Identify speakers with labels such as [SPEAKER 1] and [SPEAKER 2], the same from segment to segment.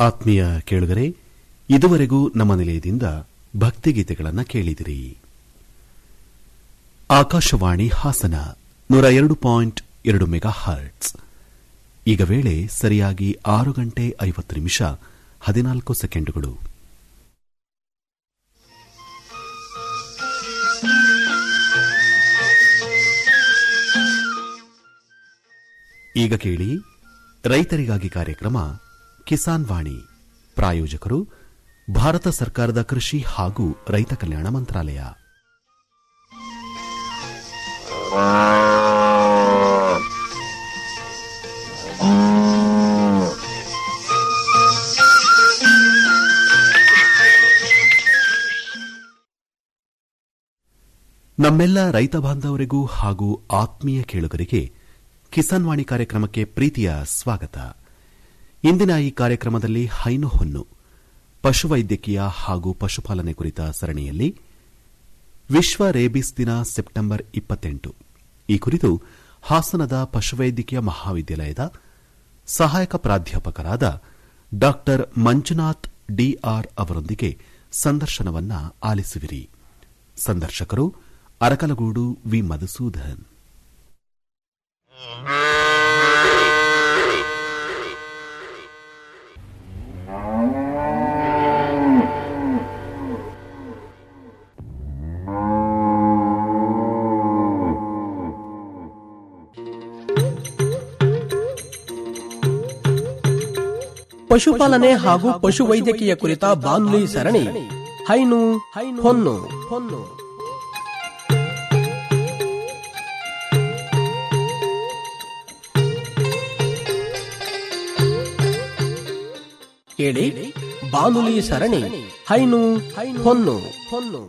[SPEAKER 1] ಆತ್ಮೀಯ ಕೇಳುಗರೆ ಇದುವರೆಗೂ ನಮ್ಮ ನಿಲಯದಿಂದ ಭಕ್ತಿಗೀತೆಗಳನ್ನು ಕೇಳಿದಿರಿ ಆಕಾಶವಾಣಿ ಹಾಸನ ನೂರ ಎರಡು ಪಾಯಿಂಟ್ ಎರಡು ಮೆಗಾ ಹರ್ಟ್ಸ್ ಈಗ ವೇಳೆ ಸರಿಯಾಗಿ ಆರು ಗಂಟೆ ಐವತ್ತು ನಿಮಿಷ ಹದಿನಾಲ್ಕು ಸೆಕೆಂಡುಗಳು ಈಗ ಕೇಳಿ ರೈತರಿಗಾಗಿ ಕಾರ್ಯಕ್ರಮ ಕಿಸಾನ್ ವಾಣಿ ಪ್ರಾಯೋಜಕರು ಭಾರತ ಸರ್ಕಾರದ ಕೃಷಿ ಹಾಗೂ ರೈತ ಕಲ್ಯಾಣ ಮಂತ್ರಾಲಯ ನಮ್ಮೆಲ್ಲ ರೈತ ಬಾಂಧವರಿಗೂ ಹಾಗೂ ಆತ್ಮೀಯ ಕೇಳುಗರಿಗೆ ಕಿಸಾನ್ ವಾಣಿ ಕಾರ್ಯಕ್ರಮಕ್ಕೆ ಪ್ರೀತಿಯ ಸ್ವಾಗತ ಇಂದಿನ ಈ ಕಾರ್ಯಕ್ರಮದಲ್ಲಿ ಹೈನು ಹೊನ್ನು ಪಶುವೈದ್ಯಕೀಯ ಹಾಗೂ ಪಶುಪಾಲನೆ ಕುರಿತ ಸರಣಿಯಲ್ಲಿ ವಿಶ್ವ ರೇಬಿಸ್ ದಿನ ಸೆಪ್ಟೆಂಬರ್ ಇಪ್ಪತ್ತೆಂಟು ಈ ಕುರಿತು ಹಾಸನದ ಪಶುವೈದ್ಯಕೀಯ ಮಹಾವಿದ್ಯಾಲಯದ ಸಹಾಯಕ ಪ್ರಾಧ್ಯಾಪಕರಾದ ಡಾ ಮಂಜುನಾಥ್ ಡಿಆರ್ ಅವರೊಂದಿಗೆ ಸಂದರ್ಶನವನ್ನ ಆಲಿಸುವಿರಿ ಸಂದರ್ಶಕರು ಅರಕಲಗೂಡು ವಿ ಮಧುಸೂದನ್
[SPEAKER 2] ಪಶುಪಾಲನೆ ಹಾಗೂ ಪಶುವೈದ್ಯಕೀಯ ಕುರಿತ ಬಾನುಲಿ ಸರಣಿ ಹೈನು ಹೊನ್ನು ಹೊನ್ನು ಕೇಳಿ ಬಾನುಲಿ ಸರಣಿ ಹೈನು ಹೊನ್ನು ಹೊನ್ನು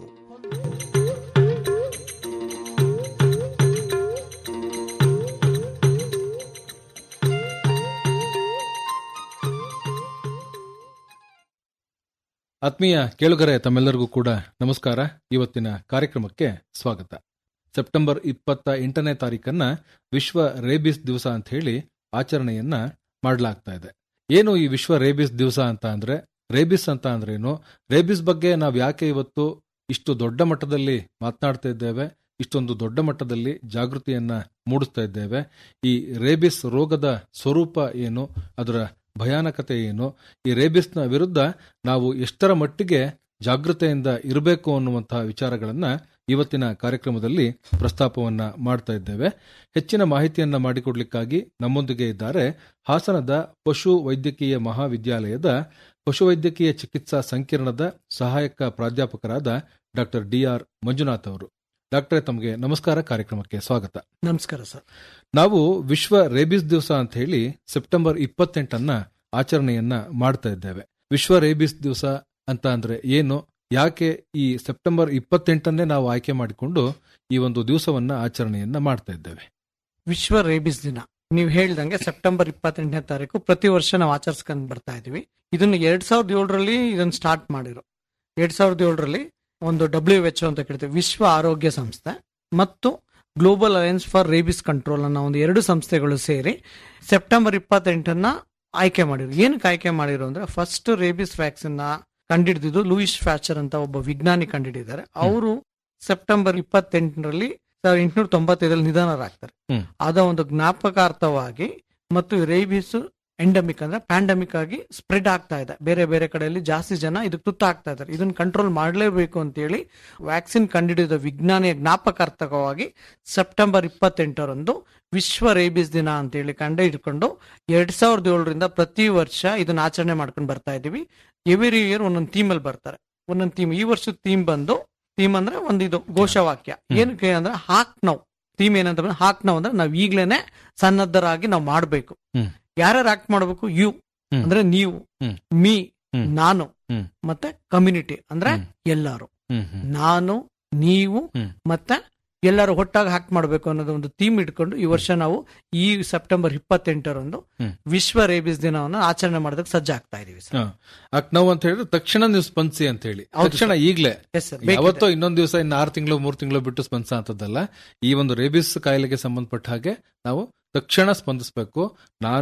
[SPEAKER 3] ಆತ್ಮೀಯ ಕೇಳುಗರೆ ತಮ್ಮೆಲ್ಲರಿಗೂ ಕೂಡ ನಮಸ್ಕಾರ ಇವತ್ತಿನ ಕಾರ್ಯಕ್ರಮಕ್ಕೆ ಸ್ವಾಗತ ಸೆಪ್ಟೆಂಬರ್ ಇಪ್ಪತ್ತ ಎಂಟನೇ ತಾರೀಕನ್ನ ವಿಶ್ವ ರೇಬಿಸ್ ದಿವಸ ಅಂತ ಹೇಳಿ ಆಚರಣೆಯನ್ನ ಮಾಡಲಾಗ್ತಾ ಇದೆ ಏನು ಈ ವಿಶ್ವ ರೇಬಿಸ್ ದಿವಸ ಅಂತ ಅಂದ್ರೆ ರೇಬಿಸ್ ಅಂತ ಅಂದ್ರೇನು ರೇಬಿಸ್ ಬಗ್ಗೆ ನಾವು ಯಾಕೆ ಇವತ್ತು ಇಷ್ಟು ದೊಡ್ಡ ಮಟ್ಟದಲ್ಲಿ ಮಾತನಾಡ್ತಾ ಇದ್ದೇವೆ ಇಷ್ಟೊಂದು ದೊಡ್ಡ ಮಟ್ಟದಲ್ಲಿ ಜಾಗೃತಿಯನ್ನ ಮೂಡಿಸ್ತಾ ಇದ್ದೇವೆ ಈ ರೇಬಿಸ್ ರೋಗದ ಸ್ವರೂಪ ಏನು ಅದರ ಭಯಾನಕತೆ ಏನು ಈ ರೇಬಿಸ್ನ ವಿರುದ್ಧ ನಾವು ಎಷ್ಟರ ಮಟ್ಟಿಗೆ ಜಾಗೃತೆಯಿಂದ ಇರಬೇಕು ಅನ್ನುವಂತಹ ವಿಚಾರಗಳನ್ನ ಇವತ್ತಿನ ಕಾರ್ಯಕ್ರಮದಲ್ಲಿ ಪ್ರಸ್ತಾಪವನ್ನ ಮಾಡ್ತಾ ಇದ್ದೇವೆ ಹೆಚ್ಚಿನ ಮಾಹಿತಿಯನ್ನ ಮಾಡಿಕೊಡ್ಲಿಕ್ಕಾಗಿ ನಮ್ಮೊಂದಿಗೆ ಇದ್ದಾರೆ ಹಾಸನದ ಪಶು ವೈದ್ಯಕೀಯ ಮಹಾವಿದ್ಯಾಲಯದ ಪಶುವೈದ್ಯಕೀಯ ಚಿಕಿತ್ಸಾ ಸಂಕಿರಣದ ಸಹಾಯಕ ಪ್ರಾಧ್ಯಾಪಕರಾದ ಡಾಕ್ಟರ್ ಡಿಆರ್ ಮಂಜುನಾಥ್ ಅವರು ಡಾಕ್ಟರ್ ತಮಗೆ ನಮಸ್ಕಾರ ಕಾರ್ಯಕ್ರಮಕ್ಕೆ ಸ್ವಾಗತ
[SPEAKER 2] ನಮಸ್ಕಾರ ಸರ್
[SPEAKER 3] ನಾವು ವಿಶ್ವ ರೇಬಿಸ್ ದಿವಸ ಅಂತ ಹೇಳಿ ಸೆಪ್ಟೆಂಬರ್ ಇಪ್ಪತ್ತೆಂಟನ್ನ ಆಚರಣೆಯನ್ನ ಮಾಡ್ತಾ ಇದ್ದೇವೆ ವಿಶ್ವ ರೇಬಿಸ್ ದಿವಸ ಅಂತ ಅಂದ್ರೆ ಏನು ಯಾಕೆ ಈ ಸೆಪ್ಟೆಂಬರ್ ಇಪ್ಪತ್ತೆಂಟನ್ನೇ ನಾವು ಆಯ್ಕೆ ಮಾಡಿಕೊಂಡು ಈ ಒಂದು ದಿವಸವನ್ನ ಆಚರಣೆಯನ್ನ ಮಾಡ್ತಾ ಇದ್ದೇವೆ
[SPEAKER 4] ವಿಶ್ವ ರೇಬಿಸ್ ದಿನ ನೀವು ಹೇಳ್ದಂಗೆ ಸೆಪ್ಟೆಂಬರ್ ಇಪ್ಪತ್ತೆಂಟನೇ ತಾರೀಕು ಪ್ರತಿ ವರ್ಷ ನಾವು ಆಚರಿಸ್ಕೊಂಡು ಬರ್ತಾ ಇದೀವಿ ಇದನ್ನ ಎರಡ್ ಸಾವಿರದ ಏಳರಲ್ಲಿ ಇದನ್ನ ಸ್ಟಾರ್ಟ್ ಮಾಡಿರೋ ಎರಡ್ ಸಾವಿರದ ಏಳರಲ್ಲಿ ಒಂದು ಡಬ್ಲ್ಯೂ ಎಚ್ ಅಂತ ಕೇಳ್ತೀವಿ ವಿಶ್ವ ಆರೋಗ್ಯ ಸಂಸ್ಥೆ ಮತ್ತು global alliance for rabies control ಅನ್ನೋ ಒಂದು ಎರಡು ಸಂಸ್ಥೆಗಳು ಸೇರಿ ಸೆಪ್ಟೆಂಬರ್ ಇಪ್ಪತ್ತೆಂಟನ್ನ ಆಯ್ಕೆ ಮಾಡಿದ್ರು ಏನಕ್ಕೆ ಆಯ್ಕೆ ಮಾಡಿರೋ ಅಂದ್ರೆ ಫಸ್ಟ್ ರೇಬಿಸ್ ವ್ಯಾಕ್ಸಿನ್ ನ ಕಂಡಿಡಿದಿದ್ದು ಲೂಯಿಸ್ ಫ್ಯಾಚರ್ ಅಂತ ಒಬ್ಬ ವಿಜ್ಞಾನಿ ಕಂಡಿಡಿದ್ದಾರೆ ಅವರು ಸೆಪ್ಟೆಂಬರ್ ಇಪ್ಪತ್ತೆಂಟರಲ್ಲಿ ಸಾವಿರದ ಎಂಟುನೂರ ತೊಂಬತ್ತೈದರಲ್ಲಿ ನಿಧನರಾಗ್ತಾರೆ
[SPEAKER 3] ಹ್ಮ್.
[SPEAKER 4] ಆದ ಒಂದು ಜ್ಞಾಪಕಾರ್ಥವಾಗಿ ಮತ್ತು ರೇಬಿಸ್ ಎಂಡಮಿಕ್ ಅಂದ್ರೆ ಪ್ಯಾಂಡಮಿಕ್ ಆಗಿ ಸ್ಪ್ರೆಡ್ ಆಗ್ತಾ ಇದೆ ಬೇರೆ ಬೇರೆ ಕಡೆಯಲ್ಲಿ ಜಾಸ್ತಿ ಜನ ಇದಕ್ಕೆ ತುತ್ತಾಗ್ತಾ ಇದ್ದಾರೆ ಇದನ್ನ ಕಂಟ್ರೋಲ್ ಮಾಡಲೇಬೇಕು ಅಂತೇಳಿ ವ್ಯಾಕ್ಸಿನ್ ಕಂಡುಹಿಡಿದ ವಿಜ್ಞಾನಿಯ ಜ್ಞಾಪಕಾರ್ಥಕವಾಗಿ ಸೆಪ್ಟೆಂಬರ್ ಇಪ್ಪತ್ತೆಂಟರಂದು ವಿಶ್ವ ರೇಬಿಸ್ ದಿನ ಅಂತೇಳಿ ಕಂಡು ಹಿಡ್ಕೊಂಡು ಎರಡ್ ಸಾವಿರದ ಏಳರಿಂದ ಪ್ರತಿ ವರ್ಷ ಇದನ್ನ ಆಚರಣೆ ಮಾಡ್ಕೊಂಡು ಬರ್ತಾ ಇದೀವಿ ಎವ್ರಿ ಇಯರ್ ಒಂದೊಂದು ಥೀಮ್ ಅಲ್ಲಿ ಬರ್ತಾರೆ ಒಂದೊಂದು ಥೀಮ್ ಈ ವರ್ಷದ ಥೀಮ್ ಬಂದು ಥೀಮ್ ಅಂದ್ರೆ ಒಂದಿದು ಘೋಷವಾಕ್ಯ ಏನಕ್ಕೆ ಅಂದ್ರೆ ಹಾಕ್ ನಾವು ಥೀಮ್ ಏನಂತ ಬಂದ್ರೆ ಹಾಕ್ ನಾವು ಅಂದ್ರೆ ನಾವ್ ಈಗ್ಲೇನೆ ಸನ್ನದ್ಧರಾಗಿ ನಾವು ಮಾಡ್ಬೇಕು
[SPEAKER 3] ಹ್ಮ್.
[SPEAKER 4] ಯಾರ್ಯಾರು ಆಕ್ಟ್ ಮಾಡ್ಬೇಕು ಯು
[SPEAKER 3] ಹ್ಮ್.
[SPEAKER 4] ಅಂದ್ರೆ ನೀವು
[SPEAKER 3] ಹ್ಮ್.
[SPEAKER 4] ಮೀ
[SPEAKER 3] ಹ್ಮ್.
[SPEAKER 4] ನಾನು
[SPEAKER 3] ಹ್ಮ್.
[SPEAKER 4] ಮತ್ತೆ ಕಮ್ಯುನಿಟಿ ಅಂದ್ರೆ
[SPEAKER 3] ಹ್ಮ್.
[SPEAKER 4] ಎಲ್ಲಾರು
[SPEAKER 3] ಹ್ಮ್ ಹ್ಮ್
[SPEAKER 4] ನಾನು ನೀವು
[SPEAKER 3] ಹ್ಮ್.
[SPEAKER 4] ಮತ್ತೆ ಎಲ್ಲರೂ ಒಟ್ಟಾಗಿ ಹಾಕ್ ಮಾಡ್ಬೇಕು ಅನ್ನೋದು ಒಂದು ಥೀಮ್ ಇಟ್ಕೊಂಡು ಈ ವರ್ಷ ನಾವು ಈ ಸೆಪ್ಟೆಂಬರ್ ಇಪ್ಪತ್ತೆಂಟರಂದು
[SPEAKER 3] ಹ್ಮ್.
[SPEAKER 4] ವಿಶ್ವ ರೇಬಿಸ್ ದಿನವನ್ನು ಆಚರಣೆ ಮಾಡೋದಕ್ಕೆ ಸಜ್ಜಾಗ್ತಾ ಇದೀವಿ ಸರ್
[SPEAKER 3] ಹಾ. ಅಕ್ ನಾವು ಅಂತ ಹೇಳಿದ್ರೆ ತಕ್ಷಣ ನೀವು ಸ್ಪಂದಿಸಿ ಅಂತ ಹೇಳಿ
[SPEAKER 4] ಹೌದು
[SPEAKER 3] ತಕ್ಷಣ ಈಗ್ಲೇ
[SPEAKER 4] ಎಸ್ ಸರ್
[SPEAKER 3] ಯಾವತ್ತೋ ಇನ್ನೊಂದ್ ದಿವಸ ಇನ್ನು ಆರು ತಿಂಗಳು ಮೂರು ತಿಂಗಳು ಬಿಟ್ಟು ಸ್ಪಂದಿಸ ಅಂತದಲ್ಲ ಈ ಒಂದು ರೇಬಿಸ್ ಕಾಯಿಲೆಗೆ ಸಂಬಂಧಪಟ್ಟ ಹಾಗೆ ನಾವು ತಕ್ಷಣ ಸ್ಪಂದಿಸಬೇಕು ನಾನು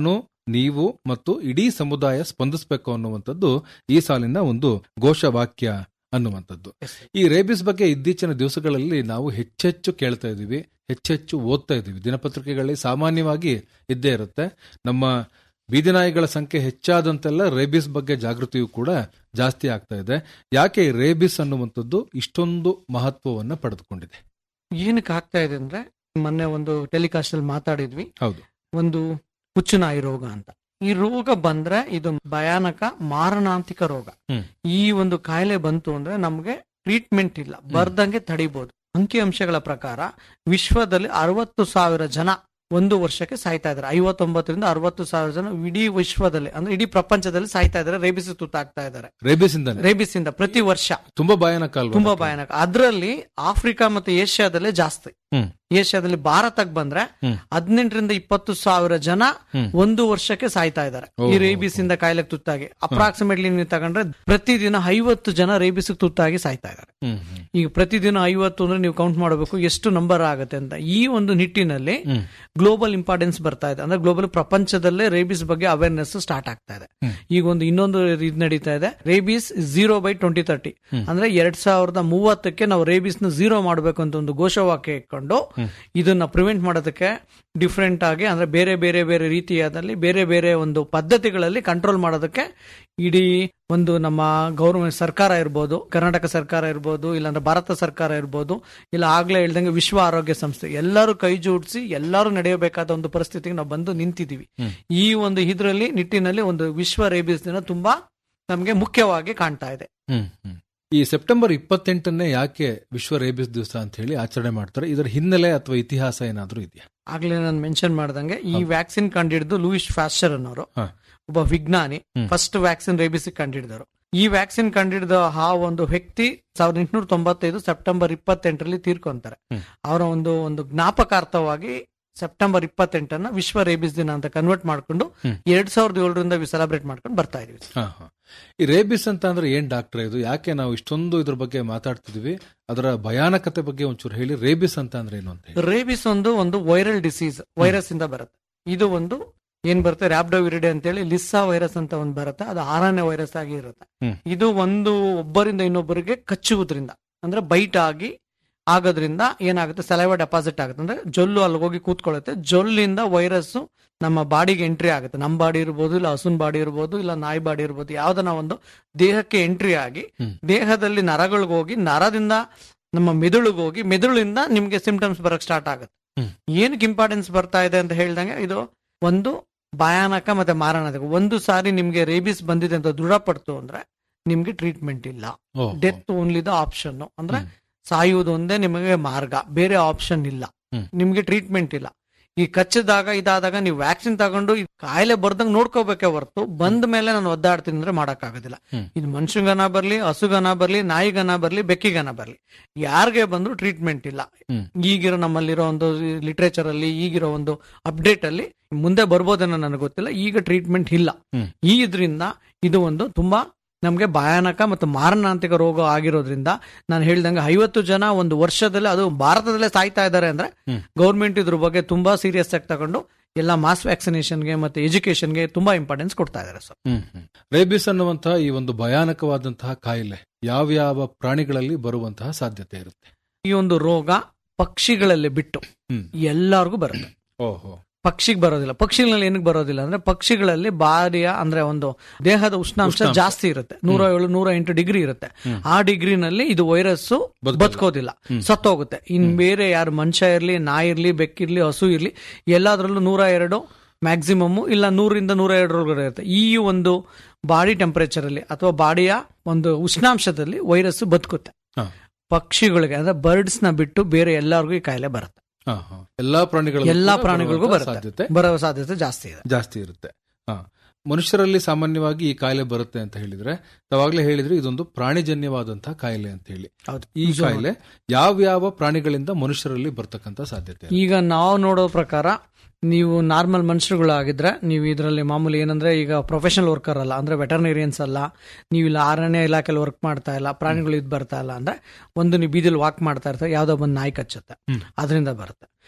[SPEAKER 3] ನೀವು ಮತ್ತು ಇಡೀ ಸಮುದಾಯ ಸ್ಪಂದಿಸಬೇಕು ಅನ್ನುವಂಥದ್ದು ಈ ಸಾಲಿನ ಒಂದು ಘೋಷವಾಕ್ಯ ಅನ್ನುವಂಥದ್ದು ಈ ರೇಬಿಸ್ ಬಗ್ಗೆ ಇತ್ತೀಚಿನ ದಿವಸಗಳಲ್ಲಿ ನಾವು ಹೆಚ್ಚೆಚ್ಚು ಕೇಳ್ತಾ ಇದ್ದೀವಿ ಹೆಚ್ಚೆಚ್ಚು ಓದ್ತಾ ಇದ್ದೀವಿ ದಿನಪತ್ರಿಕೆಗಳಲ್ಲಿ ಸಾಮಾನ್ಯವಾಗಿ ಇದ್ದೇ ಇರುತ್ತೆ ನಮ್ಮ ಬೀದಿ ನಾಯಿಗಳ ಸಂಖ್ಯೆ ಹೆಚ್ಚಾದಂತೆಲ್ಲ ರೇಬಿಸ್ ಬಗ್ಗೆ ಜಾಗೃತಿಯು ಕೂಡ ಜಾಸ್ತಿ ಆಗ್ತಾ ಇದೆ ಯಾಕೆ ಈ ರೇಬಿಸ್ ಅನ್ನುವಂಥದ್ದು ಇಷ್ಟೊಂದು ಮಹತ್ವವನ್ನ ಪಡೆದುಕೊಂಡಿದೆ
[SPEAKER 4] ಏನಕ್ಕೆ ಆಗ್ತಾ ಇದೆ ಅಂದ್ರೆ ಮೊನ್ನೆ ಒಂದು ಟೆಲಿಕಾಸ್ಟ್ ಅಲ್ಲಿ ಮಾತಾಡಿದ್ವಿ
[SPEAKER 3] ಹೌದು
[SPEAKER 4] ಒಂದು ಹುಚ್ಚುನಾಯಿ ರೋಗ ಅಂತ ಈ ರೋಗ ಬಂದ್ರೆ ಇದು ಭಯಾನಕ ಮಾರಣಾಂತಿಕ ರೋಗ
[SPEAKER 3] ಹ್ಮ್.
[SPEAKER 4] ಈ ಒಂದು ಕಾಯಿಲೆ ಬಂತು ಅಂದ್ರೆ ನಮ್ಗೆ ಟ್ರೀಟ್ಮೆಂಟ್ ಇಲ್ಲ ಬರ್ದಂಗೆ ತಡಿಬಹುದು ಅಂಕಿಅಂಶಗಳ ಪ್ರಕಾರ ವಿಶ್ವದಲ್ಲಿ ಅರವತ್ತು ಸಾವಿರ ಜನ ಒಂದು ವರ್ಷಕ್ಕೆ ಸಾಯ್ತಾ ಇದಾರೆ ಐವತ್ತೊಂಬತ್ತರಿಂದ ಅರವತ್ತು ಸಾವಿರ ಜನ ಇಡೀ ವಿಶ್ವದಲ್ಲಿ ಅಂದ್ರೆ ಇಡೀ ಪ್ರಪಂಚದಲ್ಲಿ ಸಾಯ್ತಾ ಇದಾರೆ ರೇಬಿಸ್ ತುತ್ತಾಗ್ತಾ ಇದಾರೆ
[SPEAKER 3] ರೇಬಿಸ್ ಇಂದಾನೆ
[SPEAKER 4] ರೇಬಿಸ್ ಇಂದ ಪ್ರತಿ ವರ್ಷ
[SPEAKER 3] ತುಂಬಾ ಭಯಾನಕ ಅಲ್ವಾ
[SPEAKER 4] ತುಂಬಾ ಭಯಾನಕ ಅದ್ರಲ್ಲಿ ಆಫ್ರಿಕಾ ಮತ್ತು ಏಷ್ಯಾದಲ್ಲೇ ಜಾಸ್ತಿ
[SPEAKER 3] ಹ್ಮ್.
[SPEAKER 4] ಏಷ್ಯಾದಲ್ಲಿ ಭಾರತಕ್ಕೆ ಬಂದ್ರೆ
[SPEAKER 3] ಹ್ಮ್.
[SPEAKER 4] ಹದಿನೆಂಟರಿಂದ ಇಪ್ಪತ್ತು ಸಾವಿರ ಜನ
[SPEAKER 3] ಹ್ಮ್.
[SPEAKER 4] ಒಂದು ವರ್ಷಕ್ಕೆ ಸಾಯ್ತಾ ಇದ್ದಾರೆ ಈ
[SPEAKER 3] ಓಹೋ.
[SPEAKER 4] ರೇಬಿಸ್ ಇಂದ ಕಾಯಿಲೆಗೆ ತುತ್ತಾಗಿ ಅಪ್ರಾಕ್ಸಿಮೇಟ್ಲಿ ನೀವು ತಗೊಂಡ್ರೆ ಪ್ರತಿದಿನ ಐವತ್ತು ಜನ ರೇಬಿಸ್ ತುತ್ತಾಗಿ ಸಾಯ್ತಾ ಇದ್ದಾರೆ
[SPEAKER 3] ಹ್ಮ್, ಹ್ಮ್,
[SPEAKER 4] ಈಗ ಪ್ರತಿದಿನ ಐವತ್ತು ಅಂದ್ರೆ ನೀವು ಕೌಂಟ್ ಮಾಡಬೇಕು ಎಷ್ಟು ನಂಬರ್ ಆಗುತ್ತೆ ಅಂತ ಈ ಒಂದು ನಿಟ್ಟಿನಲ್ಲಿ
[SPEAKER 3] ಹ್ಮ್.
[SPEAKER 4] ಗ್ಲೋಬಲ್ ಇಂಪಾರ್ಟೆನ್ಸ್ ಬರ್ತಾ ಇದೆ ಅಂದ್ರೆ ಗ್ಲೋಬಲ್ ಪ್ರಪಂಚದಲ್ಲೇ ರೇಬಿಸ್ ಬಗ್ಗೆ ಅವೇರ್ನೆಸ್ ಸ್ಟಾರ್ಟ್ ಆಗ್ತಾ ಇದೆ
[SPEAKER 3] ಹ್ಮ್.
[SPEAKER 4] ಈಗ ಒಂದು ಇನ್ನೊಂದು ಇದು ನಡೀತಾ ಇದೆ rabies zero by twenty thirty
[SPEAKER 3] hmm.
[SPEAKER 4] ಅಂದ್ರೆ ಎರಡ್ ಸಾವಿರದ ಮೂವತ್ತಕ್ಕೆ ನಾವು ರೇಬಿಸ್ ನ ಝೀರೋ ಮಾಡಬೇಕು ಅಂತ ಒಂದು ಘೋಷವಾಕ್ಯ ಇಟ್ಕೊಂಡು ಇದನ್ನ ಪ್ರಿವೆಂಟ್ ಮಾಡೋದಕ್ಕೆ ಡಿಫ್ರೆಂಟ್ ಆಗಿ ಅಂದ್ರೆ ಬೇರೆ ಬೇರೆ ಬೇರೆ ರೀತಿಯಾದಲ್ಲಿ ಬೇರೆ ಬೇರೆ ಒಂದು ಪದ್ಧತಿಗಳಲ್ಲಿ ಕಂಟ್ರೋಲ್ ಮಾಡೋದಕ್ಕೆ ಇಡೀ ಒಂದು ನಮ್ಮ ಗೌರ್ಮೆಂಟ್ ಸರ್ಕಾರ ಇರ್ಬೋದು ಕರ್ನಾಟಕ ಸರ್ಕಾರ ಇರ್ಬೋದು ಇಲ್ಲಾಂದ್ರೆ ಭಾರತ ಸರ್ಕಾರ ಇರ್ಬೋದು ಇಲ್ಲ ಆಗ್ಲೇ ಹೇಳ್ದಂಗೆ ವಿಶ್ವ ಆರೋಗ್ಯ ಸಂಸ್ಥೆ ಎಲ್ಲರೂ ಕೈ ಜೋಡಿಸಿ ಎಲ್ಲರೂ ನಡೆಯಬೇಕಾದ ಒಂದು ಪರಿಸ್ಥಿತಿಗೆ ನಾವು ಬಂದು ನಿಂತಿದ್ದೀವಿ
[SPEAKER 3] ಹ್ಮ್.
[SPEAKER 4] ಈ ಒಂದು ಇದ್ರಲ್ಲಿ ನಿಟ್ಟಿನಲ್ಲಿ ಒಂದು ವಿಶ್ವ ರೇಬಿಸ್ ದಿನ ತುಂಬಾ ನಮಗೆ ಮುಖ್ಯವಾಗಿ ಕಾಣ್ತಾ ಇದೆ
[SPEAKER 3] ಹ್ಮ್, ಹ್ಮ್. ಈ ಸೆಪ್ಟೆಂಬರ್ ಇಪ್ಪತ್ತೆಂಟನ್ನೇ ಯಾಕೆ ವಿಶ್ವ ರೇಬಿಸ್ ದಿವಸ ಅಂತ ಹೇಳಿ ಆಚರಣೆ ಮಾಡ್ತಾರೆ ಇದರ ಹಿನ್ನೆಲೆ ಅಥವಾ ಇತಿಹಾಸ ಏನಾದ್ರೂ ಇದೆಯಾ
[SPEAKER 4] ಆಗ್ಲೇ ನಾನು ಮೆನ್ಷನ್ ಮಾಡ್ದಂಗೆ ಈ ವ್ಯಾಕ್ಸಿನ್ ಕಂಡಿಡಿದು ಲೂಯಿಸ್ ಫ್ಯಾಸ್ಚರ್ ಅನ್ನೋರು
[SPEAKER 3] ಹಾ.
[SPEAKER 4] ಒಬ್ಬ ವಿಜ್ಞಾನಿ
[SPEAKER 3] ಹ್ಮ್.
[SPEAKER 4] ಫಸ್ಟ್ ವ್ಯಾಕ್ಸಿನ್ ರೇಬಿಸ್ ಕಂಡಿಡಿದರು ಈ ವ್ಯಾಕ್ಸಿನ್ ಕಂಡಿಡಿದ ಆ ಒಂದು ವ್ಯಕ್ತಿ ಸಾವಿರದ ಎಂಟುನೂರ ತೊಂಬತ್ತೈದು ಸೆಪ್ಟೆಂಬರ್ ಇಪ್ಪತ್ತೆಂಟರಲ್ಲಿ ತೀರ್ಕೊಂತಾರೆ
[SPEAKER 3] ಹ್ಮ್.
[SPEAKER 4] ಅವರ ಒಂದು ಒಂದು ಜ್ಞಾಪಕಾರ್ಥವಾಗಿ ಸೆಪ್ಟೆಂಬರ್ ಇಪ್ಪತ್ತೆಂಟನ್ನ ವಿಶ್ವ ರೇಬಿಸ್ ದಿನ ಅಂತ ಕನ್ವರ್ಟ್ ಮಾಡ್ಕೊಂಡು
[SPEAKER 3] ಹ್ಮ್.
[SPEAKER 4] ಎರಡ್ ಸಾವಿರದ ಏಳರಿಂದ ಸೆಲೆಬ್ರೇಟ್ ಮಾಡ್ಕೊಂಡು ಬರ್ತಾ ಇದೀವಿ
[SPEAKER 3] ಹಾ, ಹಾ. ಈ ರೇಬಿಸ್ ಅಂತ ಅಂದ್ರೆ ಏನ್ ಡಾಕ್ಟರ್ ಇದು ಯಾಕೆ ನಾವು ಇಷ್ಟೊಂದು ಇದ್ರ ಬಗ್ಗೆ ಮಾತಾಡ್ತಿದೀವಿ ಅದರ ಭಯಾನಕತೆ ಬಗ್ಗೆ ಒಂಚೂರು ಹೇಳಿ ರೇಬಿಸ್ ಅಂತ ಅಂದ್ರೆ ಏನು ಅಂತ ಹೇಳಿ
[SPEAKER 4] ರೇಬಿಸ್ ಒಂದು ಒಂದು ವೈರಲ್ ಡಿಸೀಸ್ ವೈರಸ್ ಇಂದ ಬರುತ್ತೆ ಇದು ಒಂದು ಏನ್ ಬರುತ್ತೆ ರ್ಯಾಬ್ಡೋವಿರಿಡೆ ಅಂತೇಳಿ ಲಿಸ್ಸಾ ವೈರಸ್ ಅಂತ ಒಂದು ಬರುತ್ತೆ ಅದು ಆರನೇ ವೈರಸ್ ಆಗಿ ಇರುತ್ತೆ
[SPEAKER 3] ಹ್ಮ್.
[SPEAKER 4] ಇದು ಒಂದು ಒಬ್ಬರಿಂದ ಇನ್ನೊಬ್ಬರಿಗೆ ಕಚ್ಚುವುದರಿಂದ ಅಂದ್ರೆ ಬೈಟ್ ಆಗಿ ಆಗೋದ್ರಿಂದ ಏನಾಗುತ್ತೆ ಸಲೈವ ಡೆಪಾಸಿಟ್ ಆಗುತ್ತೆ ಅಂದ್ರೆ ಜೊಲ್ಲು ಅಲ್ಲಿ ಹೋಗಿ ಕೂತ್ಕೊಳ್ಳುತ್ತೆ ಜೊಲ್ಲಿಂದ ವೈರಸ್ ನಮ್ಮ ಬಾಡಿಗೆ ಎಂಟ್ರಿ ಆಗುತ್ತೆ ನಮ್ಮ ಬಾಡಿ ಇರ್ಬೋದು ಇಲ್ಲ ಹಸುನ್ ಬಾಡಿ ಇರ್ಬೋದು ಇಲ್ಲ ನಾಯಿ ಬಾಡಿ ಇರ್ಬೋದು ಯಾವ್ದನ್ನ ಒಂದು ದೇಹಕ್ಕೆ ಎಂಟ್ರಿ ಆಗಿ
[SPEAKER 3] ಹ್ಮ್.
[SPEAKER 4] ದೇಹದಲ್ಲಿ ನರಗಳಿಗೆ ಹೋಗಿ ನರದಿಂದ ನಮ್ಮ ಮೆದುಳಿಗೆ ಹೋಗಿ ಮೆದುಳಿಂದ ನಿಮ್ಗೆ ಸಿಂಪ್ಟಮ್ಸ್ ಬರಕ್ ಸ್ಟಾರ್ಟ್ ಆಗುತ್ತೆ
[SPEAKER 3] ಹ್ಮ್.
[SPEAKER 4] ಏನಕ್ಕೆ ಇಂಪಾರ್ಟೆನ್ಸ್ ಬರ್ತಾ ಇದೆ ಅಂತ ಹೇಳ್ದಂಗೆ ಇದು ಒಂದು ಭಯಾನಕ ಮತ್ತೆ ಮಾರಣಾಂತಿಕ ಒಂದು ಸಾರಿ ನಿಮ್ಗೆ ರೇಬಿಸ್ ಬಂದಿದೆ ಅಂತ ದೃಢಪಡ್ತು ಅಂದ್ರೆ ನಿಮ್ಗೆ ಟ್ರೀಟ್ಮೆಂಟ್ ಇಲ್ಲ
[SPEAKER 3] ಓ,
[SPEAKER 4] ಡೆತ್ ಓನ್ಲಿ ದ ಆಪ್ಷನ್ ಅಂದ್ರೆ
[SPEAKER 3] ಹ್ಮ್.
[SPEAKER 4] ಸಾಯುವುದು ಒಂದೇ ನಿಮಗೆ ಮಾರ್ಗ ಬೇರೆ ಆಪ್ಷನ್ ಇಲ್ಲ
[SPEAKER 3] ಹ್ಮ್.
[SPEAKER 4] ನಿಮ್ಗೆ ಟ್ರೀಟ್ಮೆಂಟ್ ಇಲ್ಲ ಈ ಕಚ್ಚದಾಗ ಇದಾದಾಗ ನೀವು ವ್ಯಾಕ್ಸಿನ್ ತಗೊಂಡು ಈ ಕಾಯಿಲೆ ಬರ್ದಂಗ್ ನೋಡ್ಕೋಬೇಕೇ ಹೊರತು ಬಂದ ಮೇಲೆ ನಾನು ಒದ್ದಾಡ್ತೀನಿ ಅಂದ್ರೆ ಮಾಡಕ್ಕಾಗೋದಿಲ್ಲ
[SPEAKER 3] ಹ್ಮ್.
[SPEAKER 4] ಇದು ಮನುಷ್ಯಗನ ಬರ್ಲಿ ಹಸುಗನ ಬರ್ಲಿ ನಾಯಿಗನ ಬರ್ಲಿ ಬೆಕ್ಕಿಗನ ಬರ್ಲಿ ಯಾರಿಗೆ ಬಂದ್ರು ಟ್ರೀಟ್ಮೆಂಟ್ ಇಲ್ಲ
[SPEAKER 3] ಹ್ಮ್.
[SPEAKER 4] ಈಗಿರೋ ನಮ್ಮಲ್ಲಿರೋ ಒಂದು ಲಿಟ್ರೇಚರ್ ಅಲ್ಲಿ ಈಗಿರೋ ಒಂದು ಅಪ್ಡೇಟ್ ಅಲ್ಲಿ ಮುಂದೆ ಬರ್ಬೋದೇನೋ ನನಗೆ ಗೊತ್ತಿಲ್ಲ ಈಗ ಟ್ರೀಟ್ಮೆಂಟ್ ಇಲ್ಲ
[SPEAKER 3] ಹ್ಮ್.
[SPEAKER 4] ಈ ಇದರಿಂದ ಇದು ಒಂದು ತುಂಬಾ ನಮ್ಗೆ ಭಯಾನಕ ಮತ್ತು ಮಾರಣಾಂತಿಕ ರೋಗ ಆಗಿರೋದ್ರಿಂದ ನಾನು ಹೇಳ್ದಂಗೆ ಐವತ್ತು ಜನ ಒಂದು ವರ್ಷದಲ್ಲಿ ಅದು ಭಾರತದಲ್ಲೇ ಸಾಯ್ತಾ ಇದ್ದಾರೆ ಅಂದ್ರೆ
[SPEAKER 3] ಹ್ಮ್.
[SPEAKER 4] ಗೌರ್ಮೆಂಟ್ ಇದ್ರ ಬಗ್ಗೆ ತುಂಬಾ ಸೀರಿಯಸ್ ಆಗಿ ತಗೊಂಡು ಎಲ್ಲ ಮಾಸ್ ವ್ಯಾಕ್ಸಿನೇಷನ್ಗೆ ಮತ್ತೆ ಎಜುಕೇಶನ್ಗೆ ತುಂಬಾ ಇಂಪಾರ್ಟೆನ್ಸ್ ಕೊಡ್ತಾ ಇದ್ದಾರೆ ಸರ್
[SPEAKER 3] ಹ್ಮ್, ಹ್ಮ್. ರೇಬಿಸ್ ಅನ್ನುವಂತಹ ಈ ಒಂದು ಭಯಾನಕವಾದಂತಹ ಕಾಯಿಲೆ ಯಾವ್ಯಾವ ಪ್ರಾಣಿಗಳಲ್ಲಿ ಬರುವಂತಹ ಸಾಧ್ಯತೆ ಇರುತ್ತೆ
[SPEAKER 4] ಈ ಒಂದು ರೋಗ ಪಕ್ಷಿಗಳಲ್ಲಿ ಬಿಟ್ಟು
[SPEAKER 3] ಹ್ಮ್.
[SPEAKER 4] ಎಲ್ಲರಿಗೂ ಬರುತ್ತೆ
[SPEAKER 3] ಓಹೋ
[SPEAKER 4] ಪಕ್ಷಿಗೆ ಬರೋದಿಲ್ಲ ಪಕ್ಷಿಗಳಲ್ಲಿ ಏನಕ್ಕೆ ಬರೋದಿಲ್ಲ ಅಂದ್ರೆ ಪಕ್ಷಿಗಳಲ್ಲಿ ಬಾರಿಯ ಅಂದ್ರೆ ಒಂದು ದೇಹದ ಉಷ್ಣಾಂಶ
[SPEAKER 3] ಉಷ್ಣಾಂಶ.
[SPEAKER 4] ಜಾಸ್ತಿ ಇರುತ್ತೆ ನೂರ ಏಳು ನೂರ ಎಂಟು ಡಿಗ್ರಿ ಇರುತ್ತೆ
[SPEAKER 3] ಹ್ಮ್.
[SPEAKER 4] ಆ ಡಿಗ್ರಿನಲ್ಲಿ ಇದು ವೈರಸ್
[SPEAKER 3] ಬದುಕೋದಿಲ್ಲ.
[SPEAKER 4] ಬದುಕೋದಿಲ್ಲ
[SPEAKER 3] ಹ್ಮ್.
[SPEAKER 4] ಸತ್ತೋಗುತ್ತೆ ಇನ್ ಬೇರೆ ಯಾರು ಮನುಷ್ಯ ಇರ್ಲಿ ನಾಯಿ ಇರ್ಲಿ ಬೆಕ್ಕಿರ್ಲಿ ಹಸು ಇರ್ಲಿ ಎಲ್ಲಾದ್ರಲ್ಲೂ ನೂರ ಎರಡು ಮ್ಯಾಕ್ಸಿಮಮ್ ಇಲ್ಲ ನೂರಿಂದ ನೂರ ಎರಡರೊಳಗಡೆ ಇರುತ್ತೆ ಈ ಒಂದು ಬಾಡಿ ಟೆಂಪರೇಚರ್ ಅಲ್ಲಿ ಅಥವಾ ಬಾಡಿಯ ಒಂದು ಉಷ್ಣಾಂಶದಲ್ಲಿ ವೈರಸ್ ಬದುಕುತ್ತೆ
[SPEAKER 3] ಹಾ.
[SPEAKER 4] ಪಕ್ಷಿಗಳಿಗೆ ಅಂದ್ರೆ ಬರ್ಡ್ಸ್ ನ ಬಿಟ್ಟು ಬೇರೆ ಎಲ್ಲರಿಗೂ ಈ ಕಾಯಿಲೆ ಬರುತ್ತೆ
[SPEAKER 3] ಹಾ, ಹಾ. ಎಲ್ಲಾ ಪ್ರಾಣಿಗಳು
[SPEAKER 4] ಎಲ್ಲಾ ಪ್ರಾಣಿಗಳಿಗೂ ಬರುತ್ತೆ
[SPEAKER 3] ಸಾಧ್ಯತೆ
[SPEAKER 4] ಬರೋ ಸಾಧ್ಯತೆ ಜಾಸ್ತಿ ಇದೆ
[SPEAKER 3] ಜಾಸ್ತಿ ಇರುತ್ತೆ ಹಾ ಮನುಷ್ಯರಲ್ಲಿ ಸಾಮಾನ್ಯವಾಗಿ ಈ ಕಾಯಿಲೆ ಬರುತ್ತೆ ಅಂತ ಹೇಳಿದ್ರೆ ತಾವಾಗ್ಲೇ ಹೇಳಿದ್ರೆ ಇದೊಂದು ಪ್ರಾಣಿಜನ್ಯವಾದಂತಹ ಕಾಯಿಲೆ ಅಂತ ಹೇಳಿ
[SPEAKER 4] ಹೌದು
[SPEAKER 3] ಈ ಕಾಯಿಲೆ ಯಾವ ಯಾವ ಪ್ರಾಣಿಗಳಿಂದ ಮನುಷ್ಯರಲ್ಲಿ ಬರ್ತಕ್ಕಂತ ಸಾಧ್ಯತೆ ಇದೆ?
[SPEAKER 4] ಈಗ ನಾವು ನೋಡೋ ಪ್ರಕಾರ ನೀವು ನಾರ್ಮಲ್ ಮನುಷ್ಯರುಗಳಾಗಿದ್ರೆ ನೀವು ಇದರಲ್ಲಿ ಮಾಮೂಲಿ ಏನಂದ್ರೆ ಈಗ ಪ್ರೊಫೆಷನಲ್ ವರ್ಕರ್ ಅಲ್ಲ ಅಂದ್ರೆ ವೆಟರ್ನೇರಿಯನ್ಸ್ ಅಲ್ಲ ನೀವು ಇಲ್ಲ ಅರಣ್ಯ ಇಲಾಖೆಯಲ್ಲಿ ವರ್ಕ್ ಮಾಡ್ತಾ ಇಲ್ಲ ಪ್ರಾಣಿಗಳು ಇದು ಬರ್ತಾ ಇಲ್ಲ ಅಂದ್ರೆ ಒಂದು ನೀವು ಬೀದಿಲಿ ವಾಕ್ ಮಾಡ್ತಾ ಇರ್ತಾರೆ ಯಾವ್ದೋ ಬಂದು ನಾಯಿ ಕಚ್ಚುತ್ತೆ
[SPEAKER 3] ಹ್ಮ್.
[SPEAKER 4] ಅದರಿಂದ ಬರುತ್ತೆ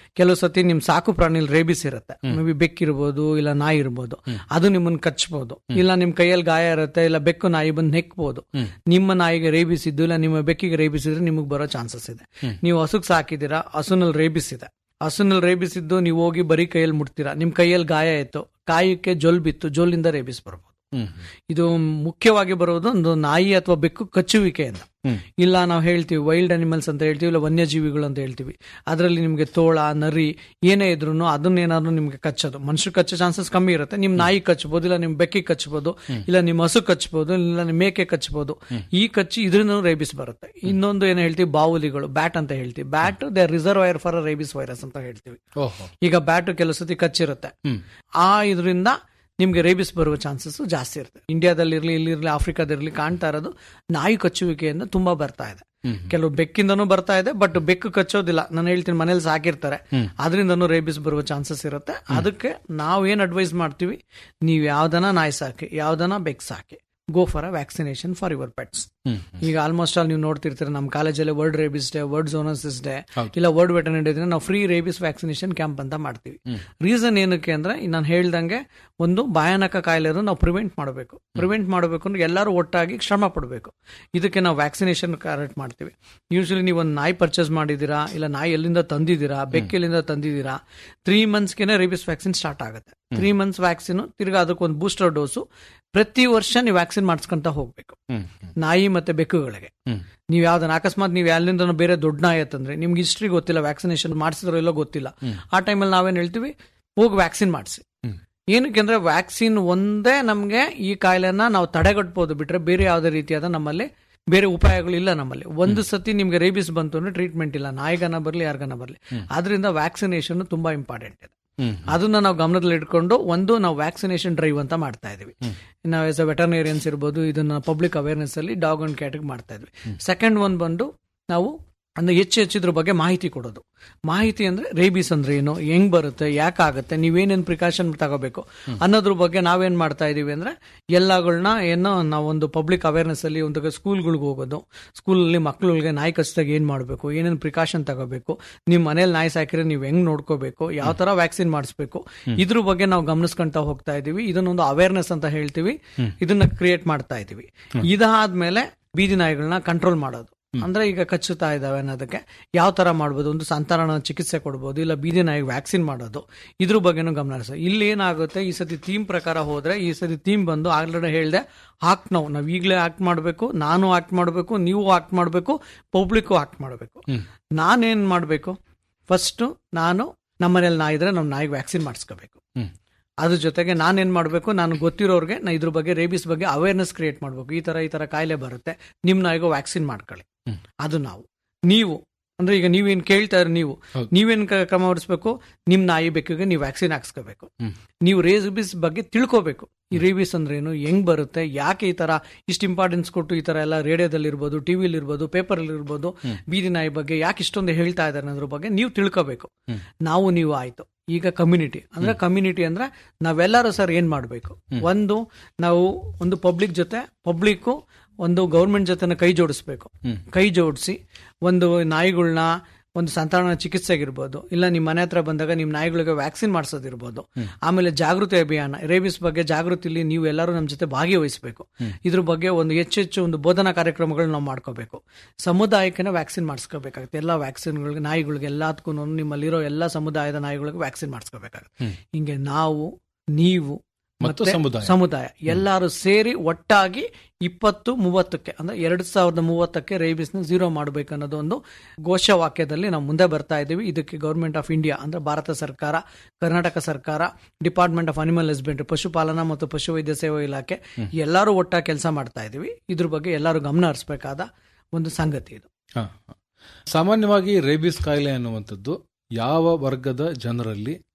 [SPEAKER 4] ಕೆಲವು ಸತಿ ನಿಮ್ ಸಾಕು ಪ್ರಾಣಿಲಿ ರೇಬಿಸ್ ಇರುತ್ತೆ ಮೇ ಬಿ ಬೆಕ್ಕಿರ್ಬೋದು ಇಲ್ಲ ನಾಯಿ ಇರ್ಬೋದು ಅದು ನಿಮ್ಮನ್ನ ಕಚ್ಬಹುದು ಇಲ್ಲ ನಿಮ್ ಕೈಯಲ್ಲಿ ಗಾಯ ಇರುತ್ತೆ ಇಲ್ಲ ಬೆಕ್ಕು ನಾಯಿ ಬಂದು ನೆಕ್ಬಹುದು ನಿಮ್ಮ ನಾಯಿಗೆ ರೇಬಿಸ್ ಇದ್ದು ಇಲ್ಲ ನಿಮ್ಮ ಬೆಕ್ಕಿಗೆ ರೇಬಿಸ್ ಇದ್ರೆ ನಿಮಗೆ ಬರೋ ಚಾನ್ಸಸ್ ಇದೆ ನೀವು ಹಸುಗ್ ಸಾಕಿದ್ದೀರಾ ಹಸುನಲ್ಲಿ ರೇಬಿಸ್ ಇದೆ ಹಸುನಲ್ಲಿ ರೇಬಿಸ್ ಇದ್ದು ನೀವು ಹೋಗಿ ಬರೀ ಕೈಯಲ್ಲಿ ಮುಟ್ತೀರಾ ನಿಮ್ ಕೈಯಲ್ಲಿ ಗಾಯ ಆಯ್ತು ಕಾಯಕ್ಕೆ ಜೊಲ್ ಬಿತ್ತು ಜೊಲ್ಲಿಂದ ರೇಬಿಸ್ ಬರ್ಬೋದು
[SPEAKER 3] ಹ್ಮ್
[SPEAKER 4] ಇದು ಮುಖ್ಯವಾಗಿ ಬರೋದು ಒಂದು ನಾಯಿ ಅಥವಾ ಬೆಕ್ಕು ಕಚ್ಚುವಿಕೆಯಿಂದ
[SPEAKER 3] ಹ್ಮ್.
[SPEAKER 4] ಇಲ್ಲ ನಾವು ಹೇಳ್ತೀವಿ ವೈಲ್ಡ್ ಅನಿಮಲ್ಸ್ ಅಂತ ಹೇಳ್ತೀವಿ ಇಲ್ಲ ವನ್ಯಜೀವಿಗಳು ಅಂತ ಹೇಳ್ತೀವಿ ಅದರಲ್ಲಿ ನಿಮಗೆ ತೋಳ ನರಿ ಏನೇ ಇದ್ರು ಅದನ್ನೇನಾದ್ರು ನಿಮ್ಗೆ ಕಚ್ಚೋದು ಮನುಷ್ಯ ಕಚ್ಚೋ ಚಾನ್ಸಸ್ ಕಮ್ಮಿ ಇರುತ್ತೆ ನಿಮ್ ನಾಯಿ ಕಚ್ಚಬಹುದು ಇಲ್ಲ ನಿಮ್ ಬೆಕ್ಕಿ ಕಚ್ಚಬಹುದು ಇಲ್ಲ ನಿಮ್ ಹಸು ಕಚ್ಚಬಹುದು ಇಲ್ಲ ನಿಮ್ ಮೇಕೆ ಕಚ್ಚಬಹುದು ಈ ಕಚ್ಚಿ ಇದ್ರಿಂದ ರೇಬಿಸ್ ಬರುತ್ತೆ ಇನ್ನೊಂದು ಏನು ಹೇಳ್ತೀವಿ ಬಾವುಲಿಗಳು ಬ್ಯಾಟ್ ಅಂತ ಹೇಳ್ತೀವಿ bat they reservoir for rabies virus ಅಂತ ಹೇಳ್ತೀವಿ
[SPEAKER 3] ಓಹೋ
[SPEAKER 4] ಈಗ ಬ್ಯಾಟ್ ಕೆಲವು ಸತಿ ಕಚ್ಚಿರುತ್ತೆ
[SPEAKER 3] ಹ್ಮ್
[SPEAKER 4] ಆ ಇದರಿಂದ ನಿಮ್ಗೆ ರೇಬಿಸ್ ಬರುವ ಚಾನ್ಸಸ್ ಜಾಸ್ತಿ ಇರುತ್ತೆ ಇಂಡಿಯಾದಲ್ಲಿರ್ಲಿ ಇಲ್ಲಿರ್ಲಿ ಆಫ್ರಿಕಾದಿರ್ಲಿ ಕಾಣ್ತಾ ಇರೋದು ನಾಯಿ ಕಚ್ಚುವಿಕೆಯಿಂದ ತುಂಬಾ ಬರ್ತಾ ಇದೆ
[SPEAKER 3] ಹ್ಮ್.
[SPEAKER 4] ಕೆಲವು ಬೆಕ್ಕಿಂದನೂ ಬರ್ತಾ ಇದೆ ಬಟ್ ಬೆಕ್ಕು ಕಚ್ಚೋದಿಲ್ಲ ನಾನು ಹೇಳ್ತೀನಿ ಮನೇಲಿ ಸಾಕಿರ್ತಾರೆ ಅದರಿಂದನೂ ರೇಬಿಸ್ ಬರುವ ಚಾನ್ಸಸ್ ಇರುತ್ತೆ ಅದಕ್ಕೆ ನಾವು ಏನ್ ಅಡ್ವೈಸ್ ಮಾಡ್ತೀವಿ ನೀವು ಯಾವ್ದನ ನಾಯಿ ಸಾಕಿ ಯಾವ್ದನ ಬೆಕ್ ಸಾಕಿ go for a vaccination for your pets
[SPEAKER 3] hmm
[SPEAKER 4] ಈಗ ಆಲ್ಮೋಸ್ಟ್ ಆಲ್ ನೀವು ನೋಡ್ತಿರ್ತೀರ ನಮ್ಮ ಕಾಲೇಜಲ್ಲಿ world rabies day world zoonosis day
[SPEAKER 3] ಹೌದು.
[SPEAKER 4] ಇಲ್ಲ ವರ್ಲ್ಡ್ ವೆಟರ್ನರಿ ಡೇ ನಾವು ಫ್ರೀ ರೇಬಿಸ್ ವ್ಯಾಕ್ಸಿನೇಷನ್ ಕ್ಯಾಂಪ್ ಅಂತ ಮಾಡ್ತೀವಿ ರೀಸನ್ ಏನಕ್ಕೆ ಅಂದ್ರೆ ನಾನು ಹೇಳ್ದಂಗೆ ಒಂದು ಭಯಾನಕ ಕಾಯಿಲೆ ನಾವು ಪ್ರಿವೆಂಟ್ ಮಾಡಬೇಕು ಪ್ರಿವೆಂಟ್ ಮಾಡಬೇಕು ಅಂದ್ರೆ ಎಲ್ಲರೂ ಒಟ್ಟಾಗಿ ಶ್ರಮ ಪಡಬೇಕು ಇದಕ್ಕೆ ನಾವು ವ್ಯಾಕ್ಸಿನೇಷನ್ ಕರೆಕ್ಟ್ ಮಾಡ್ತೀವಿ ಯೂಶಲಿ ನೀವು ಒಂದು ನಾಯಿ ಪರ್ಚೇಸ್ ಮಾಡಿದ್ದೀರಾ ಇಲ್ಲ ನಾಯಿ ಎಲ್ಲಿಂದ ತಂದಿದ್ದೀರಾ ಬೆಕ್ಕೆಲ್ಲಿಂದ ತಂದಿದ್ದೀರಾ ತ್ರೀ ಮಂತ್ಸ್ಗೆನೆ ರೇಬಿಸ್ ವ್ಯಾಕ್ಸಿನ್ ಸ್ಟಾರ್ಟ್ ಆಗುತ್ತೆ ತ್ರೀ ಮಂತ್ಸ್ ವ್ಯಾಕ್ಸಿನ್ ತಿರ್ಗಾ ಅದಕ್ಕೊಂದು ಬೂಸ್ಟರ್ ಡೋಸು ಪ್ರತಿ ವರ್ಷ ನೀವು ವ್ಯಾಕ್ಸಿನ್ ಮಾಡಿಸ್ಕೊಂತ ಹೋಗ್ಬೇಕು
[SPEAKER 3] ಹ್ಮ್
[SPEAKER 4] ನಾಯಿ ಮತ್ತೆ ಬೆಕ್ಕುಗಳಿಗೆ
[SPEAKER 3] ಹ್ಮ್
[SPEAKER 4] ನೀವು ಯಾವ್ದನ್ನ ಅಕಸ್ಮಾತ್ ನೀವು ಎಲ್ಲಿಂದ ಬೇರೆ ದೊಡ್ಡ ನಾಯಿ ಅಂತಂದ್ರೆ ನಿಮ್ಗೆ ಹಿಸ್ಟ್ರಿ ಗೊತ್ತಿಲ್ಲ ವ್ಯಾಕ್ಸಿನೇಷನ್ ಮಾಡಿಸಿದ್ರೋ ಇಲ್ಲೋ ಗೊತ್ತಿಲ್ಲ ಆ ಟೈಮಲ್ಲಿ ನಾವೇನ್ ಹೇಳ್ತೀವಿ ಹೋಗಿ ವ್ಯಾಕ್ಸಿನ್ ಮಾಡಿಸಿ
[SPEAKER 3] ಹ್ಮ್.
[SPEAKER 4] ಏನಕ್ಕೆ ಅಂದ್ರೆ ವ್ಯಾಕ್ಸಿನ್ ಒಂದೇ ನಮ್ಗೆ ಈ ಕಾಯಿಲೆನ ನಾವು ತಡೆಗಟ್ಬೋದು ಬಿಟ್ರೆ ಬೇರೆ ಯಾವುದೇ ರೀತಿಯಾದ ನಮ್ಮಲ್ಲಿ ಬೇರೆ ಉಪಾಯಗಳು ಇಲ್ಲ ನಮ್ಮಲ್ಲಿ ಒಂದು ಸತಿ ನಿಮ್ಗೆ ರೇಬಿಸ್ ಬಂತು ಅಂದ್ರೆ ಟ್ರೀಟ್ಮೆಂಟ್ ಇಲ್ಲ ನಾಯಿಗನ ಬರಲಿ ಯಾರಿಗನ ಬರಲಿ ಆದ್ರಿಂದ ವ್ಯಾಕ್ಸಿನೇಷನ್ ತುಂಬಾ ಇಂಪಾರ್ಟೆಂಟ್ ಇದೆ
[SPEAKER 3] ಹ್ಮ್
[SPEAKER 4] ಅದನ್ನ ನಾವು ಗಮನದಲ್ಲಿ ಇಟ್ಕೊಂಡು ಒಂದು ನಾವು ವ್ಯಾಕ್ಸಿನೇಷನ್ ಡ್ರೈವ್ ಅಂತ ಮಾಡ್ತಾ ಇದೀವಿ ನಾವು ಎಸ್ ಅ ವೆಟರ್ನೇರಿಯನ್ಸ್ ಇರ್ಬೋದು ಇದನ್ನ ಪಬ್ಲಿಕ್ ಅವೇರ್ನೆಸ್ ಅಲ್ಲಿ ಡಾಗ್ ಅಂಡ್ ಕ್ಯಾಟಿಗೆ ಮಾಡ್ತಾ ಇದ್ವಿ ಸೆಕೆಂಡ್ ಒನ್ ಬಂದು ನಾವು ಅಂದ್ರೆ ಹೆಚ್ಚು ಹೆಚ್ಚು ಇದ್ರ ಬಗ್ಗೆ ಮಾಹಿತಿ ಕೊಡೋದು ಮಾಹಿತಿ ಅಂದ್ರೆ ರೇಬಿಸ್ ಅಂದ್ರೆ ಏನು ಹೆಂಗ್ ಬರುತ್ತೆ ಯಾಕಾಗುತ್ತೆ ನೀವೇನೇನು ಪ್ರಿಕಾಷನ್ ತಗೋಬೇಕು ಅನ್ನೋದ್ರ ಬಗ್ಗೆ ನಾವೇನ್ ಮಾಡ್ತಾ ಇದೀವಿ ಅಂದ್ರೆ ಎಲ್ಲಗಳನ್ನ ಏನೋ ನಾವೊಂದು ಪಬ್ಲಿಕ್ ಅವೇರ್ನೆಸ್ ಅಲ್ಲಿ ಒಂದು ಸ್ಕೂಲ್ಗಳಿಗೆ ಹೋಗೋದು ಸ್ಕೂಲಲ್ಲಿ ಮಕ್ಕಳಿಗೆ ನಾಯಿ ಕಚ್ಚಿದಾಗ ಏನ್ ಮಾಡಬೇಕು ಏನೇನು ಪ್ರಿಕಾಷನ್ ತಗೋಬೇಕು ನಿಮ್ ಮನೇಲಿ ನಾಯಿ ಸಾಕಿದ್ರೆ ನೀವು ಹೆಂಗ್ ನೋಡ್ಕೋಬೇಕು ಯಾವ ತರ ವ್ಯಾಕ್ಸಿನ್ ಮಾಡಿಸ್ಬೇಕು ಇದ್ರ ಬಗ್ಗೆ ನಾವು ಗಮನಿಸ್ಕೊಂತ ಹೋಗ್ತಾ ಇದೀವಿ ಇದನ್ನೊಂದು ಅವೇರ್ನೆಸ್ ಅಂತ ಹೇಳ್ತೀವಿ ಇದನ್ನ ಕ್ರಿಯೇಟ್ ಮಾಡ್ತಾ ಇದೀವಿ ಇದಾದ್ಮೇಲೆ ಬೀದಿ ನಾಯಿಗಳನ್ನ ಕಂಟ್ರೋಲ್ ಮಾಡೋದು ಅಂದ್ರೆ ಈಗ ಕಚ್ಚುತ್ತಾ ಇದಾವೆ ಅನ್ನೋದಕ್ಕೆ ಯಾವ ತರ ಮಾಡ್ಬೋದು ಒಂದು ಸಂತಾನ ಚಿಕಿತ್ಸೆ ಕೊಡ್ಬೋದು ಇಲ್ಲ ಬೀದಿ ನಾಯಿಗೆ ವ್ಯಾಕ್ಸಿನ್ ಮಾಡೋದು ಇದ್ರ ಬಗ್ಗೆನೂ ಗಮನ ಹರಿಸೋದು ಇಲ್ಲಿ ಏನಾಗುತ್ತೆ ಈ ಸತಿ ಥೀಮ್ ಪ್ರಕಾರ ಹೋದ್ರೆ ಈ ಸತಿ ಥೀಮ್ ಬಂದು ಆಗ್ಲೇ ಹೇಳ್ದೆ ಆಕ್ಟ್ ನಾವು ನಾವ್ ಈಗಲೇ ಆಕ್ಟ್ ಮಾಡಬೇಕು ನಾನು ಆಕ್ಟ್ ಮಾಡಬೇಕು ನೀವು ಆಕ್ಟ್ ಮಾಡಬೇಕು ಪಬ್ಲಿಕ್ಕು ಆಕ್ಟ್ ಮಾಡಬೇಕು ನಾನೇನ್ ಮಾಡಬೇಕು ಫಸ್ಟ್ ನಾನು ನಮ್ಮನೇಲಿ ನಾಯಿ ಇದ್ರೆ ನಮ್ಮ ನಾಯಿಗೆ ವ್ಯಾಕ್ಸಿನ್ ಮಾಡಿಸ್ಕೋಬೇಕು
[SPEAKER 3] ಹ್ಮ್.
[SPEAKER 4] ಅದ್ರ ಜೊತೆಗೆ ನಾನೇನ್ ಮಾಡಬೇಕು ನಾನು ಗೊತ್ತಿರೋರ್ಗೆ ನಾ ಇದ್ರ ಬಗ್ಗೆ ರೇಬಿಸ್ ಬಗ್ಗೆ ಅವೇರ್ನೆಸ್ ಕ್ರಿಯೇಟ್ ಮಾಡಬೇಕು ಈ ತರ ಈ ತರ ಕಾಯಿಲೆ ಬರುತ್ತೆ ನಿಮ್ ನಾಯಿಗೂ ವ್ಯಾಕ್ಸಿನ್ ಮಾಡ್ಕೊಳ್ಳಿ
[SPEAKER 3] ಹ್ಮ್.
[SPEAKER 4] ಅದು ನಾವು ನೀವು ಅಂದ್ರೆ ಈಗ ನೀವೇನ್ ಕೇಳ್ತಾ ಇರೋ ನೀವು
[SPEAKER 3] ಹೌದು.
[SPEAKER 4] ನೀವೇನ್ ಕ- ಕ್ರಮ ವಹಿಸ್ಬೇಕು ನಿಮ್ ನಾಯಿ ಬೆಕ್ಕಿಗೆ ನೀವು ವ್ಯಾಕ್ಸಿನ್ ಹಾಕ್ಸ್ಕೋಬೇಕು
[SPEAKER 3] ಹ್ಮ್.
[SPEAKER 4] ನೀವು ರೇಬಿಸ್ ಬಗ್ಗೆ ತಿಳ್ಕೋಬೇಕು ಈ ರೇಬಿಸ್ ಅಂದ್ರೆ ಏನು ಹೆಂಗ್ ಬರುತ್ತೆ ಯಾಕೆ ಈ ತರ ಇಷ್ಟು ಇಂಪಾರ್ಟೆನ್ಸ್ ಕೊಟ್ಟು ಈ ತರ ಎಲ್ಲ ರೇಡಿಯೋದಲ್ಲಿ ಇರ್ಬೋದು ಟಿವಿಲಿ ಇರ್ಬೋದು ಪೇಪರ್ ಅಲ್ಲಿ ಇರ್ಬೋದು ಬೀದಿ ನಾಯಿ ಬಗ್ಗೆ ಯಾಕೆ ಇಷ್ಟೊಂದು ಹೇಳ್ತಾ ಇದ್ದಾರೆ ಅನ್ನೋದ್ರ ಬಗ್ಗೆ ನೀವು ತಿಳ್ಕೋಬೇಕು
[SPEAKER 3] ಹ್ಮ್.
[SPEAKER 4] ನಾವು ನೀವು ಆಯ್ತು ಈಗ ಕಮ್ಯುನಿಟಿ ಅಂದ್ರೆ ಕಮ್ಯುನಿಟಿ ಅಂದ್ರೆ ನಾವೆಲ್ಲರೂ ಸರ್ ಏನ್ ಮಾಡಬೇಕು ಒಂದು ನಾವು ಒಂದು ಪಬ್ಲಿಕ್ ಜೊತೆ ಪಬ್ಲಿಕ್ ಒಂದು ಗೌರ್ಮೆಂಟ್ ಜೊತೆ ಕೈ ಜೋಡಿಸ್ಬೇಕು
[SPEAKER 3] ಹ್ಮ್.
[SPEAKER 4] ಕೈ ಜೋಡಿಸಿ ಒಂದು ನಾಯಿಗಳನ್ನ ಒಂದು ಸಂತಾನ ಚಿಕಿತ್ಸೆಗಿರ್ಬೋದು ಇಲ್ಲ ನಿಮ್ಮ ಮನೆ ಹತ್ರ ಬಂದಾಗ ನಿಮ್ಮ ನಾಯಿಗಳಿಗೆ ವ್ಯಾಕ್ಸಿನ್ ಮಾಡಿಸೋದಿರ್ಬೋದು ಆಮೇಲೆ ಜಾಗೃತಿ ಅಭಿಯಾನ ರೇಬಿಸ್ ಬಗ್ಗೆ ಜಾಗೃತಿಲಿ ನೀವು ಎಲ್ಲರೂ ನಮ್ಮ ಜೊತೆ ಭಾಗವಹಿಸಬೇಕು ಇದ್ರ ಬಗ್ಗೆ ಒಂದು ಹೆಚ್ಚೆಚ್ಚು ಒಂದು ಬೋಧನಾ ಕಾರ್ಯಕ್ರಮಗಳು ನಾವು ಮಾಡ್ಕೋಬೇಕು ಸಮುದಾಯಕ್ಕೆ ವ್ಯಾಕ್ಸಿನ್ ಮಾಡಿಸ್ಕೋಬೇಕಾಗುತ್ತೆ ಎಲ್ಲ ವ್ಯಾಕ್ಸಿನ್ಗಳಿಗೆ ನಾಯಿಗಳಿಗೆ ಎಲ್ಲದಕ್ಕೂ ನಿಮ್ಮಲ್ಲಿರೋ ಎಲ್ಲ ಸಮುದಾಯದ ನಾಯಿಗಳಿಗೆ ವ್ಯಾಕ್ಸಿನ್ ಮಾಡಿಸ್ಕೋಬೇಕಾಗುತ್ತೆ ಹಿಂಗೆ ನಾವು ನೀವು
[SPEAKER 3] ಮತ್ತು
[SPEAKER 4] ಮತ್ತೆ
[SPEAKER 3] ಸಮುದಾಯ.
[SPEAKER 4] ಸಮುದಾಯ ಎಲ್ಲರೂ ಸೇರಿ ಒಟ್ಟಾಗಿ ಇಪ್ಪತ್ತು ಮೂವತ್ತಕ್ಕೆ ಅಂದ್ರೆ ಎರಡ್ ಸಾವಿರದ ಮೂವತ್ತಕ್ಕೆ ರೇಬಿಸ್ ನ ಝೀರೋ ಮಾಡಬೇಕು ಅನ್ನೋದು ಒಂದು ಘೋಷವಾಕ್ಯದಲ್ಲಿ ನಾವು ಮುಂದೆ ಬರ್ತಾ ಇದ್ದೀವಿ ಇದಕ್ಕೆ ಗೌರ್ಮೆಂಟ್ ಆಫ್ ಇಂಡಿಯಾ ಅಂದ್ರೆ ಭಾರತ ಸರ್ಕಾರ ಕರ್ನಾಟಕ ಸರ್ಕಾರ ಡಿಪಾರ್ಟ್ಮೆಂಟ್ ಆಫ್ ಅನಿಮಲ್ ಹಸ್ಬೆಂಡ್ರಿ ಪಶುಪಾಲನಾ ಮತ್ತು ಪಶುವೈದ್ಯ ಸೇವಾ ಇಲಾಖೆ ಎಲ್ಲರೂ ಒಟ್ಟಾಗಿ ಕೆಲಸ ಮಾಡ್ತಾ ಇದ್ದೀವಿ ಇದ್ರ ಬಗ್ಗೆ ಎಲ್ಲರೂ ಗಮನ ಹರಿಸಬೇಕಾದ ಒಂದು ಸಂಗತಿ ಇದು
[SPEAKER 3] ಹ, ಹ. ಸಾಮಾನ್ಯವಾಗಿ ರೇಬಿಸ್ ಕಾಯಿಲೆ ಅನ್ನುವಂಥದ್ದು ಯಾವ ವರ್ಗದ ಜನರಲ್ಲಿ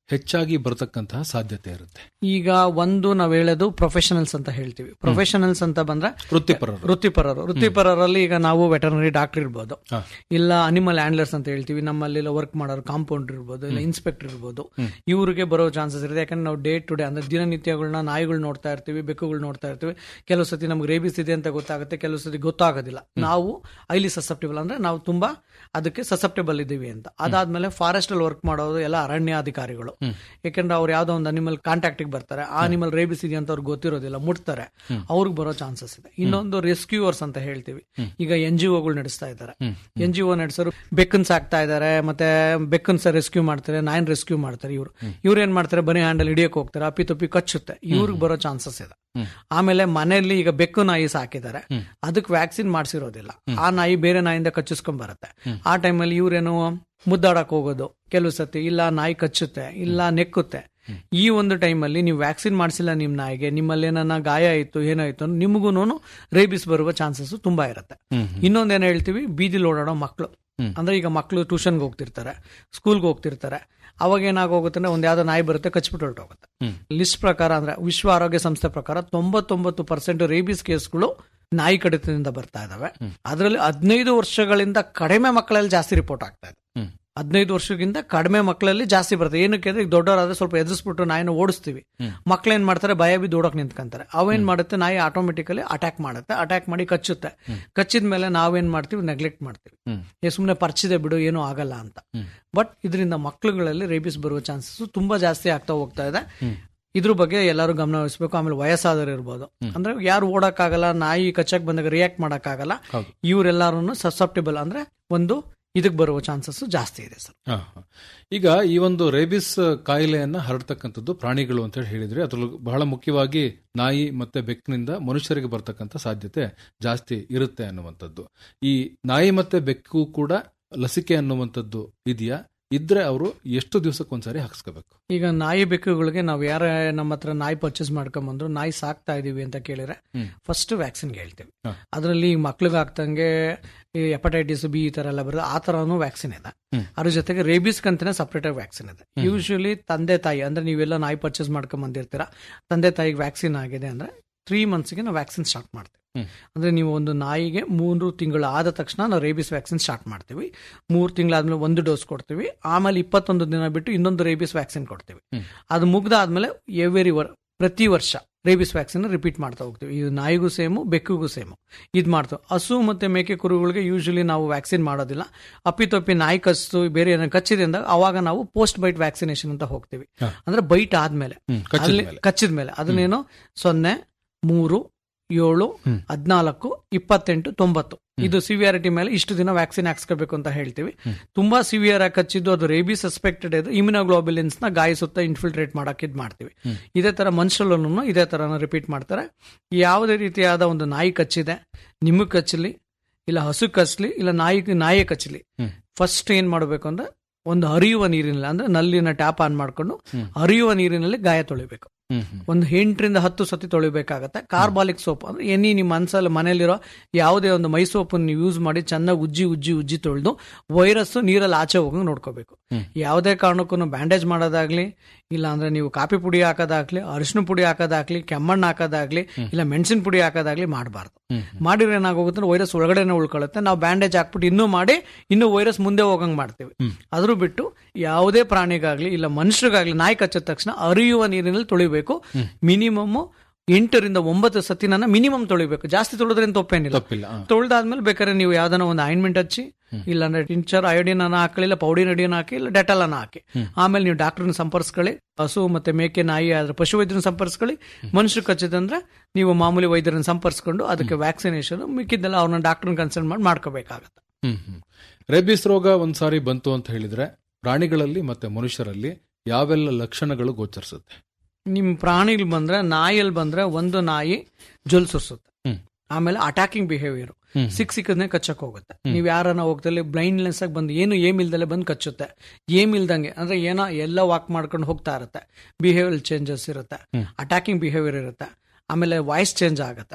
[SPEAKER 3] ಹೆಚ್ಚಾಗಿ ಬರತಕ್ಕಂತಹ ಸಾಧ್ಯತೆ ಇರುತ್ತೆ
[SPEAKER 4] ಈಗ ಒಂದು ನಾವ್ ಹೇಳೋದು ಪ್ರೊಫೆಷನಲ್ಸ್ ಅಂತ ಹೇಳ್ತೀವಿ ಪ್ರೊಫೆಷನಲ್ಸ್ ಅಂತ ಬಂದ್ರೆ
[SPEAKER 3] ವೃತ್ತಿಪರರು
[SPEAKER 4] ವೃತ್ತಿಪರರು ವೃತ್ತಿಪರರಲ್ಲಿ ಈಗ ನಾವು ವೆಟರ್ನರಿ ಡಾಕ್ಟರ್ ಇರ್ಬೋದು
[SPEAKER 3] ಹಾ.
[SPEAKER 4] ಇಲ್ಲ ಅನಿಮಲ್ ಹ್ಯಾಂಡ್ಲರ್ಸ್ ಅಂತ ಹೇಳ್ತೀವಿ ನಮ್ಮಲ್ಲಿ ವರ್ಕ್ ಮಾಡೋರು ಕಾಂಪೌಂಡರ್ ಇರ್ಬೋದು ಇಲ್ಲ ಇನ್ಸ್ಪೆಕ್ಟರ್ ಇರ್ಬೋದು ಇವ್ರಿಗೆ ಬರೋ ಚಾನ್ಸಸ್ ಇರುತ್ತೆ ಯಾಕಂದ್ರೆ ನಾವು ಡೇ ಟು ಡೇ ಅಂದ್ರೆ ದಿನನಿತ್ಯಗಳನ್ನ ನಾಯಿಗಳು ನೋಡ್ತಾ ಇರ್ತೀವಿ ಬೆಕ್ಕುಗಳು ನೋಡ್ತಾ ಇರ್ತೀವಿ ಕೆಲವು ಸತಿ ನಮ್ಗೆ ರೇಬಿಸ್ ಇದೆ ಅಂತ ಗೊತ್ತಾಗುತ್ತೆ ಕೆಲವು ಸತಿ ಗೊತ್ತಾಗೋದಿಲ್ಲ ನಾವು ಐಲಿ ಸಸೆಪ್ಟಿಬಲ್ ಅಂದ್ರೆ ನಾವು ತುಂಬಾ ಅದಕ್ಕೆ ಸಸೆಪ್ಟೇಬಲ್ ಇದ್ದೀವಿ ಅಂತ ಅದಾದ್ಮೇಲೆ ಫಾರೆಸ್ಟ್ ಅಲ್ಲಿ ವರ್ಕ್ ಮಾಡೋದು ಎಲ್ಲ ಅರಣ್ಯಾಧಿಕಾರಿಗಳು ಯಾಕಂದ್ರೆ ಅವ್ರು ಯಾವ್ದೋ ಒಂದು ಅನಿಮಲ್ ಕಾಂಟ್ಯಾಕ್ಟ್ ಬರ್ತಾರೆ ಆ ಅನಿಮಲ್ ರೇಬಿಸ್ ಇದೆ ಅಂತ ಅವ್ರಿಗೆ ಗೊತ್ತಿರೋದಿಲ್ಲ ಮುಟ್ತಾರೆ ಅವ್ರಿಗೆ ಬರೋ ಚಾನ್ಸಸ್ ಇದೆ ಇನ್ನೊಂದು ರೆಸ್ಕ್ಯೂವರ್ಸ್ ಅಂತ ಹೇಳ್ತೀವಿ ಈಗ ಎನ್ ಜಿ ಒಗಳು ನಡೆಸ್ತಾ ಇದ್ದಾರೆ ಎನ್ ಜಿ ಒ ನಡೆಸೋರು ಬೆಕ್ಕನ್ ಸಾಕ್ತಾ ಇದ್ದಾರೆ ಮತ್ತೆ ಬೆಕ್ಕನ್ ರೆಸ್ಕ್ಯೂ ಮಾಡ್ತಾರೆ ನಾಯಿನ್ ರೆಸ್ಕ್ಯೂ ಮಾಡ್ತಾರೆ ಇವರು ಇವ್ರು ಏನ್ ಮಾಡ್ತಾರೆ ಬರೀ ಹ್ಯಾಂಡಲ್ ಹಿಡಿಯಕ್ ಹೋಗ್ತಾರೆ ಅಪ್ಪಿ ತಪ್ಪಿ ಕಚ್ಚುತ್ತೆ ಇವ್ರಿಗೆ ಬರೋ ಚಾನ್ಸಸ್ ಇದೆ ಆಮೇಲೆ ಮನೆಯಲ್ಲಿ ಈಗ ಬೆಕ್ಕು ನಾಯಿ ಸಾಕಿದ್ದಾರೆ ಅದಕ್ಕೆ ವ್ಯಾಕ್ಸಿನ್ ಮಾಡಿಸಿರೋದಿಲ್ಲ ಆ ನಾಯಿ ಬೇರೆ ನಾಯಿಂದ ಕಚ್ಚಿಸ್ಕೊಂಡ್ ಬರುತ್ತೆ ಆ ಟೈಮಲ್ಲಿ ಇವ್ರೇನು ಮುದ್ದಾಡಕ್ ಹೋಗೋದು ಕೆಲವು ಸತಿ ಇಲ್ಲ ನಾಯಿ ಕಚ್ಚುತ್ತೆ ಇಲ್ಲ ನೆಕ್ಕುತ್ತೆ ಈ ಒಂದು ಟೈಮಲ್ಲಿ ನೀವು ವ್ಯಾಕ್ಸಿನ್ ಮಾಡಿಸಿಲ್ಲ ನಿಮ್ ನಾಯಿಗೆ ನಿಮ್ಮಲ್ಲಿ ಏನನ್ನ ಗಾಯ ಆಯ್ತು ಏನಾಯ್ತು ನಿಮಗೂ ರೇಬಿಸ್ ಬರುವ ಚಾನ್ಸಸ್ ತುಂಬಾ ಇರುತ್ತೆ ಇನ್ನೊಂದೇನು ಹೇಳ್ತೀವಿ ಬೀದಿಲಿ ಓಡಾಡೋ ಮಕ್ಕಳು ಅಂದ್ರೆ ಈಗ ಮಕ್ಕಳು ಟ್ಯೂಷನ್ಗೆ ಹೋಗ್ತಿರ್ತಾರೆ ಸ್ಕೂಲ್ಗೆ ಹೋಗ್ತಿರ್ತಾರೆ ಅವಾಗ ಏನಾಗೋಗುತ್ತೆ ಅಂದ್ರೆ ಒಂದ್ ಯಾವ್ದೋ ನಾಯಿ ಬರುತ್ತೆ ಕಚ್ಬಿಟ್ಟು ಹೊರಟೋಗುತ್ತೆ ಲಿಸ್ಟ್ ಪ್ರಕಾರ ಅಂದ್ರೆ ವಿಶ್ವ ಆರೋಗ್ಯ ಸಂಸ್ಥೆ ಪ್ರಕಾರ ತೊಂಬತ್ತೊಂಬತ್ತು ಪರ್ಸೆಂಟ್ ರೇಬಿಸ್ ಕೇಸ್ಗಳು ನಾಯಿ ಕಡಿತದಿಂದ ಬರ್ತಾ ಇದಾವೆ ಅದರಲ್ಲಿ ಹದಿನೈದು ವರ್ಷಗಳಿಂದ ಕಡಿಮೆ ಮಕ್ಕಳಲ್ಲಿ ಜಾಸ್ತಿ ರಿಪೋರ್ಟ್ ಆಗ್ತಾ ಇದೆ
[SPEAKER 3] ಹ್ಮ್.
[SPEAKER 4] ಹದಿನೈದು ವರ್ಷಕ್ಕಿಂತ ಕಡಿಮೆ ಮಕ್ಕಳಲ್ಲಿ ಜಾಸ್ತಿ ಬರುತ್ತೆ ಏನಕ್ಕೆ ಅಂದ್ರೆ ಈಗ ದೊಡ್ಡವರಾದ್ರೆ ಸ್ವಲ್ಪ ಎದುರಿಸ್ಬಿಟ್ಟು ನಾಯಿನ ಓಡಿಸ್ತೀವಿ ಮಕ್ಳು ಏನ್ ಮಾಡ್ತಾರೆ ಭಯ ಬಿದ್ದು ಓಡಕ್ ನಿಂತ್ಕೊಂತಾರೆ ಅವೇನ್ ಮಾಡುತ್ತೆ ನಾಯಿ ಆಟೋಮೆಟಿಕಲಿ ಅಟ್ಯಾಕ್ ಮಾಡುತ್ತೆ ಅಟ್ಯಾಕ್ ಮಾಡಿ ಕಚ್ಚುತ್ತೆ ಕಚ್ಚಿದ ಮೇಲೆ ನಾವೇನ್ ಮಾಡ್ತೀವಿ ನೆಗ್ಲೆಕ್ಟ್ ಮಾಡ್ತೀವಿ
[SPEAKER 3] ಹ್ಮ್.
[SPEAKER 4] ಏ ಸುಮ್ನೆ ಪರ್ಚಿದೆ ಬಿಡು ಏನೂ ಆಗಲ್ಲ ಅಂತ ಬಟ್ ಇದರಿಂದ ಮಕ್ಕಳುಗಳಲ್ಲಿ ರೇಬಿಸ್ ಬರುವ ಚಾನ್ಸಸ್ ತುಂಬಾ ಜಾಸ್ತಿ ಆಗ್ತಾ ಹೋಗ್ತಾ ಇದೆ ಇದ್ರ ಬಗ್ಗೆ ಎಲ್ಲರೂ ಗಮನ ವಹಿಸಬೇಕು ಆಮೇಲೆ ವಯಸ್ಸಾದವರು ಇರ್ಬೋದು ಅಂದ್ರೆ ಯಾರು ಓಡಕ್ಕಾಗಲ್ಲ ನಾಯಿ ಕಚ್ಚಕ್ ಬಂದಾಗ ರಿಯಾಕ್ಟ್ ಮಾಡಕ್ಕಾಗಲ್ಲ
[SPEAKER 3] ಹೌದು.
[SPEAKER 4] ಇವರೆಲ್ಲರೂ ಸಸೆಪ್ಟಿಬಲ್ ಅಂದ್ರೆ ಒಂದು ಇದಕ್ ಬರುವ ಚಾನ್ಸಸ್ ಜಾಸ್ತಿ ಇದೆ ಸರ್
[SPEAKER 3] ಹಾ, ಹಾ. ಈಗ ಈ ಒಂದು ರೇಬಿಸ್ ಕಾಯಿಲೆಯನ್ನ ಹರಡ್ತಕ್ಕಂಥದ್ದು ಪ್ರಾಣಿಗಳು ಅಂತ ಹೇಳಿ ಹೇಳಿದ್ರೆ ಅದ್ರಲ್ಲೂ ಬಹಳ ಮುಖ್ಯವಾಗಿ ನಾಯಿ ಮತ್ತೆ ಬೆಕ್ಕಿನಿಂದ ಮನುಷ್ಯರಿಗೆ ಬರ್ತಕ್ಕಂಥ ಸಾಧ್ಯತೆ ಜಾಸ್ತಿ ಇರುತ್ತೆ ಅನ್ನುವಂಥದ್ದು ಈ ನಾಯಿ ಮತ್ತೆ ಬೆಕ್ಕು ಕೂಡ ಲಸಿಕೆ ಅನ್ನುವಂಥದ್ದು ಇದೆಯಾ ಇದ್ರೆ ಅವರು ಎಷ್ಟು ದಿವಸಕ್ಕೊಂದ್ಸರಿ ಹಾಕ್ಸ್ಕೋಬೇಕು
[SPEAKER 4] ಈಗ ನಾಯಿ ಬೆಕ್ಕುಗಳಿಗೆ ನಾವು ಯಾರ ನಮ್ಮ ಹತ್ರ ನಾಯಿ ಪರ್ಚೇಸ್ ಮಾಡ್ಕೊಂಬಂದ್ರು ನಾಯಿ ಸಾಕ್ತಾ ಇದೀವಿ ಅಂತ ಕೇಳಿದ್ರೆ
[SPEAKER 3] ಹ್ಮ್.
[SPEAKER 4] ಫಸ್ಟ್ ವ್ಯಾಕ್ಸಿನ್ ಹೇಳ್ತೀವಿ
[SPEAKER 3] ಹಾ.
[SPEAKER 4] ಅದರಲ್ಲಿ ಮಕ್ಳಿಗೆ ಆಗ್ತಂಗೆ ಈ ಹೆಪಟೈಟಿಸ್ ಬಿ ಈ ತರ ಎಲ್ಲ ಬರುತ್ತೆ ಆ ತರನು ವ್ಯಾಕ್ಸಿನ್ ಇದೆ
[SPEAKER 3] ಹ್ಮ್.
[SPEAKER 4] ಅದ್ರ ಜೊತೆಗೆ ರೇಬಿಸ್ ಕಂತಾನೆ ಸಪ್ರೇಟ್ ಆಗಿ ವ್ಯಾಕ್ಸಿನ್ ಇದೆ ಯೂಶಲಿ ತಂದೆ ತಾಯಿ ಅಂದ್ರೆ ನೀವೆಲ್ಲ ನಾಯಿ ಪರ್ಚೇಸ್ ಮಾಡ್ಕೊಂಡ್ ಬಂದಿರ್ತೀರಾ ತಂದೆ ತಾಯಿಗೆ ವ್ಯಾಕ್ಸಿನ್ ಆಗಿದೆ ಅಂದ್ರೆ ತ್ರೀ ಮಂತ್ಸ್ಗೆ ನಾವು ವ್ಯಾಕ್ಸಿನ್ ಸ್ಟಾರ್ಟ್ ಮಾಡ್ತೀವಿ
[SPEAKER 3] ಹ್ಮ್.
[SPEAKER 4] ಅಂದ್ರೆ ನೀವು ಒಂದು ನಾಯಿಗೆ ಮೂರು ತಿಂಗಳು ಆದ ತಕ್ಷಣ ನಾವು ರೇಬಿಸ್ ವ್ಯಾಕ್ಸಿನ್ ಸ್ಟಾರ್ಟ್ ಮಾಡ್ತೀವಿ ಮೂರು ತಿಂಗಳಾದ್ಮೇಲೆ ಒಂದು ಡೋಸ್ ಕೊಡ್ತೀವಿ ಆಮೇಲೆ ಇಪ್ಪತ್ತೊಂದು ದಿನ ಬಿಟ್ಟು ಇನ್ನೊಂದು ರೇಬಿಸ್ ವ್ಯಾಕ್ಸಿನ್ ಕೊಡ್ತೀವಿ
[SPEAKER 3] ಹ್ಮ್.
[SPEAKER 4] ಅದು ಮುಗ್ದಾದ್ಮೇಲೆ ಎವ್ರಿ ವರ್ ಪ್ರತಿ ವರ್ಷ ರೇಬಿಸ್ ವ್ಯಾಕ್ಸಿನ್ ರಿಪೀಟ್ ಮಾಡ್ತಾ ಹೋಗ್ತೀವಿ ಇದು ನಾಯಿಗೂ ಸೇಮು ಬೆಕ್ಕಿಗೂ ಸೇಮು ಇದು ಮಾಡ್ತೀವಿ ಹಸು ಮತ್ತೆ ಮೇಕೆ ಕುರುಗಳಿಗೆ ಯೂಶಲಿ ನಾವು ವ್ಯಾಕ್ಸಿನ್ ಮಾಡೋದಿಲ್ಲ ಅಪ್ಪಿತಪ್ಪಿ ನಾಯಿ ಕಚ್ತು ಬೇರೆ ಏನೋ ಕಚ್ಚಿದೆ ಅಂದಾಗ ಅವಾಗ ನಾವು ಪೋಸ್ಟ್ ಬೈಟ್ ವ್ಯಾಕ್ಸಿನೇಷನ್ ಅಂತ ಹೋಗ್ತೀವಿ
[SPEAKER 3] ಹಾ.
[SPEAKER 4] ಅಂದ್ರೆ ಬೈಟ್ ಆದ್ಮೇಲೆ
[SPEAKER 3] ಹ್ಮ್, ಕಚ್ಚಿದ
[SPEAKER 4] ಅಲ್ಲಿ
[SPEAKER 3] ಮೇಲೆ.
[SPEAKER 4] ಕಚ್ಚಿದ ಮೇಲೆ ಅದನ್ನೇನು ಸೊನ್ನೆ ಮೂರು ಏಳು
[SPEAKER 3] ಹ್ಮ್.
[SPEAKER 4] ಹದಿನಾಲ್ಕು ಇಪ್ಪತ್ತೆಂಟು ತೊಂಬತ್ತು ಇದು ಸಿವಿಯಾರಿಟಿ ಮೇಲೆ ಇಷ್ಟು ದಿನ ವ್ಯಾಕ್ಸಿನ್ ಹಾಕ್ಸ್ಕೋಬೇಕು ಅಂತ ಹೇಳ್ತೀವಿ ತುಂಬಾ ಸಿವಿಯರ್ ಆಗಿ ಕಚ್ಚಿದ್ದು ಅದು ರೇಬಿ ಸಸ್ಪೆಕ್ಟೆಡ್ ಇದೆ ಇಮ್ಯುನೋಗ್ಲೋಬಿಲಿನ್ಸ್ ನ ಗಾಯ ಸುತ್ತ ಇನ್ಫಿಲ್ಟ್ರೇಟ್ ಮಾಡಕ್ ಇದ್ ಮಾಡ್ತೀವಿ ಇದೇ ತರ ಮನುಷ್ಯರಲ್ಲೂ ಇದೇ ತರ ರಿಪೀಟ್ ಮಾಡ್ತಾರೆ ಯಾವುದೇ ರೀತಿಯಾದ ಒಂದು ನಾಯಿ ಕಚ್ಚಿದೆ ನಿಮಗ್ ಕಚ್ಚಲಿ ಇಲ್ಲ ಹಸು ಕಚ್ಚಲಿ ಇಲ್ಲ ನಾಯಿ ನಾಯಿ ಕಚ್ಚಲಿ
[SPEAKER 3] ಹ್ಮ್.
[SPEAKER 4] ಫಸ್ಟ್ ಏನ್ ಮಾಡ್ಬೇಕು ಅಂದ್ರೆ ಒಂದು ಹರಿಯುವ ನೀರಿನಲ್ಲಿ ಅಂದ್ರೆ ನಲ್ಲಿನ ಟ್ಯಾಪ್ ಆನ್ ಮಾಡ್ಕೊಂಡು ಹರಿಯುವ ನೀರಿನಲ್ಲಿ ಗಾಯ ತೊಳಿಬೇಕು
[SPEAKER 3] ಹ್ಮ್, ಹ್ಮ್.
[SPEAKER 4] ಒಂದು ಎಂಟರಿಂದ ಹತ್ತು ಸತಿ ತೊಳಿಬೇಕಾಗತ್ತೆ ಕಾರ್ಬಾಲಿಕ್ ಸೋಪ್ ಅಂದ್ರೆ ಎನಿ ನಿಮ್ಮ ಮನ್ಸಲ್ಲಿ ಮನೇಲಿರೋ ಯಾವುದೇ ಒಂದು ಮೈ ಸೋಪ್ ನೀವು ಯೂಸ್ ಮಾಡಿ ಚೆನ್ನಾಗಿ ಉಜ್ಜಿ ಉಜ್ಜಿ ಉಜ್ಜಿ ತೊಳೆದು ವೈರಸ್ ನೀರಲ್ಲಿ ಆಚೆ ಹೋಗಂಗ್ ನೋಡ್ಕೋಬೇಕು
[SPEAKER 3] ಹ್ಮ್.
[SPEAKER 4] ಯಾವುದೇ ಕಾರಣಕ್ಕೂ ಬ್ಯಾಂಡೇಜ್ ಮಾಡೋದಾಗ್ಲಿ ಇಲ್ಲ ಅಂದ್ರೆ ನೀವು ಕಾಫಿ ಪುಡಿ ಹಾಕೋದಾಗ್ಲಿ ಅರಿಶಿನ ಪುಡಿ ಹಾಕೋದಾಗ್ಲಿ ಕೆಮ್ಮಣ್ಣು ಹಾಕೋದಾಗ್ಲಿ ಇಲ್ಲ ಮೆಣಸಿನ ಪುಡಿ ಹಾಕೋದಾಗ್ಲಿ ಮಾಡಬಾರ್ದು
[SPEAKER 3] ಹ್ಮ್.
[SPEAKER 4] ಮಾಡಿದ್ರೆ ಏನಾಗೋಗುತ್ತೆ ಅಂದ್ರೆ ವೈರಸ್ ಒಳಗಡೆನೆ ಉಳ್ಕೊಳ್ಳುತ್ತೆ ನಾವು ಬ್ಯಾಂಡೇಜ್ ಹಾಕ್ಬಿಟ್ಟು ಇನ್ನೂ ಮಾಡಿ ಇನ್ನೂ ವೈರಸ್ ಮುಂದೆ ಹೋಗಂಗ್ ಮಾಡ್ತೀವಿ
[SPEAKER 3] ಹ್ಮ್.
[SPEAKER 4] ಅದ್ರ ಬಿಟ್ಟು ಯಾವುದೇ ಪ್ರಾಣಿಗಾಗ್ಲಿ ಇಲ್ಲ ಮನುಷ್ಯರಿಗಾಗ್ಲಿ ನಾಯಿ ಕಚ್ಚಿದ ತಕ್ಷಣ ಅರಿಯುವ ನೀರಿನಲ್ಲಿ ತೊಳಿಬೇಕು ಮಿನಿಮಮ್ ಎಂಟರಿಂದ ಒಂಬತ್ತು ಸತಿನ ಮಿನಿಮಮ್ ತೊಳಿಬೇಕು ಜಾಸ್ತಿ ತೊಳೆದ್ರೇನು ತಪ್ಪೇನಿಲ್ಲ
[SPEAKER 3] ತಪ್ಪಿಲ್ಲ ಹಾ.
[SPEAKER 4] ತೊಳ್ದಾದ್ಮೇಲೆ ಬೇಕಾದ್ರೆ ನೀವು ಯಾವ್ದಾನ ಒಂದು ಆಯಿಂಟ್ಮೆಂಟ್ ಹಚ್ಚಿ ಇಲ್ಲಾಂದ್ರೆ ಟಿಂಚರ್ ಅಯೋಡಿನ್ ಅನ್ನ ಹಾಕಲಿ ಇಲ್ಲ ಪೌಡಿನ್ ಅಡಿಯನ್ ಹಾಕಿ ಇಲ್ಲ ಡೆಟಾಲ್ ಅನ್ನ ಹಾಕಿ ಆಮೇಲೆ ನೀವು ಡಾಕ್ಟರ್ನ ಸಂಪರ್ಸ್ಕೊಳ್ಳಿ ಹಸು ಮತ್ತೆ ಮೇಕೆ ನಾಯಿ ಆದ್ರೆ ಪಶು ವೈದ್ಯರನ್ನ ಸಂಪರ್ಸ್ಕೊಳ್ಳಿ ಮನುಷ್ಯ ಕಚ್ಚಿದಂದ್ರೆ ನೀವು ಮಾಮೂಲಿ ವೈದ್ಯರನ್ನ ಸಂಪರ್ಸ್ಕೊಂಡು ಅದಕ್ಕೆ ವ್ಯಾಕ್ಸಿನೇಷನ್ ಮಿಕ್ಕಿದ್ದೆಲ್ಲ ಅವ್ರನ್ನ ಡಾಕ್ಟರ್ನ ಕನ್ಸಲ್ಟ್ ಮಾಡಿ ಮಾಡ್ಕೋಬೇಕಾಗತ್ತೆ
[SPEAKER 3] ಹ್ಮ್ ಹ್ಮ್. ರೇಬಿಸ್ ರೋಗ ಒಂದ್ಸಾರಿ ಬಂತು ಅಂತ ಹೇಳಿದ್ರೆ ಪ್ರಾಣಿಗಳಲ್ಲಿ ಮತ್ತೆ ಮನುಷ್ಯರಲ್ಲಿ ಯಾವೆಲ್ಲ ಲಕ್ಷಣಗಳು ಗೋಚರಿಸುತ್ತೆ
[SPEAKER 4] ನಿಮ್ ಪ್ರಾಣಿಗಳು ಬಂದ್ರೆ ನಾಯಲ್ಲಿ ಬಂದ್ರೆ ಒಂದು ನಾಯಿ ಜೊಲ್ ಸುರಿಸುತ್ತೆ
[SPEAKER 3] ಹ್ಮ್.
[SPEAKER 4] ಆಮೇಲೆ ಅಟ್ಯಾಕಿಂಗ್ ಬಿಹೇವಿಯರ್
[SPEAKER 3] ಹ್ಮ್.
[SPEAKER 4] ಸಿಕ್ ಸಿಕ್ಕದ್ನೆ ಕಚ್ಚಕ್ ಹೋಗುತ್ತೆ ನೀವ್ ಯಾರನ್ನ ಹೋಗ್ದಲ್ಲಿ ಬ್ಲೈಂಡ್ನೆಸ್ ಆಗಿ ಬಂದು ಏನು ಏಮ್ ಇಲ್ದಲೆ ಬಂದು ಕಚ್ಚುತ್ತೆ ಏಮ್ ಇಲ್ದಂಗೆ ಅಂದ್ರೆ ಏನೋ ಎಲ್ಲ ವಾಕ್ ಮಾಡ್ಕೊಂಡು ಹೋಗ್ತಾ ಇರುತ್ತೆ ಬಿಹೇವಿಯರ್ ಚೇಂಜಸ್ ಇರುತ್ತೆ
[SPEAKER 3] ಹ್ಮ್.
[SPEAKER 4] ಅಟ್ಯಾಕಿಂಗ್ ಬಿಹೇವಿಯರ್ ಇರುತ್ತೆ ಆಮೇಲೆ ವಾಯ್ಸ್ ಚೇಂಜ್ ಆಗುತ್ತೆ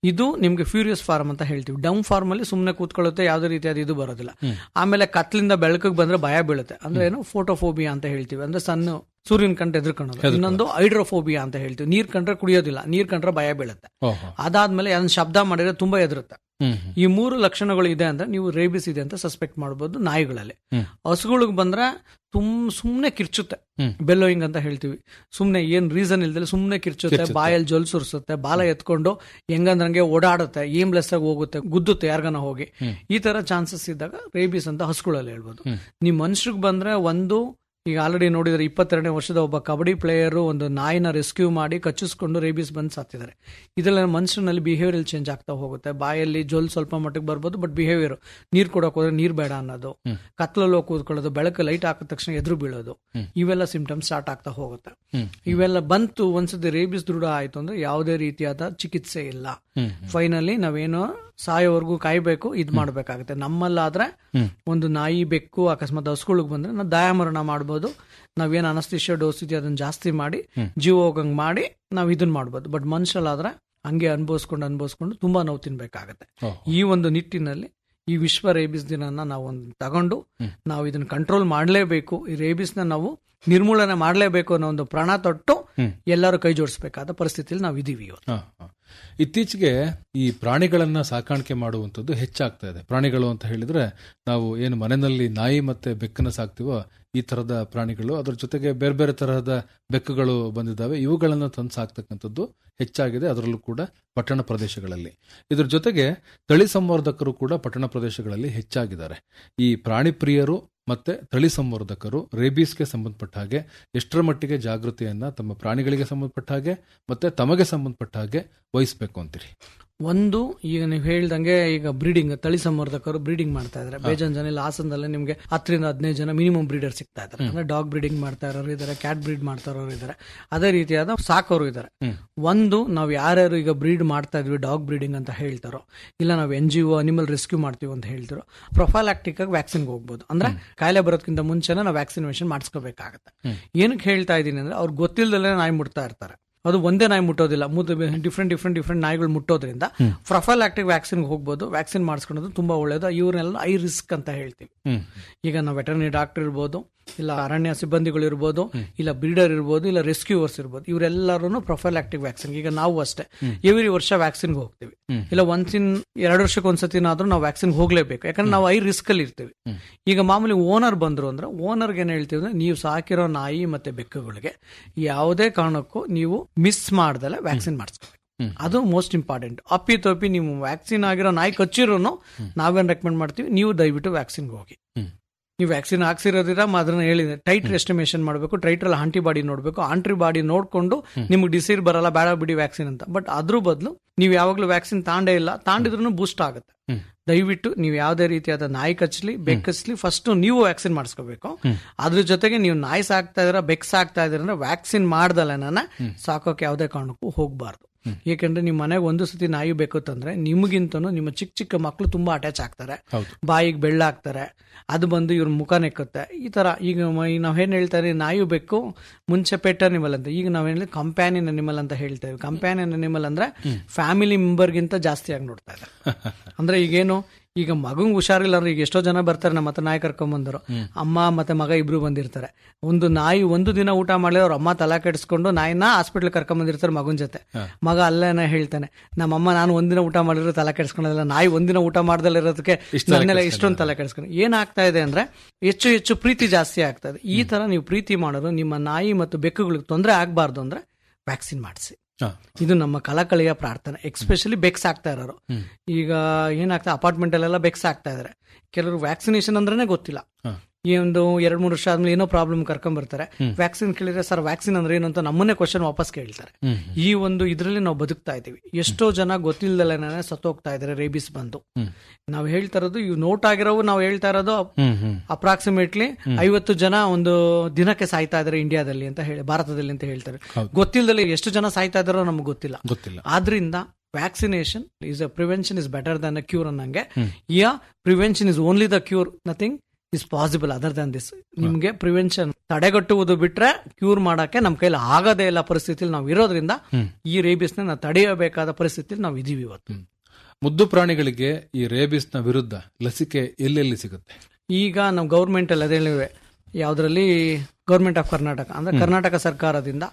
[SPEAKER 4] ಇದು ನಿಮ್ಗೆ ಫ್ಯೂರಿಯಸ್ ಫಾರ್ಮ್ ಅಂತ ಹೇಳ್ತೀವಿ ಡೌನ್ ಫಾರ್ಮ್ ಅಲ್ಲಿ ಸುಮ್ಮನೆ ಕೂತ್ಕೊಳ್ಳುತ್ತೆ ಯಾವುದೇ ರೀತಿಯಾದ ಇದು ಬರೋದಿಲ್ಲ ಆಮೇಲೆ ಕತ್ಲಿಂದ ಬೆಳಕಿಗೆ ಬಂದ್ರೆ ಭಯ ಬೀಳುತ್ತೆ ಅಂದ್ರೆ ಏನು ಫೋಟೋಫೋಬಿಯಾ ಅಂತ ಹೇಳ್ತೀವಿ ಅಂದ್ರೆ ಸಣ್ಣ ಸೂರ್ಯನ ಕಂಡ್ರೆ ಎದುರ್ಕೊಳ್ಳೋದು ಇನ್ನೊಂದು ಹೈಡ್ರೋಫೋಬಿಯಾ ಅಂತ ಹೇಳ್ತೀವಿ ನೀರ್ ಕಂಡ್ರೆ ಕುಡಿಯೋದಿಲ್ಲ ನೀರ್ ಕಂಡ್ರೆ ಭಯ ಬೀಳುತ್ತೆ
[SPEAKER 3] ಓಹೋ
[SPEAKER 4] ಅದಾದ್ಮೇಲೆ ಅದನ್ನ ಶಬ್ದ ಮಾಡಿದ್ರೆ ತುಂಬಾ ಎದುರುತ್ತೆ
[SPEAKER 3] ಹ್ಮ್ ಹ್ಮ್.
[SPEAKER 4] ಈ ಮೂರು ಲಕ್ಷಣಗಳು ಇದೆ ಅಂದ್ರೆ ನೀವು ರೇಬಿಸ್ ಇದೆ ಅಂತ ಸಸ್ಪೆಕ್ಟ್ ಮಾಡಬಹುದು ನಾಯಿಗಳಲ್ಲಿ
[SPEAKER 3] ಹ್ಮ್.
[SPEAKER 4] ಹಸುಗಳಿಗೆ ಬಂದ್ರೆ ತುಮ್ ಸುಮ್ನೆ ಕಿರ್ಚುತ್ತೆ
[SPEAKER 3] ಹ್ಮ್.
[SPEAKER 4] ಬೆಲ್ಲೋಯಿಂಗ್ ಅಂತ ಹೇಳ್ತೀವಿ ಸುಮ್ನೆ ಏನ್ ರೀಸನ್ ಇಲ್ದಲೆ ಸುಮ್ನೆ ಕಿರ್ಚುತ್ತೆ
[SPEAKER 3] ಕಿರ್ಚುತ್ತೆ.
[SPEAKER 4] ಬಾಯಲ್ಲಿ ಜೊಲ್ ಸುರಿಸುತ್ತೆ ಬಾಲ ಎತ್ಕೊಂಡು ಹೆಂಗಂದ್ರಂಗೆ ಓಡಾಡುತ್ತೆ ಏಮ್ಲೆಸ್ ಆಗಿ ಹೋಗುತ್ತೆ ಗುದ್ದುತ್ತೆ ಯಾರ್ಗನ ಹೋಗಿ
[SPEAKER 3] ಹ್ಮ್.
[SPEAKER 4] ಈ ತರ ಚಾನ್ಸಸ್ ಇದ್ದಾಗ ರೇಬಿಸ್ ಅಂತ ಹಸುಗಳಲ್ಲಿ ಹೇಳ್ಬೋದು
[SPEAKER 3] ಹ್ಮ್.
[SPEAKER 4] ನಿಮ್ ಮನುಷ್ಯರಿಗೆ ಬಂದ್ರೆ ಒಂದು ಈಗ ಆಲ್ರೆಡಿ ನೋಡಿದ್ರೆ ಇಪ್ಪತ್ತೆರಡನೇ ವರ್ಷದ ಒಬ್ಬ ಕಬಡ್ಡಿ ಪ್ಲೇಯರ್ ಒಂದು ನಾಯಿನ ರೆಸ್ಕ್ಯೂ ಮಾಡಿ ಕಚ್ಚಿಸ್ಕೊಂಡು ರೇಬಿಸ್ ಬಂದು ಸತ್ತಿದ್ದಾರೆ ಇದೆಲ್ಲ ಮನುಷ್ಯನಲ್ಲಿ ಬಿಹೇವಿಯರ್ ಚೇಂಜ್ ಆಗ್ತಾ ಹೋಗುತ್ತೆ ಬಾಯಲ್ಲಿ ಜೊಲ್ ಸ್ವಲ್ಪ ಮಟ್ಟಿಗೆ ಬರ್ಬೋದು ಬಟ್ ಬಿಹೇವಿಯರ್ ನೀರ್ ಕೊಡೋಕೆ ಹೋದ್ರೆ ನೀರ್ ಬೇಡ ಅನ್ನೋದು
[SPEAKER 3] ಹ್ಮ್.
[SPEAKER 4] ಕತ್ಲಲ್ಲಿ ಹೋಗಿ ಕೂತ್ಕೊಳ್ಳೋದು ಬೆಳಕು ಲೈಟ್ ಹಾಕಿದ ತಕ್ಷಣ ಎದುರು ಬೀಳೋದು
[SPEAKER 3] ಹ್ಮ್.
[SPEAKER 4] ಇವೆಲ್ಲ ಸಿಂಪ್ಟಮ್ಸ್ ಸ್ಟಾರ್ಟ್ ಆಗ್ತಾ ಹೋಗುತ್ತೆ
[SPEAKER 3] ಹ್ಮ್.
[SPEAKER 4] ಇವೆಲ್ಲ ಬಂತು ಒಂದ್ಸತಿ ರೇಬಿಸ್ ದೃಢ ಆಯ್ತು ಅಂದ್ರೆ ಯಾವುದೇ ರೀತಿಯಾದ ಚಿಕಿತ್ಸೆ ಇಲ್ಲ
[SPEAKER 3] ಹ್ಮ್.
[SPEAKER 4] ಫೈನಲಿ ನಾವೇನೋ ಸಾಯೋವರೆಗೂ ಕಾಯ್ಬೇಕು ಇದ್ ಮಾಡ್ಬೇಕಾಗುತ್ತೆ ನಮ್ಮಲ್ಲಾದ್ರೆ
[SPEAKER 3] ಹ್ಮ್.
[SPEAKER 4] ಒಂದು ನಾಯಿ ಬೆಕ್ಕು ಅಕಸ್ಮಾತ್ ಹಸುಗಳಿಗೆ ಬಂದ್ರೆ ನಾವು ದಯಾಮರಣ ಮಾಡ್ಬೋದು ನಾವೇನ್ ಅನಸ್ತಿಷ್ಯ ಡೋಸ್ ಇದೆಯೋ ಅದನ್ನ ಜಾಸ್ತಿ ಮಾಡಿ
[SPEAKER 3] ಹ್ಮ್.
[SPEAKER 4] ಜೀವ ಹೋಗಂಗ್ ಮಾಡಿ ನಾವ್ ಇದನ್ನ ಮಾಡ್ಬೋದು ಬಟ್ ಮನುಷ್ಯಲಾದ್ರೆ ಹಂಗೆ ಅನ್ಭವಿಸ್ಕೊಂಡು ಅನ್ಭವಿಸ್ಕೊಂಡು ತುಂಬಾ ನೋವು ತಿನ್ಬೇಕಾಗತ್ತೆ
[SPEAKER 3] ಓಹೋ.
[SPEAKER 4] ಈ ಒಂದು ನಿಟ್ಟಿನಲ್ಲಿ ಈ ವಿಶ್ವ ರೇಬಿಸ್ ದಿನನ ನಾವು ಒಂದು ತಗೊಂಡು
[SPEAKER 3] ಹ್ಮ್.
[SPEAKER 4] ನಾವು ಇದನ್ನ ಕಂಟ್ರೋಲ್ ಮಾಡಲೇಬೇಕು ಈ ರೇಬಿಸ್ನ ನಾವು ನಿರ್ಮೂಲನೆ ಮಾಡಲೇಬೇಕು ಅನ್ನೋ ಒಂದು ಪ್ರಾಣ ತೊಟ್ಟು
[SPEAKER 3] ಹ್ಮ್.
[SPEAKER 4] ಎಲ್ಲರೂ ಕೈ ಜೋಡಿಸಬೇಕಾದ ಪರಿಸ್ಥಿತಿಯಲ್ಲಿ ನಾವು ಇದೀವಿ ಇವತ್ತು
[SPEAKER 3] ಹ, ಹ. ಇತ್ತೀಚೆಗೆ ಈ ಪ್ರಾಣಿಗಳನ್ನ ಸಾಕಾಣಿಕೆ ಮಾಡುವಂಥದ್ದು ಹೆಚ್ಚಾಗ್ತಾ ಇದೆ ಪ್ರಾಣಿಗಳು ಅಂತ ಹೇಳಿದ್ರೆ ನಾವು ಏನು ಮನೆಯಲ್ಲಿ ನಾಯಿ ಮತ್ತೆ ಬೆಕ್ಕನ್ನ ಸಾಕ್ತಿವೋ ಈ ತರದ ಪ್ರಾಣಿಗಳು ಅದ್ರ ಜೊತೆಗೆ ಬೇರೆ ಬೇರೆ ತರಹದ ಬೆಕ್ಕುಗಳು ಬಂದಿದ್ದಾವೆ ಇವುಗಳನ್ನ ತಂದು ಸಾಕ್ತಕ್ಕಂಥದ್ದು ಹೆಚ್ಚಾಗಿದೆ ಅದರಲ್ಲೂ ಕೂಡ ಪಟ್ಟಣ ಪ್ರದೇಶಗಳಲ್ಲಿ ಇದ್ರ ಜೊತೆಗೆ ತಳಿ ಸಂವರ್ಧಕರು ಕೂಡ ಪಟ್ಟಣ ಪ್ರದೇಶಗಳಲ್ಲಿ ಹೆಚ್ಚಾಗಿದ್ದಾರೆ ಈ ಪ್ರಾಣಿ ಪ್ರಿಯರು ಮತ್ತೆ ತಳಿ ಸಂವರ್ಧಕರು ರೇಬೀಸ್ಗೆ ಸಂಬಂಧಪಟ್ಟ ಹಾಗೆ ಎಷ್ಟರ ಮಟ್ಟಿಗೆ ಜಾಗೃತಿಯನ್ನ ತಮ್ಮ ಪ್ರಾಣಿಗಳಿಗೆ ಸಂಬಂಧಪಟ್ಟ ಹಾಗೆ ಮತ್ತೆ ತಮಗೆ ಸಂಬಂಧಪಟ್ಟ ಹಾಗೆ ವಹಿಸ್ಬೇಕು ಅಂತೀರಿ
[SPEAKER 4] ಒಂದು ಈಗ ನೀವು ಹೇಳ್ದಂಗೆ ಈಗ ಬ್ರೀಡಿಂಗ್ ತಳಿ ಸಂವರ್ಧಕರು ಬ್ರೀಡಿಂಗ್ ಮಾಡ್ತಾ ಇದಾರೆ ಬೇಜಾನ್ ಜನ ಇಲ್ಲಿ ಹಾಸನದಲ್ಲೇ ನಿಮ್ಗೆ ಹತ್ತರಿಂದ ಹದಿನೈದು ಜನ ಮಿನಿಮಮ್ ಬ್ರೀಡರ್ ಸಿಗ್ತಾ ಇದಾರೆ ಅಂದ್ರೆ ಡಾಗ್ ಬ್ರೀಡಿಂಗ್ ಮಾಡ್ತಾ ಇರೋರು ಇದಾರೆ ಕ್ಯಾಟ್ ಬ್ರೀಡ್ ಮಾಡ್ತಾ ಇರೋರು ಇದಾರೆ ಅದೇ ರೀತಿಯಾದ ಸಾಕೋರು ಇದಾರೆ
[SPEAKER 3] ಹ್ಮ್.
[SPEAKER 4] ಒಂದು ನಾವು ಯಾರ್ಯಾರು ಈಗ ಬ್ರೀಡ್ ಮಾಡ್ತಾ ಇದ್ವಿ ಡಾಗ್ ಬ್ರೀಡಿಂಗ್ ಅಂತ ಹೇಳ್ತಾರೋ ಇಲ್ಲ ನಾವು N G O animal rescue ಮಾಡ್ತೀವಿ ಅಂತ ಹೇಳ್ತಾರೋ ಪ್ರೊಫೈಲಾಕ್ಟಿಕ್ ಆಗಿ ವ್ಯಾಕ್ಸಿನ್ಗೆ ಹೋಗ್ಬೋದು ಅಂದ್ರೆ ಕಾಯಿಲೆ ಬರೋದಕ್ಕಿಂತ ಮುಂಚೆನೆ ನಾವು ವ್ಯಾಕ್ಸಿನೇಷನ್ ಮಾಡಿಸ್ಕೋಬೇಕಾಗತ್ತೆ
[SPEAKER 3] ಹ್ಮ್.
[SPEAKER 4] ಏನಕ್ಕೆ ಹೇಳ್ತಾ ಇದ್ದೀನಿ ಅಂದ್ರೆ ಅವ್ರು ಗೊತ್ತಿಲ್ಲದಲ್ಲೇ ನಾಯಿ ಮುಟ್ತಾ ಇರ್ತಾರೆ ಅದು ಒಂದೇ ನಾಯಿ ಮುಟ್ಟೋದಿಲ್ಲ ಡಿಫ್ರೆಂಟ್ ಡಿಫ್ರೆಂಟ್ ಡಿಫ್ರೆಂಟ್ ನಾಯಿಗಳು ಮುಟ್ಟೋದ್ರಿಂದ ಪ್ರೊಫೈಲ್ ಆಕ್ಟಿವ್ ವ್ಯಾಕ್ಸಿನ್ ಹೋಗ್ಬೋದು ವ್ಯಾಕ್ಸಿನ್ ಮಾಡಿಸ್ಕೊಳ್ಳೋದು ತುಂಬಾ ಒಳ್ಳೇದು ಇವ್ರನ್ನೆಲ್ಲ ಐ ರಿಸ್ಕ್ ಅಂತ ಹೇಳ್ತೀವಿ
[SPEAKER 3] ಹ್ಮ್
[SPEAKER 4] ಈಗ ನಾವು ವೆಟರ್ನರಿ ಡಾಕ್ಟರ್ ಇರ್ಬೋದು ಇಲ್ಲ ಅರಣ್ಯ ಸಿಬ್ಬಂದಿಗಳು ಇರ್ಬೋದು ಇಲ್ಲ ಬ್ರೀಡರ್ ಇರ್ಬೋದು ಇಲ್ಲ ರೆಸ್ಕ್ಯೂವರ್ಸ್ ಇರ್ಬೋದು ಇವರೆಲ್ಲರೂ ಪ್ರೊಫೈಲ್ ಆಕ್ಟಿವ್ ವ್ಯಾಕ್ಸಿನ್ ಈಗ ನಾವು ಅಷ್ಟೇ ಎವ್ರಿ ವರ್ಷ ವ್ಯಾಕ್ಸಿನ್ಗೆ ಹೋಗ್ತೀವಿ
[SPEAKER 3] ಹ್ಮ್.
[SPEAKER 4] ಇಲ್ಲ ಒಂದ್ಸಿನ್ ಎರಡು ವರ್ಷಕ್ಕೆ ಒಂದ್ಸತಿನಾದ್ರೂ ನಾವು ವ್ಯಾಕ್ಸಿನ್ ಹೋಗ್ಲೇಬೇಕು ಯಾಕಂದ್ರೆ ನಾವು ಐ ರಿಸ್ಕ್ ಅಲ್ಲಿ ಇರ್ತೀವಿ
[SPEAKER 3] ಹ್ಮ್.
[SPEAKER 4] ಈಗ ಮಾಮೂಲಿ ಓನರ್ ಬಂದ್ರು ಅಂದ್ರೆ ಓನರ್ಗೆ ಏನ್ ಹೇಳ್ತೀವಿ ಅಂದ್ರೆ ನೀವು ಸಾಕಿರೋ ನಾಯಿ ಮತ್ತೆ ಬೆಕ್ಕುಗಳಿಗೆ ಯಾವುದೇ ಕಾರಣಕ್ಕೂ ನೀವು ಮಿಸ್ ಮಾಡ್ದಲೆ ವ್ಯಾಕ್ಸಿನ್ ಮಾಡಿಸ್ಬೇಕು
[SPEAKER 3] ಹ್ಮ್.
[SPEAKER 4] ಅದು ಮೋಸ್ಟ್ ಇಂಪಾರ್ಟೆಂಟ್ ಅಪ್ಪಿ ತಪ್ಪಿ ನೀವು ವ್ಯಾಕ್ಸಿನ್ ಆಗಿರೋ ನಾಯಿ ಕಚ್ಚಿರೋನು ನಾವೇನ್ ರೆಕಮೆಂಡ್ ಮಾಡ್ತೀವಿ ನೀವು ದಯವಿಟ್ಟು ವ್ಯಾಕ್ಸಿನ್ಗೆ ಹೋಗಿ
[SPEAKER 3] ಹ್ಮ್.
[SPEAKER 4] ನೀವು ವ್ಯಾಕ್ಸಿನ್ ಹಾಕ್ಸಿರೋದಿರ ಅದನ್ನ ಹೇಳಿದೆ ಟೈಟ್ರ್ ಎಸ್ಟಿಮೇಷನ್ ಮಾಡಬೇಕು ಟೈಟ್ರಲ್ಲಿ ಆಂಟಿಬಾಡಿ ನೋಡಬೇಕು ಆಂಟಿಬಾಡಿ ನೋಡ್ಕೊಂಡು ನಿಮ್ಗೆ ಡಿಸೀರ್ ಬರಲ್ಲ ಬೇಡ ಬಿಡಿ ವ್ಯಾಕ್ಸಿನ್ ಅಂತ ಬಟ್ ಅದ್ರ ಬದಲು ನೀವು ಯಾವಾಗಲೂ ವ್ಯಾಕ್ಸಿನ್ ತಾಂಡೇ ಇಲ್ಲ ತಾಂಡಿದ್ರು ಬೂಸ್ಟ್ ಆಗುತ್ತೆ
[SPEAKER 3] ಹ್ಮ್.
[SPEAKER 4] ದಯವಿಟ್ಟು ನೀವು ಯಾವುದೇ ರೀತಿಯಾದ ನಾಯಿ ಕಚ್ಚಲಿ ಬೆಕ್ಕಚ್ಲಿ ಫಸ್ಟ್ ನೀವು ವ್ಯಾಕ್ಸಿನ್ ಮಾಡಿಸ್ಕೋಬೇಕು
[SPEAKER 3] ಹ್ಮ್.
[SPEAKER 4] ಅದ್ರ ಜೊತೆಗೆ ನೀವು ನಾಯಿ ಸಾಕ್ತಾ ಇದ್ರ ಬೆಕ್ ಸಾಕ್ತಾ ಇದ್ರ ಅಂದ್ರೆ ವ್ಯಾಕ್ಸಿನ್ ಮಾಡ್ದಲ್ಲ ನನ್ನ ಸಾಕೋಕೆ ಯಾವುದೇ ಕಾರಣಕ್ಕೂ ಹೋಗ್ಬಾರ್ದು ಏಕೆಂದ್ರೆ ನಿಮ್ಮ ಮನೆಗೆ ಒಂದು ಸತಿ ನಾಯಿ ಬೇಕು ತಂದ್ರೆ ನಿಮಗಿಂತನೂ ನಿಮ್ಮ ಚಿಕ್ಕ ಚಿಕ್ಕ ಮಕ್ಕಳು ತುಂಬಾ ಅಟ್ಯಾಚ್ ಆಗ್ತಾರೆ
[SPEAKER 3] ಹೌದು
[SPEAKER 4] ಬಾಯಿಗೆ ಬೆಳ್ಳಾಕ್ತಾರೆ ಅದು ಬಂದು ಇವ್ರ ಮುಖ ನೆಕ್ಕುತ್ತೆ ಈ ತರ ಈಗ ಮ- ಈ ನಾವೇನ್ ಹೇಳ್ತಾ ಇದೀವಿ ನಾಯಿ ಬೇಕು ಮುಂಚೆ ಪೆಟ್ ಅನಿಮಲ್ ಅಂತ ಈಗ ನಾವೇನ್ ಹೇಳಿ ಕಂಪ್ಯಾನಿಯನ್ ಅನಿಮಲ್ ಅಂತ ಹೇಳ್ತೇವೆ ಕಂಪ್ಯಾನಿಯನ್ ಅನಿಮಲ್ ಅಂದ್ರೆ ಫ್ಯಾಮಿಲಿ ಮೆಂಬರ್ಗಿಂತ ಜಾಸ್ತಿ ಆಗಿ ನೋಡ್ತಾ ಇದೆ ಅಂದ್ರೆ ಈಗೇನು ಈಗ ಮಗಂಗ್ ಹುಷಾರಿಲ್ಲ ಅಂದ್ರೆ ಈಗ ಎಷ್ಟೋ ಜನ ಬರ್ತಾರೆ ನಮ್ಮ ಹತ್ರ ನಾಯಿ ಕರ್ಕೊಂಡ್ ಬಂದರು ಅಮ್ಮ ಮತ್ತೆ ಮಗ ಇಬ್ರು ಬಂದಿರ್ತಾರೆ ಒಂದು ನಾಯಿ ಒಂದು ದಿನ ಊಟ ಮಾಡಲಿ ಅವ್ರ ಅಮ್ಮ ತಲಾ ಕೆಡಿಸ್ಕೊಂಡು ನಾಯಿನ ಹಾಸ್ಪಿಟ್ಲ್ ಕರ್ಕೊಂಡ್ ಬಂದಿರ್ತಾರೆ ಮಗನ್ ಜೊತೆ ಮಗ ಅಲ್ಲೇನ ಹೇಳ್ತಾನೆ ನಮ್ಮಮ್ಮ ನಾನು ಒಂದಿನ ಊಟ ಮಾಡಿದ್ರೆ ತಲೆ ಕೆಡಿಸ್ಕೊಳ್ಳೋದಿಲ್ಲ ನಾಯಿ ಒಂದಿನ ಊಟ ಮಾಡ್ದಲ್ಲ ಇರೋದಕ್ಕೆ ನನ್ನೆಲ್ಲ ಇಷ್ಟೊಂದು ತಲೆ ಕೆಡಿಸ್ಕೊಂಡು ಏನಾಗ್ತಾ ಇದೆ ಅಂದ್ರೆ ಹೆಚ್ಚು ಹೆಚ್ಚು ಪ್ರೀತಿ ಜಾಸ್ತಿ ಆಗ್ತಾ ಇದೆ ಈ ತರ ನೀವು ಪ್ರೀತಿ ಮಾಡೋದು ನಿಮ್ಮ ನಾಯಿ ಮತ್ತು ಬೆಕ್ಕುಗಳಿಗೆ ತೊಂದರೆ ಆಗ್ಬಾರ್ದು ಅಂದ್ರೆ ವ್ಯಾಕ್ಸಿನ್ ಮಾಡಿಸಿ
[SPEAKER 3] ಹಾ.
[SPEAKER 4] ಇದು ನಮ್ಮ ಕಳಕಳಿಯ ಪ್ರಾರ್ಥನೆ ಎಕ್ಸ್ಪೆಷಲಿ ಬೆಕ್ಸ್ ಆಗ್ತಾ ಇರೋರು
[SPEAKER 3] ಹ್ಮ್.
[SPEAKER 4] ಈಗ ಏನಾಗ್ತಾ ಅಪಾರ್ಟ್ಮೆಂಟ್ ಅಲ್ಲೆಲ್ಲ ಬೆಕ್ಸ್ ಆಗ್ತಾ ಇದಾರೆ ಕೆಲವರು ವ್ಯಾಕ್ಸಿನೇಷನ್ ಅಂದ್ರೇನೆ ಗೊತ್ತಿಲ್ಲ
[SPEAKER 3] ಹಾ.
[SPEAKER 4] ಈ ಒಂದು ಎರಡ್ ಮೂರು ವರ್ಷ ಆದ್ಮೇಲೆ ಏನೋ ಪ್ರಾಬ್ಲಮ್ ಕರ್ಕೊಂಡ್ ಬರ್ತಾರೆ ವ್ಯಾಕ್ಸಿನ್ ಕೇಳಿದ್ರೆ ಸರ್ ವ್ಯಾಕ್ಸಿನ್ ಅಂದ್ರೆ ಏನು ಅಂತ ನಮ್ಮನ್ನೇ ಕ್ವಶನ್ ವಾಪಸ್ ಕೇಳ್ತಾರೆ
[SPEAKER 3] ಹ್ಮ್.
[SPEAKER 4] ಈ ಒಂದು ಇದ್ರಲ್ಲಿ ನಾವು ಬದುಕ್ತಾ ಇದೀವಿ ಎಷ್ಟೋ ಜನ ಗೊತ್ತಿಲ್ದಲೇನೆ ಸತ್ತೋಗ್ತಾ ಇದಾರೆ ರೇಬಿಸ್ ಬಂದು
[SPEAKER 3] ಹ್ಮ್.
[SPEAKER 4] ನಾವು ಹೇಳ್ತಾ ಇರೋದು ಇವು ನೋಟ್ ಆಗಿರೋವು ನಾವು ಹೇಳ್ತಾ ಇರೋದು
[SPEAKER 3] ಹ್ಮ್ ಹ್ಮ್
[SPEAKER 4] ಅಪ್ರಾಕ್ಸಿಮೇಟ್ಲಿ ಐವತ್ತು ಜನ ಒಂದು ದಿನಕ್ಕೆ ಸಾಯ್ತಾ ಇದಾರೆ ಇಂಡಿಯಾದಲ್ಲಿ ಅಂತ ಹೇಳಿ ಭಾರತದಲ್ಲಿ ಅಂತ ಹೇಳ್ತಾರೆ
[SPEAKER 3] ಹೌದು.
[SPEAKER 4] ಗೊತ್ತಿಲ್ಲದಲ್ಲಿ ಎಷ್ಟು ಜನ ಸಾಯ್ತಾ ಇದಾರೋ ನಮ್ಗೆ ಗೊತ್ತಿಲ್ಲ
[SPEAKER 3] ಗೊತ್ತಿಲ್ಲ
[SPEAKER 4] ಆದ್ರಿಂದ vaccination is a prevention is better than a cure ಅನ್ನಂಗೆ yeah prevention is only the cure nothing is possible other than this ನಿಮ್ಗೆ ಪ್ರಿವೆನ್ಷನ್ ತಡೆಗಟ್ಟುವುದು ಬಿಟ್ರೆ ಕ್ಯೂರ್ ಮಾಡಕ್ಕೆ ನಮ್ಮ ಕೈಲಿ ಆಗದೇ ಇಲ್ಲ ಪರಿಸ್ಥಿತಿಲಿ ನಾವು ಇರೋದ್ರಿಂದ ಈ ರೇಬಿಸ್ ನಾವು ತಡೆಯಬೇಕಾದ ಪರಿಸ್ಥಿತಿಲಿ ನಾವು ಇದೀವಿ ಇವತ್ತು
[SPEAKER 3] ಮುದ್ದು ಪ್ರಾಣಿಗಳಿಗೆ ಈ ರೇಬಿಸ್ ನ ವಿರುದ್ಧ ಲಸಿಕೆ ಎಲ್ಲೆಲ್ಲಿ ಸಿಗುತ್ತೆ
[SPEAKER 4] ಈಗ ನಾವು ಗೌರ್ಮೆಂಟ್ ಅಲ್ಲಿ ಅದೇ ಹೇಳಿವೆ ಯಾವ್ದ್ರಲ್ಲಿ ಗೌರ್ಮೆಂಟ್ ಆಫ್ ಕರ್ನಾಟಕ ಅಂದ್ರೆ ಕರ್ನಾಟಕ ಸರ್ಕಾರದಿಂದ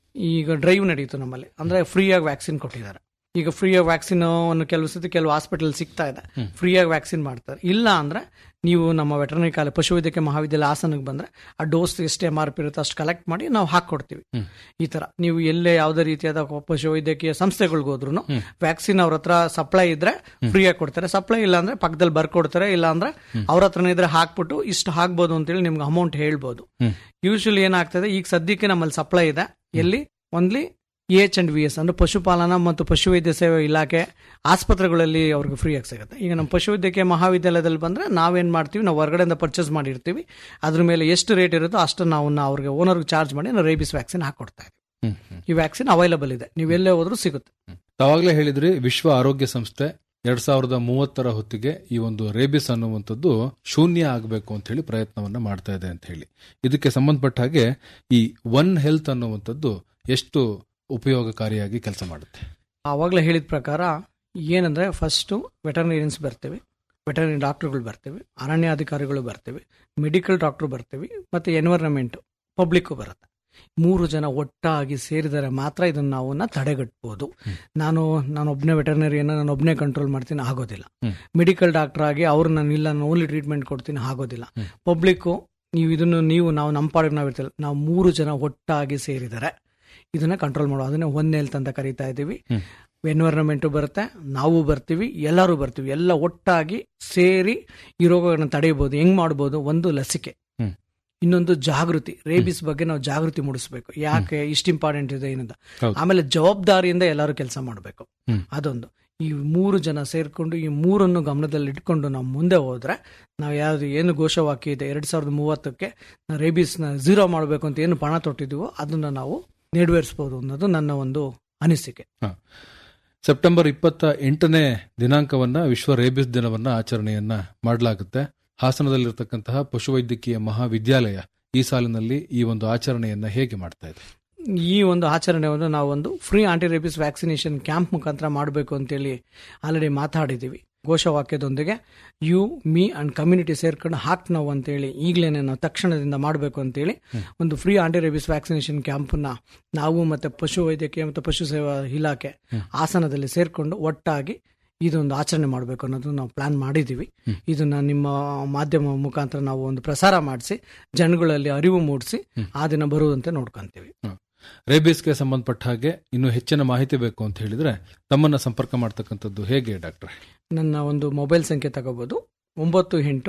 [SPEAKER 4] ಈಗ ಡ್ರೈವ್ ನಡೀತು ನಮ್ಮಲ್ಲಿ ಅಂದ್ರೆ ಫ್ರೀ ಆಗಿ ವ್ಯಾಕ್ಸಿನ್ ಕೊಟ್ಟಿದ್ದಾರೆ ಈಗ ಫ್ರೀ ಆಗಿ ವ್ಯಾಕ್ಸಿನ್ ಕೆಲವು ಸತಿ ಕೆಲವು ಹಾಸ್ಪಿಟಲ್ ಸಿಗ್ತಾ ಇದೆ ಫ್ರೀ ಆಗಿ ವ್ಯಾಕ್ಸಿನ್ ಮಾಡ್ತಾರೆ ಇಲ್ಲ ಅಂದ್ರೆ ನೀವು ನಮ್ಮ ವೆಟರ್ನರಿ ಕಾಲೇಜ್ ಪಶುವೈದ್ಯಕೀಯ ಮಹಾವಿದ್ಯಾಲಯ ಹಾಸನಕ್ಕೆ ಬಂದ್ರೆ ಆ ಡೋಸ್ ಎಷ್ಟು ಎಂ ಆರ್ ಪಿ ಇರುತ್ತೆ ಅಷ್ಟು ಕಲೆಕ್ಟ್ ಮಾಡಿ ನಾವು ಹಾಕೊಡ್ತೀವಿ ಈ ತರ ನೀವು ಎಲ್ಲೇ ಯಾವುದೇ ರೀತಿಯಾದ ಪಶುವೈದ್ಯಕೀಯ ಸಂಸ್ಥೆಗಳಿಗೆ ಹೋದ್ರು ವ್ಯಾಕ್ಸಿನ್ ಅವ್ರ ಹತ್ರ ಸಪ್ಲೈ ಇದ್ರೆ ಫ್ರೀ ಆಗಿ ಕೊಡ್ತಾರೆ ಸಪ್ಲೈ ಇಲ್ಲ ಅಂದ್ರೆ ಪಕ್ಕದಲ್ಲಿ ಬರ್ಕೊಡ್ತಾರೆ ಇಲ್ಲ ಅಂದ್ರೆ ಅವ್ರ ಹತ್ರನೇ ಇದ್ರೆ ಹಾಕ್ಬಿಟ್ಟು ಇಷ್ಟು ಹಾಕ್ಬೋದು ಅಂತೇಳಿ ನಿಮ್ಗೆ ಅಮೌಂಟ್ ಹೇಳ್ಬೋದು ಯೂಶಲಿ ಏನಾಗ್ತದೆ ಈಗ ಸದ್ಯಕ್ಕೆ ನಮ್ಮಲ್ಲಿ ಸಪ್ಲೈ ಇದೆ ಎಲ್ಲಿ only H and V S ಅಂದ್ರೆ ಪಶುಪಾಲನಾ ಮತ್ತು ಪಶುವೈದ್ಯ ಸೇವೆ ಇಲಾಖೆ ಆಸ್ಪತ್ರೆಗಳಲ್ಲಿ ಅವ್ರಿಗೆ ಫ್ರೀ ಆಗಿ ಸಿಗುತ್ತೆ ಈಗ ನಮ್ಮ ಪಶುವೈದ್ಯಕೀಯ ಮಹಾವಿದ್ಯಾಲಯದಲ್ಲಿ ಬಂದ್ರೆ ನಾವೇನ್ ಮಾಡ್ತೀವಿ ನಾವು ಹೊರಗಡೆಯಿಂದ ಪರ್ಚೇಸ್ ಮಾಡಿರ್ತೀವಿ ಅದ್ರ ಮೇಲೆ ಎಷ್ಟು ರೇಟ್ ಇರುತ್ತೋ ಅಷ್ಟು ನಾವು ಅವ್ರಿಗೆ ಓನರ್ಗೆ ಚಾರ್ಜ್ ಮಾಡಿ ನಾವು ರೇಬಿಸ್ ವ್ಯಾಕ್ಸಿನ್ ಹಾಕೊಡ್ತಾ ಇದ್ದೀವಿ
[SPEAKER 3] ಹ್ಮ್, ಹ್ಮ್.
[SPEAKER 4] ಈ ವ್ಯಾಕ್ಸಿನ್ ಅವೈಲಬಲ್ ಇದೆ ನೀವು ಎಲ್ಲೇ ಹೋದ್ರೂ ಸಿಗುತ್ತೆ
[SPEAKER 3] ತಾವಾಗಲೇ ಹೇಳಿದ್ರಿ ವಿಶ್ವ ಆರೋಗ್ಯ ಸಂಸ್ಥೆ ಎರಡ್ ಸಾವಿರದ ಮೂವತ್ತರ ಹೊತ್ತಿಗೆ ಈ ಒಂದು ರೇಬಿಸ್ ಅನ್ನುವಂಥದ್ದು ಶೂನ್ಯ ಆಗಬೇಕು ಅಂತ ಹೇಳಿ ಪ್ರಯತ್ನವನ್ನ ಮಾಡ್ತಾ ಇದೆ ಅಂತ ಹೇಳಿ ಇದಕ್ಕೆ ಸಂಬಂಧಪಟ್ಟ ಹಾಗೆ ಈ ಒನ್ ಹೆಲ್ತ್ ಅನ್ನುವಂಥದ್ದು ಎಷ್ಟು ಉಪಯೋಗಕಾರಿಯಾಗಿ ಕೆಲಸ ಮಾಡುತ್ತೆ
[SPEAKER 4] ಆವಾಗಲೇ ಹೇಳಿದ ಪ್ರಕಾರ ಏನಂದ್ರೆ ಫಸ್ಟು ವೆಟರ್ನೇರಿಯನ್ಸ್ ಬರ್ತೀವಿ ವೆಟರ್ನರಿ ಡಾಕ್ಟರ್ಗಳು ಬರ್ತೀವಿ ಅರಣ್ಯಾಧಿಕಾರಿಗಳು ಬರ್ತೀವಿ ಮೆಡಿಕಲ್ ಡಾಕ್ಟರ್ ಬರ್ತೀವಿ ಮತ್ತೆ ಎನ್ವೈರನ್ಮೆಂಟ್ ಪಬ್ಲಿಕ್ ಬರುತ್ತೆ ಮೂರು ಜನ ಒಟ್ಟಾಗಿ ಸೇರಿದರೆ ಮಾತ್ರ ಇದನ್ನ ನಾವು ತಡೆಗಟ್ಬೋದು ನಾನು ನಾನು ಒಬ್ಬನೇ ವೆಟರ್ನರಿಯನ್ನ ನಾನು ಒಬ್ಬನೇ ಕಂಟ್ರೋಲ್ ಮಾಡ್ತೀನಿ ಆಗೋದಿಲ್ಲ
[SPEAKER 3] ಹ್ಮ್.
[SPEAKER 4] ಮೆಡಿಕಲ್ ಡಾಕ್ಟರ್ ಆಗಿ ಅವ್ರು ನಾನು ಇಲ್ಲ ನಾನು ಓನ್ಲಿ ಟ್ರೀಟ್ಮೆಂಟ್ ಕೊಡ್ತೀನಿ ಆಗೋದಿಲ್ಲ ಪಬ್ಲಿಕ್ಕು ನೀವು ಇದನ್ನು ನೀವು ನಾವು ನಮ್ಮ ಪಾಡಿಗೆ ನಾವು ಇರ್ತಿಲ್ಲ ನಾವು ಮೂರು ಜನ ಒಟ್ಟಾಗಿ ಸೇರಿದರೆ ಇದನ್ನ ಕಂಟ್ರೋಲ್ ಮಾಡೋ ಅದನ್ನ ಒನ್ ಹೆಲ್ತ್ ಅಂತ ಕರಿತಾ ಇದ್ದೀವಿ ಎನ್ವೈರನ್ಮೆಂಟ್ ಬರುತ್ತೆ ನಾವು ಬರ್ತೀವಿ ಎಲ್ಲರೂ ಬರ್ತೀವಿ ಎಲ್ಲ ಒಟ್ಟಾಗಿ ಸೇರಿ ಈ ರೋಗಗಳನ್ನ ತಡೆಯಬಹುದು ಹೆಂಗ್ ಮಾಡ್ಬೋದು ಒಂದು ಲಸಿಕೆ
[SPEAKER 3] ಹ್ಮ್.
[SPEAKER 4] ಇನ್ನೊಂದು ಜಾಗೃತಿ ರೇಬಿಸ್ ಬಗ್ಗೆ ನಾವು ಜಾಗೃತಿ ಮೂಡಿಸ್ಬೇಕು ಯಾಕೆ ಇಷ್ಟು ಇಂಪಾರ್ಟೆಂಟ್ ಇದೆ ಏನಂತ
[SPEAKER 3] ಹೌದು.
[SPEAKER 4] ಆಮೇಲೆ ಜವಾಬ್ದಾರಿಯಿಂದ ಎಲ್ಲರೂ ಕೆಲಸ ಮಾಡಬೇಕು
[SPEAKER 3] ಹ್ಮ್.
[SPEAKER 4] ಅದೊಂದು ಈ ಮೂರು ಜನ ಸೇರ್ಕೊಂಡು ಈ ಮೂರನ್ನು ಗಮನದಲ್ಲಿ ಇಟ್ಕೊಂಡು ನಾವು ಮುಂದೆ ಹೋದ್ರೆ ನಾವು ಯಾವ್ದು ಏನು ಘೋಷವಾಕ್ಯ ಇದೆ ಎರಡ್ ಸಾವಿರದ ಮೂವತ್ತಕ್ಕೆ ನಾವು ರೇಬಿಸ್ನ ಝೀರೋ ಮಾಡಬೇಕು ಅಂತ ಏನು ಪಣ ತೊಟ್ಟಿದೀವೋ ಅದನ್ನ ನಾವು ನೆರವೇರಿಸಬಹುದು ಅನ್ನೋದು ನನ್ನ ಒಂದು ಅನಿಸಿಕೆ
[SPEAKER 3] ಸೆಪ್ಟೆಂಬರ್ ಇಪ್ಪತ್ತ ಎಂಟನೇ ದಿನಾಂಕವನ್ನ ವಿಶ್ವ ರೇಬಿಸ್ ದಿನವನ್ನ ಆಚರಣೆಯನ್ನ ಮಾಡಲಾಗುತ್ತೆ ಹಾಸನದಲ್ಲಿರ್ತಕ್ಕಂತಹ ಪಶುವೈದ್ಯಕೀಯ ಮಹಾವಿದ್ಯಾಲಯ ಈ ಸಾಲಿನಲ್ಲಿ ಈ ಒಂದು ಆಚರಣೆಯನ್ನ ಹೇಗೆ ಮಾಡ್ತಾ ಇದೆ
[SPEAKER 4] ಈ ಒಂದು ಆಚರಣೆಯನ್ನು ನಾವು ಒಂದು free anti rabies vaccination camp ಮುಖಾಂತರ ಮಾಡಬೇಕು ಅಂತೇಳಿ ಆಲ್ರೆಡಿ ಮಾತಾಡಿದ್ದೀವಿ ಘೋಷವಾಕ್ಯದೊಂದಿಗೆ ಯು ಮೀ ಅಂಡ್ ಕಮ್ಯುನಿಟಿ ಸೇರ್ಕೊಂಡು ಹಾಕ್ ನಾವು ಅಂತೇಳಿ ಈಗಲೇನೆ ನಾವು ತಕ್ಷಣದಿಂದ ಮಾಡಬೇಕು ಅಂತೇಳಿ ಒಂದು ಫ್ರೀ ಆಂಟಿ ರೇಬಿಸ್ ವ್ಯಾಕ್ಸಿನೇಷನ್ ಕ್ಯಾಂಪನ್ನ ನಾವು ಮತ್ತೆ ಪಶು ವೈದ್ಯಕೀಯ ಮತ್ತು ಪಶು ಸೇವಾ ಇಲಾಖೆ ಹಾಸನದಲ್ಲಿ ಸೇರ್ಕೊಂಡು ಒಟ್ಟಾಗಿ ಇದೊಂದು ಆಚರಣೆ ಮಾಡಬೇಕು ಅನ್ನೋದು ನಾವು ಪ್ಲಾನ್ ಮಾಡಿದ್ದೀವಿ ಇದನ್ನ ನಿಮ್ಮ ಮಾಧ್ಯಮ ಮುಖಾಂತರ ನಾವು ಒಂದು ಪ್ರಸಾರ ಮಾಡಿಸಿ ಜನಗಳಲ್ಲಿ ಅರಿವು ಮೂಡಿಸಿ ಆ ದಿನ ಬರುವಂತೆ ನೋಡ್ಕೊಂತೀವಿ
[SPEAKER 3] ರೇಬಿಸ್ಗೆ ಸಂಬಂಧಪಟ್ಟ ಹಾಗೆ ಇನ್ನು ಹೆಚ್ಚಿನ ಮಾಹಿತಿ ಬೇಕು ಅಂತ ಹೇಳಿದ್ರೆ ತಮ್ಮನ್ನ ಸಂಪರ್ಕ ಮಾಡ್ತಕ್ಕಂಥದ್ದು ಹೇಗೆ ಡಾಕ್ಟ್ರೆ
[SPEAKER 4] ನನ್ನ ಒಂದು ಮೊಬೈಲ್ ಸಂಖ್ಯೆ ತಗೋಬೋದು ಒಂಬತ್ತು ಎಂಟು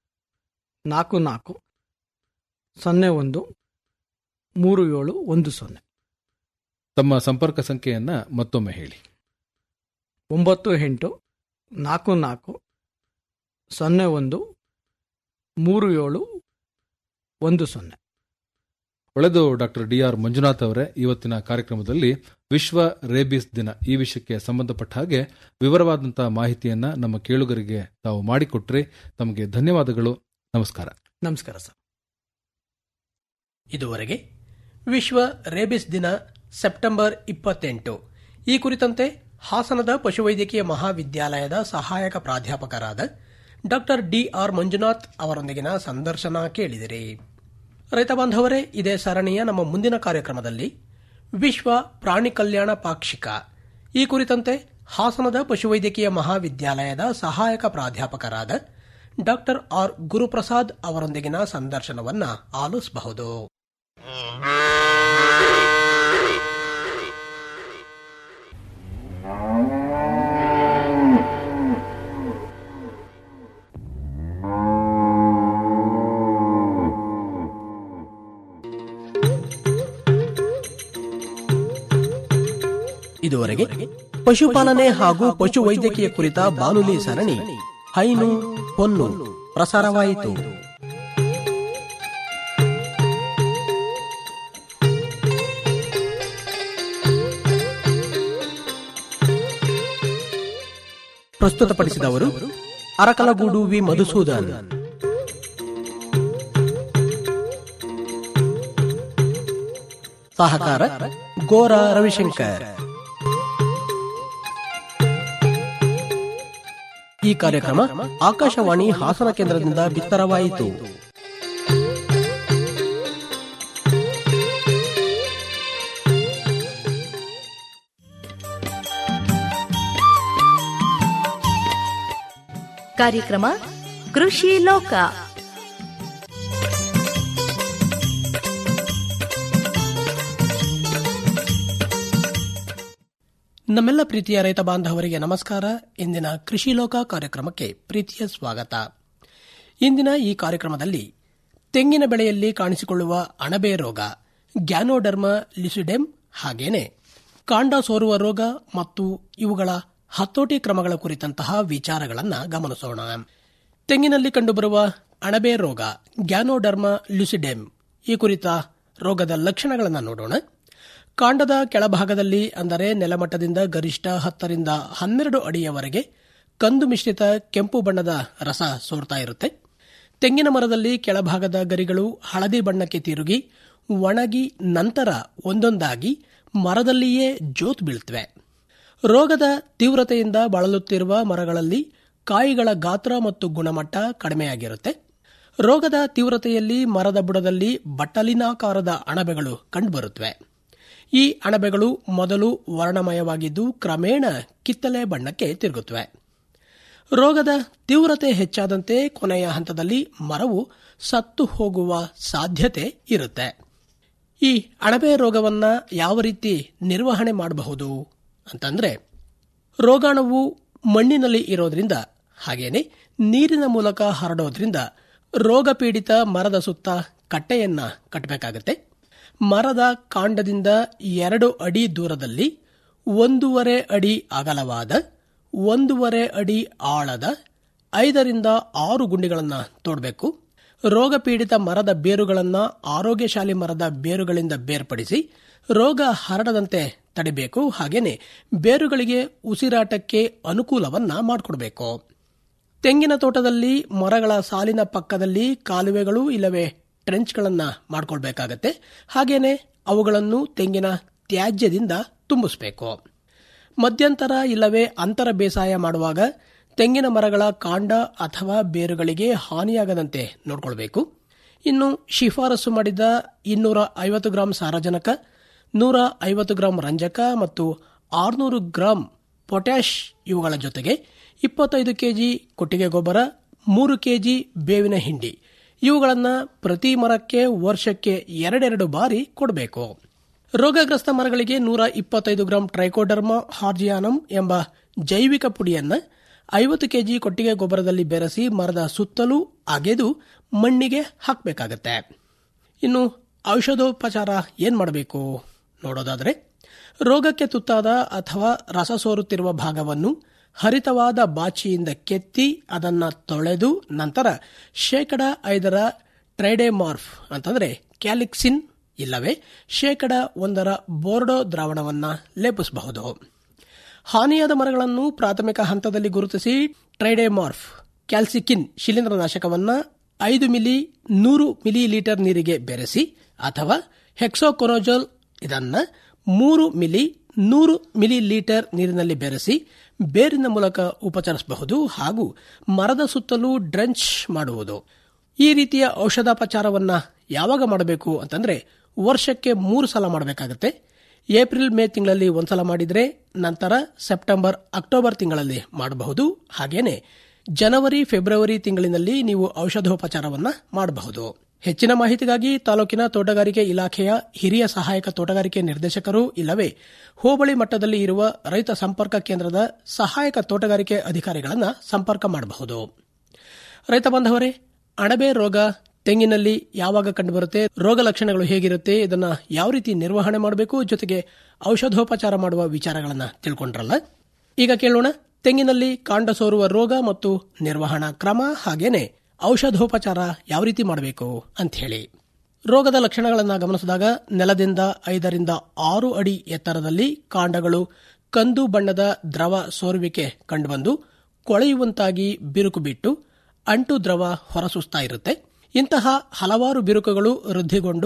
[SPEAKER 4] ನಾಲ್ಕು ನಾಲ್ಕು ಸೊನ್ನೆ ಒಂದು ಮೂರು ಏಳು ಒಂದು ಸೊನ್ನೆ
[SPEAKER 3] ತಮ್ಮ ಸಂಪರ್ಕ ಸಂಖ್ಯೆಯನ್ನ ಮತ್ತೊಮ್ಮೆ ಹೇಳಿ
[SPEAKER 4] ಒಂಬತ್ತು ಎಂಟು ನಾಲ್ಕು ನಾಲ್ಕು ಸೊನ್ನೆ ಒಂದು ಮೂರು ಏಳು ಒಂದು ಸೊನ್ನೆ
[SPEAKER 3] ಒಳ್ಳೆದು ಡಾಕ್ಟರ್ ಡಿ ಆರ್ ಮಂಜುನಾಥ್ ಅವರೇ ಇವತ್ತಿನ ಕಾರ್ಯಕ್ರಮದಲ್ಲಿ ವಿಶ್ವ ರೇಬಿಸ್ ದಿನ ಈ ವಿಷಯಕ್ಕೆ ಸಂಬಂಧಪಟ್ಟ ಹಾಗೆ ವಿವರವಾದಂತಹ ಮಾಹಿತಿಯನ್ನ ನಮ್ಮ ಕೇಳುಗರಿಗೆ ತಾವು ಮಾಡಿಕೊಟ್ರಿ ತಮಗೆ ಧನ್ಯವಾದಗಳು ನಮಸ್ಕಾರ
[SPEAKER 4] ನಮಸ್ಕಾರ ಸರ್
[SPEAKER 2] ಇದುವರೆಗೆ ವಿಶ್ವ ರೇಬಿಸ್ ದಿನ ಸೆಪ್ಟೆಂಬರ್ ಇಪ್ಪತ್ತೆಂಟು ಈ ಕುರಿತಂತೆ ಹಾಸನದ ಪಶುವೈದ್ಯಕೀಯ ಮಹಾವಿದ್ಯಾಲಯದ ಸಹಾಯಕ ಪ್ರಾಧ್ಯಾಪಕರಾದ ಡಾಕ್ಟರ್ ಡಿ ಆರ್ ಮಂಜುನಾಥ್ ಅವರೊಂದಿಗಿನ ಸಂದರ್ಶನ ಕೇಳಿದಿರಿ ರೈತ ಬಾಂಧವರೇ ಇದೇ ಸರಣಿಯ ನಮ್ಮ ಮುಂದಿನ ಕಾರ್ಯಕ್ರಮದಲ್ಲಿ ವಿಶ್ವ ಪ್ರಾಣಿ ಕಲ್ಯಾಣ ಪಾಕ್ಷಿಕ ಈ ಕುರಿತಂತೆ ಹಾಸನದ ಪಶುವೈದ್ಯಕೀಯ ಮಹಾವಿದ್ಯಾಲಯದ ಸಹಾಯಕ ಪ್ರಾಧ್ಯಾಪಕರಾದ ಡಾಕ್ಟರ್ ಆರ್ ಗುರುಪ್ರಸಾದ್ ಅವರೊಂದಿಗಿನ ಸಂದರ್ಶನವನ್ನ ಆಲಿಸಬಹುದು ಇದುವರೆಗೆ ಪಶುಪಾಲನೆ ಹಾಗೂ ಪಶು ವೈದ್ಯಕೀಯ ಕುರಿತ ಬಾನುಲಿ ಸರಣಿ ಹೈನು ಹೊನ್ನು ಪ್ರಸಾರವಾಯಿತು ಪ್ರಸ್ತುತಪಡಿಸಿದವರು ಅರಕಲಗೂಡು ವಿ ಮಧುಸೂದನ್ ಸಹಕಾರ ಗೋರ ರವಿಶಂಕರ್ ಈ ಕಾರ್ಯಕ್ರಮ ಆಕಾಶವಾಣಿ ಹಾಸನ ಕೇಂದ್ರದಿಂದ ಬಿತ್ತರವಾಯಿತು
[SPEAKER 5] ಕಾರ್ಯಕ್ರಮ ಕೃಷಿ ಲೋಕ
[SPEAKER 2] ನಮ್ಮೆಲ್ಲ ಪ್ರೀತಿಯ ರೈತ ಬಾಂಧವರಿಗೆ ನಮಸ್ಕಾರ ಇಂದಿನ ಕೃಷಿ ಲೋಕ ಕಾರ್ಯಕ್ರಮಕ್ಕೆ ಪ್ರೀತಿಯ ಸ್ವಾಗತ ಇಂದಿನ ಈ ಕಾರ್ಯಕ್ರಮದಲ್ಲಿ ತೆಂಗಿನ ಬೆಳೆಯಲ್ಲಿ ಕಾಣಿಸಿಕೊಳ್ಳುವ ಅಣಬೆ ರೋಗ ಗ್ಯಾನೋಡರ್ಮ ಲಿಸಿಡೆಮ್ ಹಾಗೇನೆ ಕಾಂಡ ಸೋರುವ ರೋಗ ಮತ್ತು ಇವುಗಳ ಹತೋಟಿ ಕ್ರಮಗಳ ಕುರಿತಂತಹ ವಿಚಾರಗಳನ್ನು ಗಮನಿಸೋಣ ತೆಂಗಿನಲ್ಲಿ ಕಂಡುಬರುವ ಅಣಬೆ ರೋಗ ಗ್ಯಾನೋಡರ್ಮ ಲ್ಯುಸಿಡೆಮ್ ಈ ಕುರಿತ ರೋಗದ ಲಕ್ಷಣಗಳನ್ನು ನೋಡೋಣ ಕಾಂಡದ ಕೆಳಭಾಗದಲ್ಲಿ ಅಂದರೆ ನೆಲಮಟ್ಟದಿಂದ ಗರಿಷ್ಠ ಹತ್ತರಿಂದ ಹನ್ನೆರಡು ಅಡಿಯವರೆಗೆ ಕಂದು ಮಿಶ್ರಿತ ಕೆಂಪು ಬಣ್ಣದ ರಸ ಸೋರ್ತಾ ಇರುತ್ತೆ ತೆಂಗಿನ ಮರದಲ್ಲಿ ಕೆಳಭಾಗದ ಗರಿಗಳು ಹಳದಿ ಬಣ್ಣಕ್ಕೆ ತಿರುಗಿ ಒಣಗಿ ನಂತರ ಒಂದೊಂದಾಗಿ ಮರದಲ್ಲಿಯೇ ಜೋತ್ ಬೀಳ್ತವೆ ರೋಗದ ತೀವ್ರತೆಯಿಂದ ಬಳಲುತ್ತಿರುವ ಮರಗಳಲ್ಲಿ ಕಾಯಿಗಳ ಗಾತ್ರ ಮತ್ತು ಗುಣಮಟ್ಟ ಕಡಿಮೆಯಾಗಿರುತ್ತೆ ರೋಗದ ತೀವ್ರತೆಯಲ್ಲಿ ಮರದ ಬುಡದಲ್ಲಿ ಬಟ್ಟಲಿನಾಕಾರದ ಅಣಬೆಗಳು ಕಂಡುಬರುತ್ತವೆ ಈ ಅಣಬೆಗಳು ಮೊದಲು ವರ್ಣಮಯವಾಗಿದ್ದು ಕ್ರಮೇಣ ಕಿತ್ತಲೆ ಬಣ್ಣಕ್ಕೆ ತಿರುಗುತ್ತವೆ ರೋಗದ ತೀವ್ರತೆ ಹೆಚ್ಚಾದಂತೆ ಕೊನೆಯ ಹಂತದಲ್ಲಿ ಮರವು ಸತ್ತು ಹೋಗುವ ಸಾಧ್ಯತೆ ಇರುತ್ತೆ ಈ ಅಣಬೆ ರೋಗವನ್ನ ಯಾವ ರೀತಿ ನಿರ್ವಹಣೆ ಮಾಡಬಹುದು ಅಂತಂದ್ರೆ ರೋಗಾಣುವು ಮಣ್ಣಿನಲ್ಲಿ ಇರೋದ್ರಿಂದ ಹಾಗೇನೆ ನೀರಿನ ಮೂಲಕ ಹರಡೋದ್ರಿಂದ ರೋಗ ಪೀಡಿತ ಮರದ ಸುತ್ತ ಕಟ್ಟೆಯನ್ನ ಕಟ್ಟಬೇಕಾಗತ್ತೆ ಮರದ ಕಾಂಡದಿಂದ ಎರಡು ಅಡಿ ದೂರದಲ್ಲಿ ಒಂದೂವರೆ ಅಡಿ ಅಗಲವಾದ ಒಂದೂವರೆ ಅಡಿ ಆಳದ ಐದರಿಂದ ಆರು ಗುಂಡಿಗಳನ್ನು ತೋಡಬೇಕು ರೋಗ ಪೀಡಿತ ಮರದ ಬೇರುಗಳನ್ನು ಆರೋಗ್ಯಶಾಲಿ ಮರದ ಬೇರುಗಳಿಂದ ಬೇರ್ಪಡಿಸಿ ರೋಗ ಹರಡದಂತೆ ತಡಿಬೇಕು ಹಾಗೇನೆ ಬೇರುಗಳಿಗೆ ಉಸಿರಾಟಕ್ಕೆ ಅನುಕೂಲವನ್ನ ಮಾಡಿಕೊಡ್ಬೇಕು ತೆಂಗಿನ ತೋಟದಲ್ಲಿ ಮರಗಳ ಸಾಲಿನ ಪಕ್ಕದಲ್ಲಿ ಕಾಲುವೆಗಳು ಇಲ್ಲವೇ ಟ್ರೆಂಚ್ಗಳನ್ನ ಮಾಡ್ಕೊಳ್ಬೇಕಾಗತ್ತೆ ಹಾಗೇನೆ ಅವುಗಳನ್ನು ತೆಂಗಿನ ತ್ಯಾಜ್ಯದಿಂದ ತುಂಬಿಸಬೇಕು ಮಧ್ಯಂತರ ಇಲ್ಲವೇ ಅಂತರ ಬೇಸಾಯ ಮಾಡುವಾಗ ತೆಂಗಿನ ಮರಗಳ ಕಾಂಡ ಅಥವಾ ಬೇರುಗಳಿಗೆ ಹಾನಿಯಾಗದಂತೆ ನೋಡಿಕೊಳ್ಬೇಕು ಇನ್ನು ಶಿಫಾರಸು ಮಾಡಿದ ಇನ್ನೂರ ಐವತ್ತು ಗ್ರಾಂ ಸಾರಜನಕ ನೂರ ಐವತ್ತು ಗ್ರಾಂ ರಂಜಕ ಮತ್ತು ಆರುನೂರು ಗ್ರಾಂ ಪೊಟ್ಯಾಷ್ ಇವುಗಳ ಜೊತೆಗೆ ಇಪ್ಪತ್ತೈದು ಕೆಜಿ ಕೊಟ್ಟಿಗೆ ಗೊಬ್ಬರ ಮೂರು ಕೆಜಿ ಬೇವಿನ ಹಿಂಡಿ ಇವುಗಳನ್ನು ಪ್ರತಿ ಮರಕ್ಕೆ ವರ್ಷಕ್ಕೆ ಎರಡೆರಡು ಬಾರಿ ಕೊಡಬೇಕು ರೋಗಗ್ರಸ್ತ ಮರಗಳಿಗೆ ನೂರ ಇಪ್ಪತ್ತೈದು ಗ್ರಾಂ ಟ್ರೈಕೋಡರ್ಮ ಹಾರ್ಜಿಯಾನಮ್ ಎಂಬ ಜೈವಿಕ ಪುಡಿಯನ್ನ ಐವತ್ತು ಕೆಜಿ ಕೊಟ್ಟಿಗೆ ಗೊಬ್ಬರದಲ್ಲಿ ಬೆರೆಸಿ ಮರದ ಸುತ್ತಲೂ ಅಗೆದು ಮಣ್ಣಿಗೆ ಹಾಕಬೇಕಾಗತ್ತೆ ಇನ್ನು ಔಷಧೋಪಚಾರ ಏನ್ ಮಾಡಬೇಕು ನೋಡೋದಾದ್ರೆ ರೋಗಕ್ಕೆ ತುತ್ತಾದ ಅಥವಾ ರಸ ಸೋರುತ್ತಿರುವ ಭಾಗವನ್ನು ಹರಿತವಾದ ಬಾಚಿಯಿಂದ ಕೆತ್ತಿ ಅದನ್ನ ತೊಳೆದು ನಂತರ ಶೇಕಡ ಐದರ ಟ್ರೈಡೆಮಾರ್ಫ್ ಅಂತಂದ್ರೆ ಕ್ಯಾಲಿಕ್ಸಿನ್ ಇಲ್ಲವೇ ಶೇಕಡ ಒಂದರ ಬೋರ್ಡೋ ದ್ರಾವಣವನ್ನ ಲೇಪಿಸಬಹುದು ಹಾನಿಯಾದ ಮರಗಳನ್ನು ಪ್ರಾಥಮಿಕ ಹಂತದಲ್ಲಿ ಗುರುತಿಸಿ ಟ್ರೈಡೆಮಾರ್ಫ್ ಕ್ಯಾಲ್ಸಿಕಿನ್ ಶಿಲೀಂಧ್ರನಾಶಕವನ್ನ ಐದು ಮಿಲಿ ನೂರು ಮಿಲಿ ಲೀಟರ್ ನೀರಿಗೆ ಬೆರೆಸಿ ಅಥವಾ ಹೆಕ್ಸೋಕೊನೋಜೋಲ್ ಇದನ್ನ ಮೂರು ಮಿಲಿ ನೂರು ಮಿಲಿ ಲೀಟರ್ ನೀರಿನಲ್ಲಿ ಬೆರೆಸಿ ಬೇರಿನ ಮೂಲಕ ಉಪಚರಿಸಬಹುದು ಹಾಗೂ ಮರದ ಸುತ್ತಲೂ ಡ್ರೆಂಚ್ ಮಾಡುವುದು ಈ ರೀತಿಯ ಔಷಧಾಪಚಾರವನ್ನ ಯಾವಾಗ ಮಾಡಬೇಕು ಅಂತಂದ್ರೆ ವರ್ಷಕ್ಕೆ ಮೂರು ಸಲ ಮಾಡಬೇಕಾಗುತ್ತೆ ಏಪ್ರಿಲ್ ಮೇ ತಿಂಗಳಲ್ಲಿ ಒಂದ್ಸಲ ಮಾಡಿದ್ರೆ ನಂತರ ಸೆಪ್ಟೆಂಬರ್ ಅಕ್ಟೋಬರ್ ತಿಂಗಳಲ್ಲಿ ಮಾಡಬಹುದು ಹಾಗೇನೆ ಜನವರಿ ಫೆಬ್ರವರಿ ತಿಂಗಳಿನಲ್ಲಿ ನೀವು ಔಷಧೋಪಚಾರವನ್ನ ಮಾಡಬಹುದು ಹೆಚ್ಚಿನ ಮಾಹಿತಿಗಾಗಿ ತಾಲೂಕಿನ ತೋಟಗಾರಿಕೆ ಇಲಾಖೆಯ ಹಿರಿಯ ಸಹಾಯಕ ತೋಟಗಾರಿಕೆ ನಿರ್ದೇಶಕರು ಇಲ್ಲವೇ ಹೋಬಳಿ ಮಟ್ಟದಲ್ಲಿ ಇರುವ ರೈತ ಸಂಪರ್ಕ ಕೇಂದ್ರದ ಸಹಾಯಕ ತೋಟಗಾರಿಕೆ ಅಧಿಕಾರಿಗಳನ್ನು ಸಂಪರ್ಕ ಮಾಡಬಹುದು ರೈತ ಬಾಂಧವರೇ ಅಣಬೆ ರೋಗ ತೆಂಗಿನಲ್ಲಿ ಯಾವಾಗ ಕಂಡುಬರುತ್ತೆ ರೋಗ ಲಕ್ಷಣಗಳು ಹೇಗಿರುತ್ತೆ ಇದನ್ನ ಯಾವ ರೀತಿ ನಿರ್ವಹಣೆ ಮಾಡಬೇಕು ಜೊತೆಗೆ ಔಷಧೋಪಚಾರ ಮಾಡುವ ವಿಚಾರಗಳನ್ನ ತಿಳ್ಕೊಂಡ್ರಲ್ಲ ಈಗ ಕೇಳೋಣ ತೆಂಗಿನಲ್ಲಿ ಕಾಂಡ ಸೋರುವ ರೋಗ ಮತ್ತು ನಿರ್ವಹಣಾ ಕ್ರಮ ಹಾಗೇನೆ ಔಷಧೋಪಚಾರ ಯಾವ ರೀತಿ ಮಾಡಬೇಕು ಅಂತ ಹೇಳಿ ರೋಗದ ಲಕ್ಷಣಗಳನ್ನು ಗಮನಿಸಿದಾಗ ನೆಲದಿಂದ ಐದರಿಂದ ಆರು ಅಡಿ ಎತ್ತರದಲ್ಲಿ ಕಾಂಡಗಳು ಕಂದು ಬಣ್ಣದ ದ್ರವ ಸೋರುವಿಕೆ ಕಂಡುಬಂದು ಕೊಳೆಯುವಂತಾಗಿ ಬಿರುಕು ಬಿಟ್ಟು ಅಂಟು ದ್ರವ ಹೊರಸೂಸ್ತಾ ಇರುತ್ತೆ ಇಂತಹ ಹಲವಾರು ಬಿರುಕುಗಳು ವೃದ್ಧಿಗೊಂಡು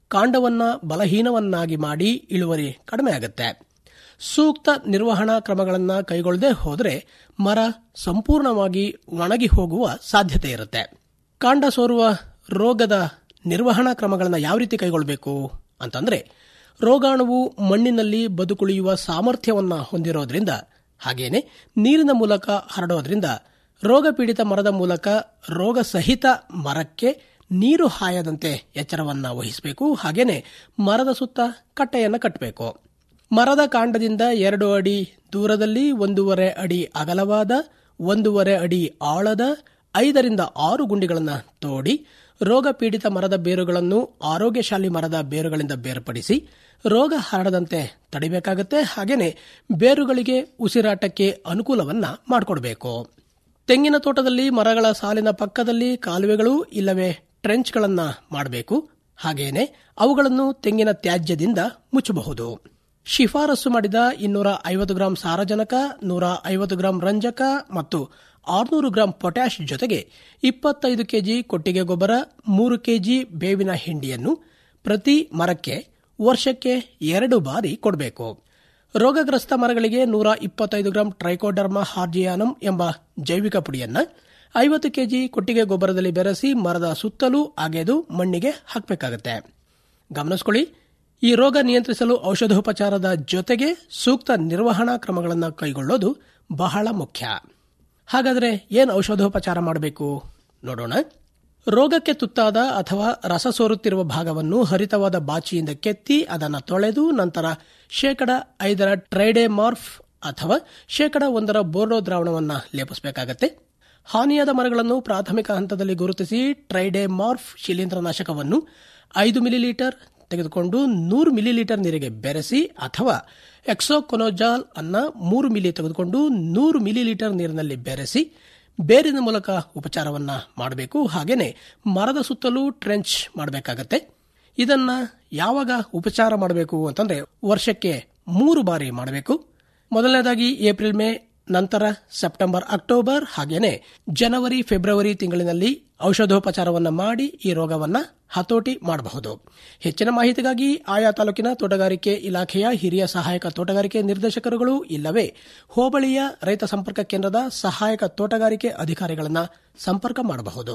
[SPEAKER 2] ಕಾಂಡವನ್ನ ಬಲಹೀನವನ್ನಾಗಿ ಮಾಡಿ ಇಳುವರಿ ಕಡಿಮೆ ಆಗುತ್ತೆ ಸೂಕ್ತ ನಿರ್ವಹಣಾ ಕ್ರಮಗಳನ್ನು ಕೈಗೊಳ್ಳದೆ ಹೋದರೆ ಮರ ಸಂಪೂರ್ಣವಾಗಿ ಒಣಗಿ ಹೋಗುವ ಸಾಧ್ಯತೆ ಇರುತ್ತೆ ಕಾಂಡ ಸೋರುವ ರೋಗದ ನಿರ್ವಹಣಾ ಕ್ರಮಗಳನ್ನು ಯಾವ ರೀತಿ ಕೈಗೊಳ್ಳಬೇಕು ಅಂತಂದ್ರೆ ರೋಗಾಣುವು ಮಣ್ಣಿನಲ್ಲಿ ಬದುಕುಳಿಯುವ ಸಾಮರ್ಥ್ಯವನ್ನ ಹೊಂದಿರೋದ್ರಿಂದ ಹಾಗೇನೆ ನೀರಿನ ಮೂಲಕ ಹರಡೋದ್ರಿಂದ ರೋಗ ಪೀಡಿತ ಮರದ ಮೂಲಕ ರೋಗ ಸಹಿತ ಮರಕ್ಕೆ ನೀರು ಹಾಯದಂತೆ ಎಚ್ಚರವನ್ನ ವಹಿಸಬೇಕು ಹಾಗೇನೆ ಮರದ ಸುತ್ತ ಕಟ್ಟೆಯನ್ನು ಕಟ್ಟಬೇಕು ಮರದ ಕಾಂಡದಿಂದ ಎರಡು ಅಡಿ ದೂರದಲ್ಲಿ ಒಂದೂವರೆ ಅಡಿ ಅಗಲವಾದ ಒಂದೂವರೆ ಅಡಿ ಆಳದ ಐದರಿಂದ ಆರು ಗುಂಡಿಗಳನ್ನು ತೋಡಿ ರೋಗ ಪೀಡಿತ ಮರದ ಬೇರುಗಳನ್ನು ಆರೋಗ್ಯಶಾಲಿ ಮರದ ಬೇರುಗಳಿಂದ ಬೇರ್ಪಡಿಸಿ ರೋಗ ಹರಡದಂತೆ ತಡಿಬೇಕಾಗತ್ತೆ ಹಾಗೇನೆ ಬೇರುಗಳಿಗೆ ಉಸಿರಾಟಕ್ಕೆ ಅನುಕೂಲವನ್ನ ಮಾಡಿಕೊಡ್ಬೇಕು ತೆಂಗಿನ ತೋಟದಲ್ಲಿ ಮರಗಳ ಸಾಲಿನ ಪಕ್ಕದಲ್ಲಿ ಕಾಲುವೆಗಳು ಇಲ್ಲವೇ ಟ್ರೆಂಚ್ಗಳನ್ನ ಮಾಡಬೇಕು ಹಾಗೇನೆ ಅವುಗಳನ್ನು ತೆಂಗಿನ ತ್ಯಾಜ್ಯದಿಂದ ಮುಚ್ಚಬಹುದು ಶಿಫಾರಸು ಮಾಡಿದ ಇನ್ನೂರ ಐವತ್ತು ಗ್ರಾಂ ಸಾರಜನಕ ನೂರ ಐವತ್ತು ಗ್ರಾಂ ರಂಜಕ ಮತ್ತು ಆರುನೂರು ಗ್ರಾಂ ಪೊಟ್ಯಾಷ್ ಜೊತೆಗೆ ಇಪ್ಪತ್ತೈದು ಕೆಜಿ ಕೊಟ್ಟಿಗೆ ಗೊಬ್ಬರ ಮೂರು ಕೆಜಿ ಬೇವಿನ ಹಿಂಡಿಯನ್ನು ಪ್ರತಿ ಮರಕ್ಕೆ ವರ್ಷಕ್ಕೆ ಎರಡು ಬಾರಿ ಕೊಡಬೇಕು ರೋಗಗ್ರಸ್ತ ಮರಗಳಿಗೆ ನೂರ ಇಪ್ಪತ್ತೈದು ಗ್ರಾಂ ಟ್ರೈಕೋಡರ್ಮಾ ಹಾರ್ಜಿಯಾನಂ ಎಂಬ ಜೈವಿಕ ಪುಡಿಯನ್ನ ಐವತ್ತು ಕೆಜಿ ಕೊಟ್ಟಿಗೆ ಗೊಬ್ಬರದಲ್ಲಿ ಬೆರೆಸಿ ಮರದ ಸುತ್ತಲೂ ಅಗೆದು ಮಣ್ಣಿಗೆ ಹಾಕಬೇಕಾಗುತ್ತೆ ಗಮನಿಸಿಕೊಳ್ಳಿ ಈ ರೋಗ ನಿಯಂತ್ರಿಸಲು ಔಷಧೋಪಚಾರದ ಜೊತೆಗೆ ಸೂಕ್ತ ನಿರ್ವಹಣಾ ಕ್ರಮಗಳನ್ನು ಕೈಗೊಳ್ಳೋದು ಬಹಳ ಮುಖ್ಯ ಹಾಗಾದರೆ ಏನು ಔಷಧೋಪಚಾರ ಮಾಡಬೇಕು ನೋಡೋಣ ರೋಗಕ್ಕೆ ತುತ್ತಾದ ಅಥವಾ ರಸ ಸೋರುತ್ತಿರುವ ಭಾಗವನ್ನು ಹರಿತವಾದ ಬಾಚಿಯಿಂದ ಕೆತ್ತಿ ಅದನ್ನು ತೊಳೆದು ನಂತರ ಶೇಕಡ ಐದರ ಟ್ರೈಡೆಮಾರ್ಫ್ ಅಥವಾ ಶೇಕಡ ಒಂದರ ಬೋರ್ಡೋ ದ್ರಾವಣವನ್ನು ಲೇಪಿಸಬೇಕಾಗತ್ತೆ ಹಾನಿಯಾದ ಮರಗಳನ್ನು ಪ್ರಾಥಮಿಕ ಹಂತದಲ್ಲಿ ಗುರುತಿಸಿ ಟ್ರೈಡೆಮಾರ್ಫ್ ಶಿಲೀಂಧ್ರನಾಶಕವನ್ನು ಐದು ಮಿಲಿಲೀಟರ್ ತೆಗೆದುಕೊಂಡು ನೂರು ಮಿಲಿಲೀಟರ್ ನೀರಿಗೆ ಬೆರೆಸಿ ಅಥವಾ ಎಕ್ಸೋಕೊನೋಜಾಲ್ ಅನ್ನ ಮೂರು ಮಿಲಿ ತೆಗೆದುಕೊಂಡು ನೂರು ಮಿಲಿಲೀಟರ್ ನೀರಿನಲ್ಲಿ ಬೆರೆಸಿ ಬೇರಿನ ಮೂಲಕ ಉಪಚಾರವನ್ನ ಮಾಡಬೇಕು ಹಾಗೇನೆ ಮರದ ಸುತ್ತಲೂ ಟ್ರೆಂಚ್ ಮಾಡಬೇಕಾಗತ್ತೆ ಇದನ್ನ ಯಾವಾಗ ಉಪಚಾರ ಮಾಡಬೇಕು ಅಂತಂದ್ರೆ ವರ್ಷಕ್ಕೆ ಮೂರು ಬಾರಿ ಮಾಡಬೇಕು ಮೊದಲನೇದಾಗಿ ಏಪ್ರಿಲ್ ಮೇ ನಂತರ ಸೆಪ್ಟೆಂಬರ್ ಅಕ್ಟೋಬರ್ ಹಾಗೇನೆ ಜನವರಿ ಫೆಬ್ರವರಿ ತಿಂಗಳಿನಲ್ಲಿ ಔಷಧೋಪಚಾರವನ್ನು ಮಾಡಿ ಈ ರೋಗವನ್ನ ಹತೋಟಿ ಮಾಡಬಹುದು ಹೆಚ್ಚಿನ ಮಾಹಿತಿಗಾಗಿ ಆಯಾ ತಾಲೂಕಿನ ತೋಟಗಾರಿಕೆ ಇಲಾಖೆಯ ಹಿರಿಯ ಸಹಾಯಕ ತೋಟಗಾರಿಕೆ ನಿರ್ದೇಶಕರುಗಳು ಇಲ್ಲವೇ ಹೋಬಳಿಯ ರೈತ ಸಂಪರ್ಕ ಕೇಂದ್ರದ ಸಹಾಯಕ ತೋಟಗಾರಿಕೆ ಅಧಿಕಾರಿಗಳನ್ನ ಸಂಪರ್ಕ ಮಾಡಬಹುದು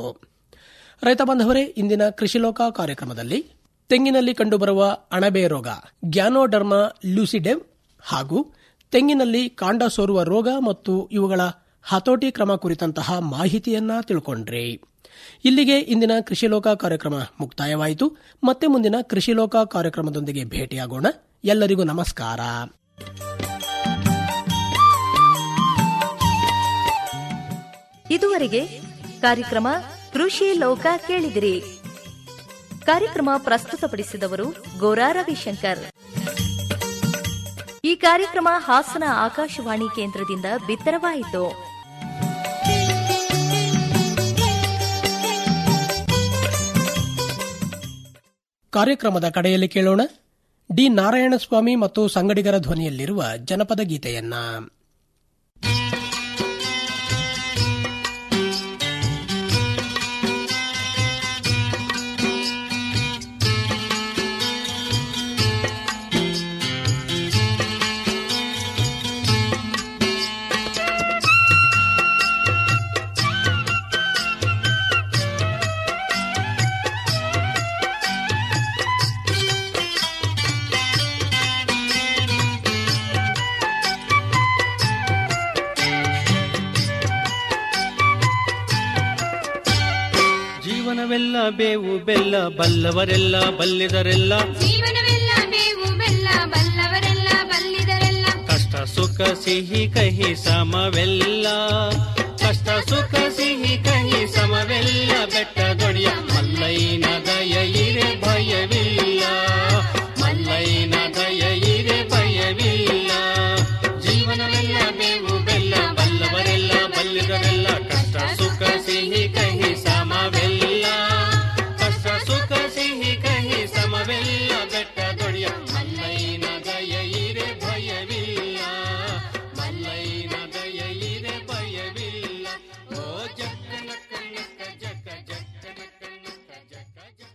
[SPEAKER 2] ರೈತ ಬಾಂಧವರೇ ಇಂದಿನ ಕೃಷಿಲೋಕ ಕಾರ್ಯಕ್ರಮದಲ್ಲಿ ತೆಂಗಿನಲ್ಲಿ ಕಂಡುಬರುವ ಅಣಬೆ ರೋಗ ಗ್ಯಾನೋಡರ್ಮಾ ಲ್ಯೂಸಿಡೆಮ್ ಹಾಗೂ ತೆಂಗಿನಲ್ಲಿ ಕಾಂಡ ಸೋರುವ ರೋಗ ಮತ್ತು ಇವುಗಳ ಹತೋಟಿ ಕ್ರಮ ಕುರಿತಂತಹ ಮಾಹಿತಿಯನ್ನ ತಿಳ್ಕೊಂಡ್ರಿ ಇಲ್ಲಿಗೆ ಇಂದಿನ ಕೃಷಿಲೋಕ ಕಾರ್ಯಕ್ರಮ ಮುಕ್ತಾಯವಾಯಿತು ಮತ್ತೆ ಮುಂದಿನ ಕೃಷಿಲೋಕ ಕಾರ್ಯಕ್ರಮದೊಂದಿಗೆ ಭೇಟಿಯಾಗೋಣ ಎಲ್ಲರಿಗೂ ನಮಸ್ಕಾರ
[SPEAKER 5] ಇದುವರೆಗೆ ಕಾರ್ಯಕ್ರಮ ಕೃಷಿ ಲೋಕ ಕೇಳಿದಿರಿ ಕಾರ್ಯಕ್ರಮ ಪ್ರಸ್ತುತಪಡಿಸಿದವರು ಗೋರಾ ರವಿಶಂಕರ್ ಈ ಕಾರ್ಯಕ್ರಮ ಹಾಸನ ಆಕಾಶವಾಣಿ ಕೇಂದ್ರದಿಂದ ಬಿತ್ತರವಾಯಿತು
[SPEAKER 2] ಕಾರ್ಯಕ್ರಮದ ಕಡೆಯಲ್ಲಿ ಕೇಳೋಣ ಡಿ ನಾರಾಯಣಸ್ವಾಮಿ ಮತ್ತು ಸಂಗಡಿಗರ ಧ್ವನಿಯಲ್ಲಿರುವ ಜನಪದ ಗೀತೆಯನ್ನ
[SPEAKER 6] ಜೀವನವೆಲ್ಲ ಬೇವು ಬೆಲ್ಲ ಬಲ್ಲವರೆಲ್ಲ ಬಲ್ಲಿದರೆಲ್ಲ
[SPEAKER 7] ಜೀವನವೆಲ್ಲ ಬೇವು ಬೆಲ್ಲ ಬಲ್ಲವರೆಲ್ಲ ಬಲ್ಲಿದರೆಲ್ಲ
[SPEAKER 6] ಕಷ್ಟ ಸುಖ ಸಿಹಿ ಕಹಿ ಸಮವೆಲ್ಲ ಕಷ್ಟ ಸುಖ ಸಿಹಿ ಕಹಿ ಸಮವೆಲ್ಲ ಬೆಟ್ಟ ದೊಡಿಯ ಮಲ್ಲೈನ ದಯ ಇರೆ ಭಯವಿಲ್ಲ ಮಲ್ಲೈನ ದಯ ಇರೆ ಭಯವಿಲ್ಲ ಜೀವನವೆಲ್ಲ ಬೇವು ಬೆಲ್ಲ ಬಲ್ಲವರೆಲ್ಲ ಬಲ್ಲಿದರೆಲ್ಲ ಕಷ್ಟ ಸುಖ ಸಿಹಿ ಕಹಿ ಸಮವೆಲ್ಲ ಕಷ್ಟ ಸುಖ ಸಿಹಿ ಕಹಿ ಸಮವೆಲ್ಲ ಬೆಟ್ಟ ದೊಡಿಯ ಮಲ್ಲೈನ ದಯ ಇರೆ ಭಯವಿಲ್ಲ ಮಲ್ಲೈನ ದಯ ಇರೆ ಭಯವಿಲ್ಲ ಓ ಜಕ್ಕ ನಕ್ಕ ನಕ್ಕ ಜಕ್ಕ ಜಕ್ಕ ನಕ್ಕ ನಕ್ಕ ಜಕ್ಕ ಜಕ್ಕ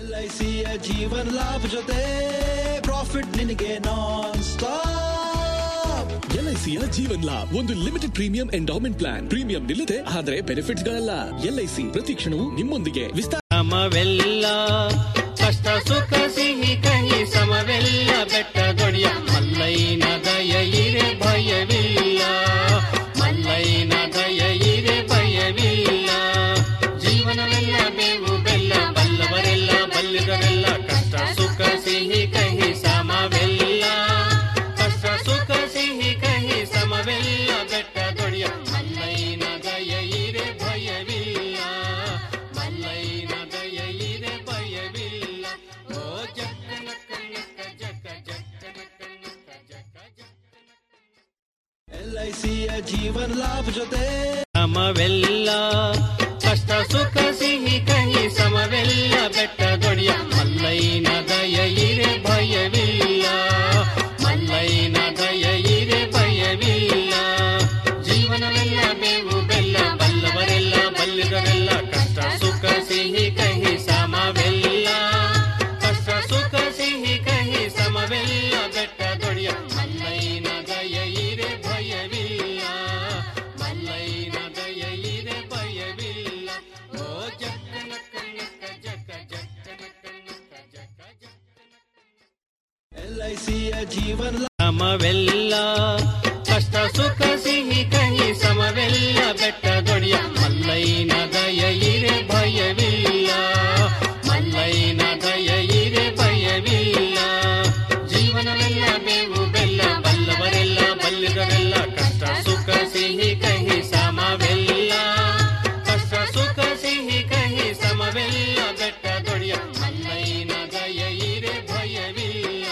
[SPEAKER 8] ಎಲ್ಐಸಿಯ ಜೀವನ್ ಲಾಭ ಜೊತೆ ಪ್ರಾಫಿಟ್ ನಿನಗೆ ನಾನ್ ಸ್ಟಾಪ್
[SPEAKER 9] ಎಲ್ಐಸಿಯ ಜೀವನ್ ಲಾಭ್ ಒಂದು limited premium endowment plan premium ನಿಲ್ಲದೆ ಆದರೆ ಬೆನಿಫಿಟ್ಸ್ ಗಳಲ್ಲ ಎಲ್ಐಸಿ ಪ್ರತಿ ಕ್ಷಣವೂ ನಿಮ್ಮೊಂದಿಗೆ ವಿಸ್ತಾರ
[SPEAKER 6] ಸಮವೆಲ್ಲ ಕಷ್ಟ ಸುಖ ಸಿಹಿ ಕಹಿ ಸಮವೆಲ್ಲ ಬೆಟ್ಟದೊಡಿಯ ಮಲ್ಲೈನ ದಯ ಇರೆ ಭಯವಿಲ್ಲ ಮಲ್ಲೈನ ದಯ ಇರೆ ಭಯವಿಲ್ಲ ಜೀವನವೆಲ್ಲ ಬೇವು ಬೆಲ್ಲ ಬಲ್ಲವರೆಲ್ಲ ಬಲ್ಲಿದರೆಲ್ಲ ಕಷ್ಟ ಸುಖ ಸಿಹಿ ಕಹಿ ಸಮವೆಲ್ಲ ಕಷ್ಟ ಸುಖ ಸಿಹಿ ಕಹಿ ಸಮವೆಲ್ಲ ಬೆಟ್ಟದೊಡಿಯ ಮಲ್ಲೈನ ದಯ ಇರೆ ಭಯವಿಲ್ಲ ಮಲ್ಲೈನ ದಯ ಇರೆ ಭಯವಿಲ್ಲ ಓ ಜಕ್ಕ ನಕ್ಕ ನಕ್ಕ ಜಕ್ಕ ಜಕ್ಕ ನಕ್ಕ ನಕ್ಕ ಜಕ್ಕ ಜಕ್ಕ
[SPEAKER 8] ಎಲ್ಐಸಿಯ ಜೀವನ್ ಲಾಭ ಜೊತೆ
[SPEAKER 6] ಸಮವೆಲ್ಲ ಕಷ್ಟ ಸುಖ ಸಿಹಿ ಕಹಿ ಸಮವೆಲ್ಲ ಬೆಟ್ಟದೊಡಿಯ ಮಲ್ಲೈನ ದಯ ಇರೆ ಭಯವಿಲ್ಲ ಮಲ್ಲೈನ ದಯ ಇರೆ ಭಯವಿಲ್ಲ ಜೀವನವೆಲ್ಲ ಬೇವು ಬೆಲ್ಲ ಬಲ್ಲವರೆಲ್ಲ ಬಲ್ಲಿದರೆಲ್ಲ ಕಷ್ಟ ಸುಖ ಸಿಹಿ ಕಹಿ ಸಮವೆಲ್ಲ ಕಷ್ಟ ಸುಖ ಸಿಹಿ ಕಹಿ ಸಮವೆಲ್ಲ ಬೆಟ್ಟದೊಡಿಯ ಮಲ್ಲೈನ ದಯ ಇರೆ ಭಯವಿಲ್ಲ ಮಲ್ಲೈನ ದಯ ಇರೆ ಭಯವಿಲ್ಲ ಓ ಜಕ್ಕ ನಕ್ಕ ನಕ್ಕ ಜಕ್ಕ ಜಕ್ಕ ನಕ್ಕ ನಕ್ಕ ಜಕ್ಕ ಜಕ್ಕ
[SPEAKER 8] ಎಲ್ಐಸಿಯ ಜೀವನ್ ಲಾಭ
[SPEAKER 6] ಸಮವೆಲ್ಲ ಕಷ್ಟ ಸುಖ ಸಿಹಿ ಕಹಿ ಸಮವೆಲ್ಲ ಬೆಟ್ಟದೊಡಿಯ ಮಲ್ಲೈನ ದಯ ಇರೆ ಭಯವಿಲ್ಲ ಮಲ್ಲೈನ ದಯ ಇರೆ ಭಯವಿಲ್ಲ ಜೀವನವೆಲ್ಲ ಬೇವು ಬೆಲ್ಲ ಬಲ್ಲವರೆಲ್ಲ ಬಲ್ಲಿದರೆಲ್ಲ ಕಷ್ಟ ಸುಖ ಸಿಹಿ ಕಹಿ ಸಮವೆಲ್ಲ ಕಷ್ಟ ಸುಖ ಸಿಹಿ ಕಹಿ ಸಮವೆಲ್ಲ ಬೆಟ್ಟದೊಡಿಯ ಮಲ್ಲೈನ ದಯ ಇರೆ ಭಯವಿಲ್ಲ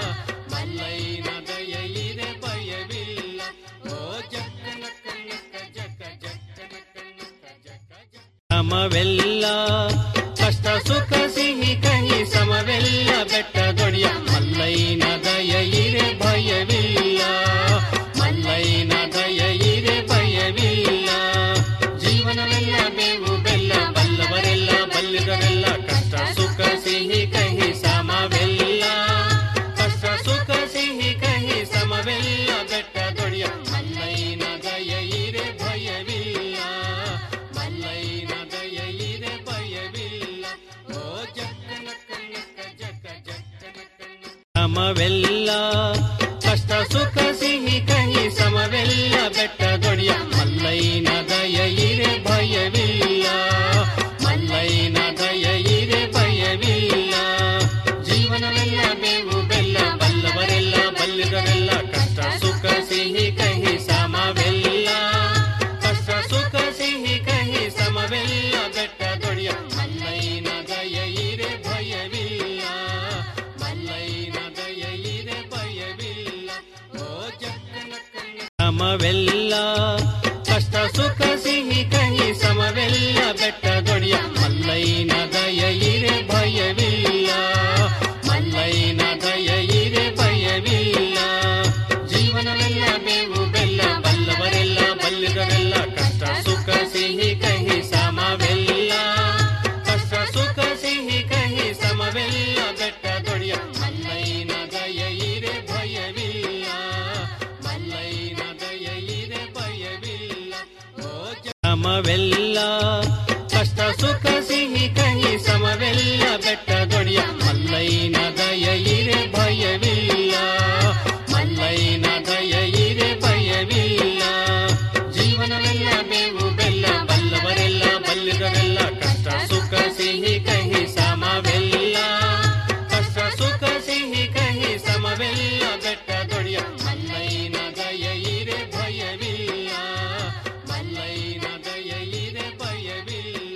[SPEAKER 6] ಮಲ್ಲೈನ ದಯ ಇರೆ ಭಯವಿಲ್ಲ ಓ ಜಕ್ಕ ನಕ್ಕ ನಕ್ಕ ಜಕ್ಕ ಜಕ್ಕ ನಕ್ಕ ನಕ್ಕ ಜಕ್ಕ ಜಕ್ಕ ಸಮವೆಲ್ಲ ಕಷ್ಟ ಸುಖ ಸಿಹಿ ಕಹಿ ಸಮವೆಲ್ಲ ಬೆಟ್ಟದೊಡಿಯ ಮಲ್ಲೈನ ದಯ ಇರೆ ಭಯವಿಲ್ಲ ಮಲ್ಲೈನ ದಯ ಇರೆ ಭಯವಿಲ್ಲ ಜೀವನವೆಲ್ಲ ಬೇವು ಬೆಲ್ಲ ಬಲ್ಲವರೆಲ್ಲ ಬಲ್ಲಿದರೆಲ್ಲ ಕಷ್ಟ ಸುಖ ಸಿಹಿ ಕಹಿ ಸಮವೆಲ್ಲ ಕಷ್ಟ ಸುಖ ಸಿಹಿ ಕಹಿ ಸಮವೆಲ್ಲ ಬೆಟ್ಟದೊಡಿಯ ಮಲ್ಲೈನ ದಯ ಇರೆ ಭಯವಿಲ್ಲ ಮಲ್ಲೈನ ದಯ ಇರೆ ಭಯವಿಲ್ಲ ಓ ಜಕ್ಕ ನಕ್ಕ ನಕ್ಕ ಜಕ್ಕ ಜಕ್ಕ ನಕ್ಕ ನಕ್ಕ ಸಮವೆಲ್ಲ ಕಷ್ಟ ಸುಖ ಸಿಹಿ ಕಹಿ ಸಮವೆಲ್ಲ ಬೆಟ್ಟದೊಡಿಯ ಮಲ್ಲೈನ ದಯ ಇರೆ ಭಯವಿಲ್ಲ ಮಲ್ಲೈನ ದಯ ಇರೆ ಭಯವಿಲ್ಲ ಜೀವನವೆಲ್ಲ ಬೇವು ಬೆಲ್ಲ ಬಲ್ಲವರೆಲ್ಲ ಬಲ್ಲಿದರೆಲ್ಲ ಕಷ್ಟ ಸುಖ ಸಿಹಿ ಕಹಿ ಸಮವೆಲ್ಲ ಕಷ್ಟ ಸುಖ ಸಿಹಿ ಕಹಿ ಸಮವೆಲ್ಲ ಬೆಟ್ಟದೊಡಿಯ ಮಲ್ಲೈನ ದಯ ಇರೆ ಭಯವಿಲ್ಲ ಮಲ್ಲೈನ ದಯ ಇರೆ ಭಯವಿಲ್ಲ ಓ ಜಕ್ಕ ನಕ್ಕ ನಕ್ಕ ಸಮವೆಲ್ಲ ಕಷ್ಟ ಸುಖ ಸಿಹಿ ಕಹಿ ಸಮವೆಲ್ಲ ಬೆಟ್ಟದೊಡಿಯ ಮಲ್ಲೈನ ದಯ ಇರೆ ಭಯವಿಲ್ಲ ಮಲ್ಲೈನ ದಯ ಇರೆ ಭಯವಿಲ್ಲ ಜೀವನವೆಲ್ಲ ಬೇವು ಬೆಲ್ಲ ಬಲ್ಲವರೆಲ್ಲ ಬಲ್ಲಿದರೆಲ್ಲ ಕಷ್ಟ ಸುಖ ಸಿಹಿ ಕಹಿ ಸಮವೆಲ್ಲ ಕಷ್ಟ ಸುಖ ಸಿಹಿ ಕಹಿ ಸಮವೆಲ್ಲ ಬೆಟ್ಟದೊಡಿಯ ಮಲ್ಲೈನ ದಯ ಇರೆ ಭಯವಿಲ್ಲ ಮಲ್ಲೈನ ದಯ ಇರೆ ಭಯವಿಲ್ಲ ಓ ಜ- ಸಮವೆಲ್ಲ ಕಷ್ಟ ಸುಖ ಸಿಹಿ ಕಹಿ ಸಮವೆಲ್ಲ ಬೆಟ್ಟದೊಡಿಯ ಮಲ್ಲೈನ ದಯ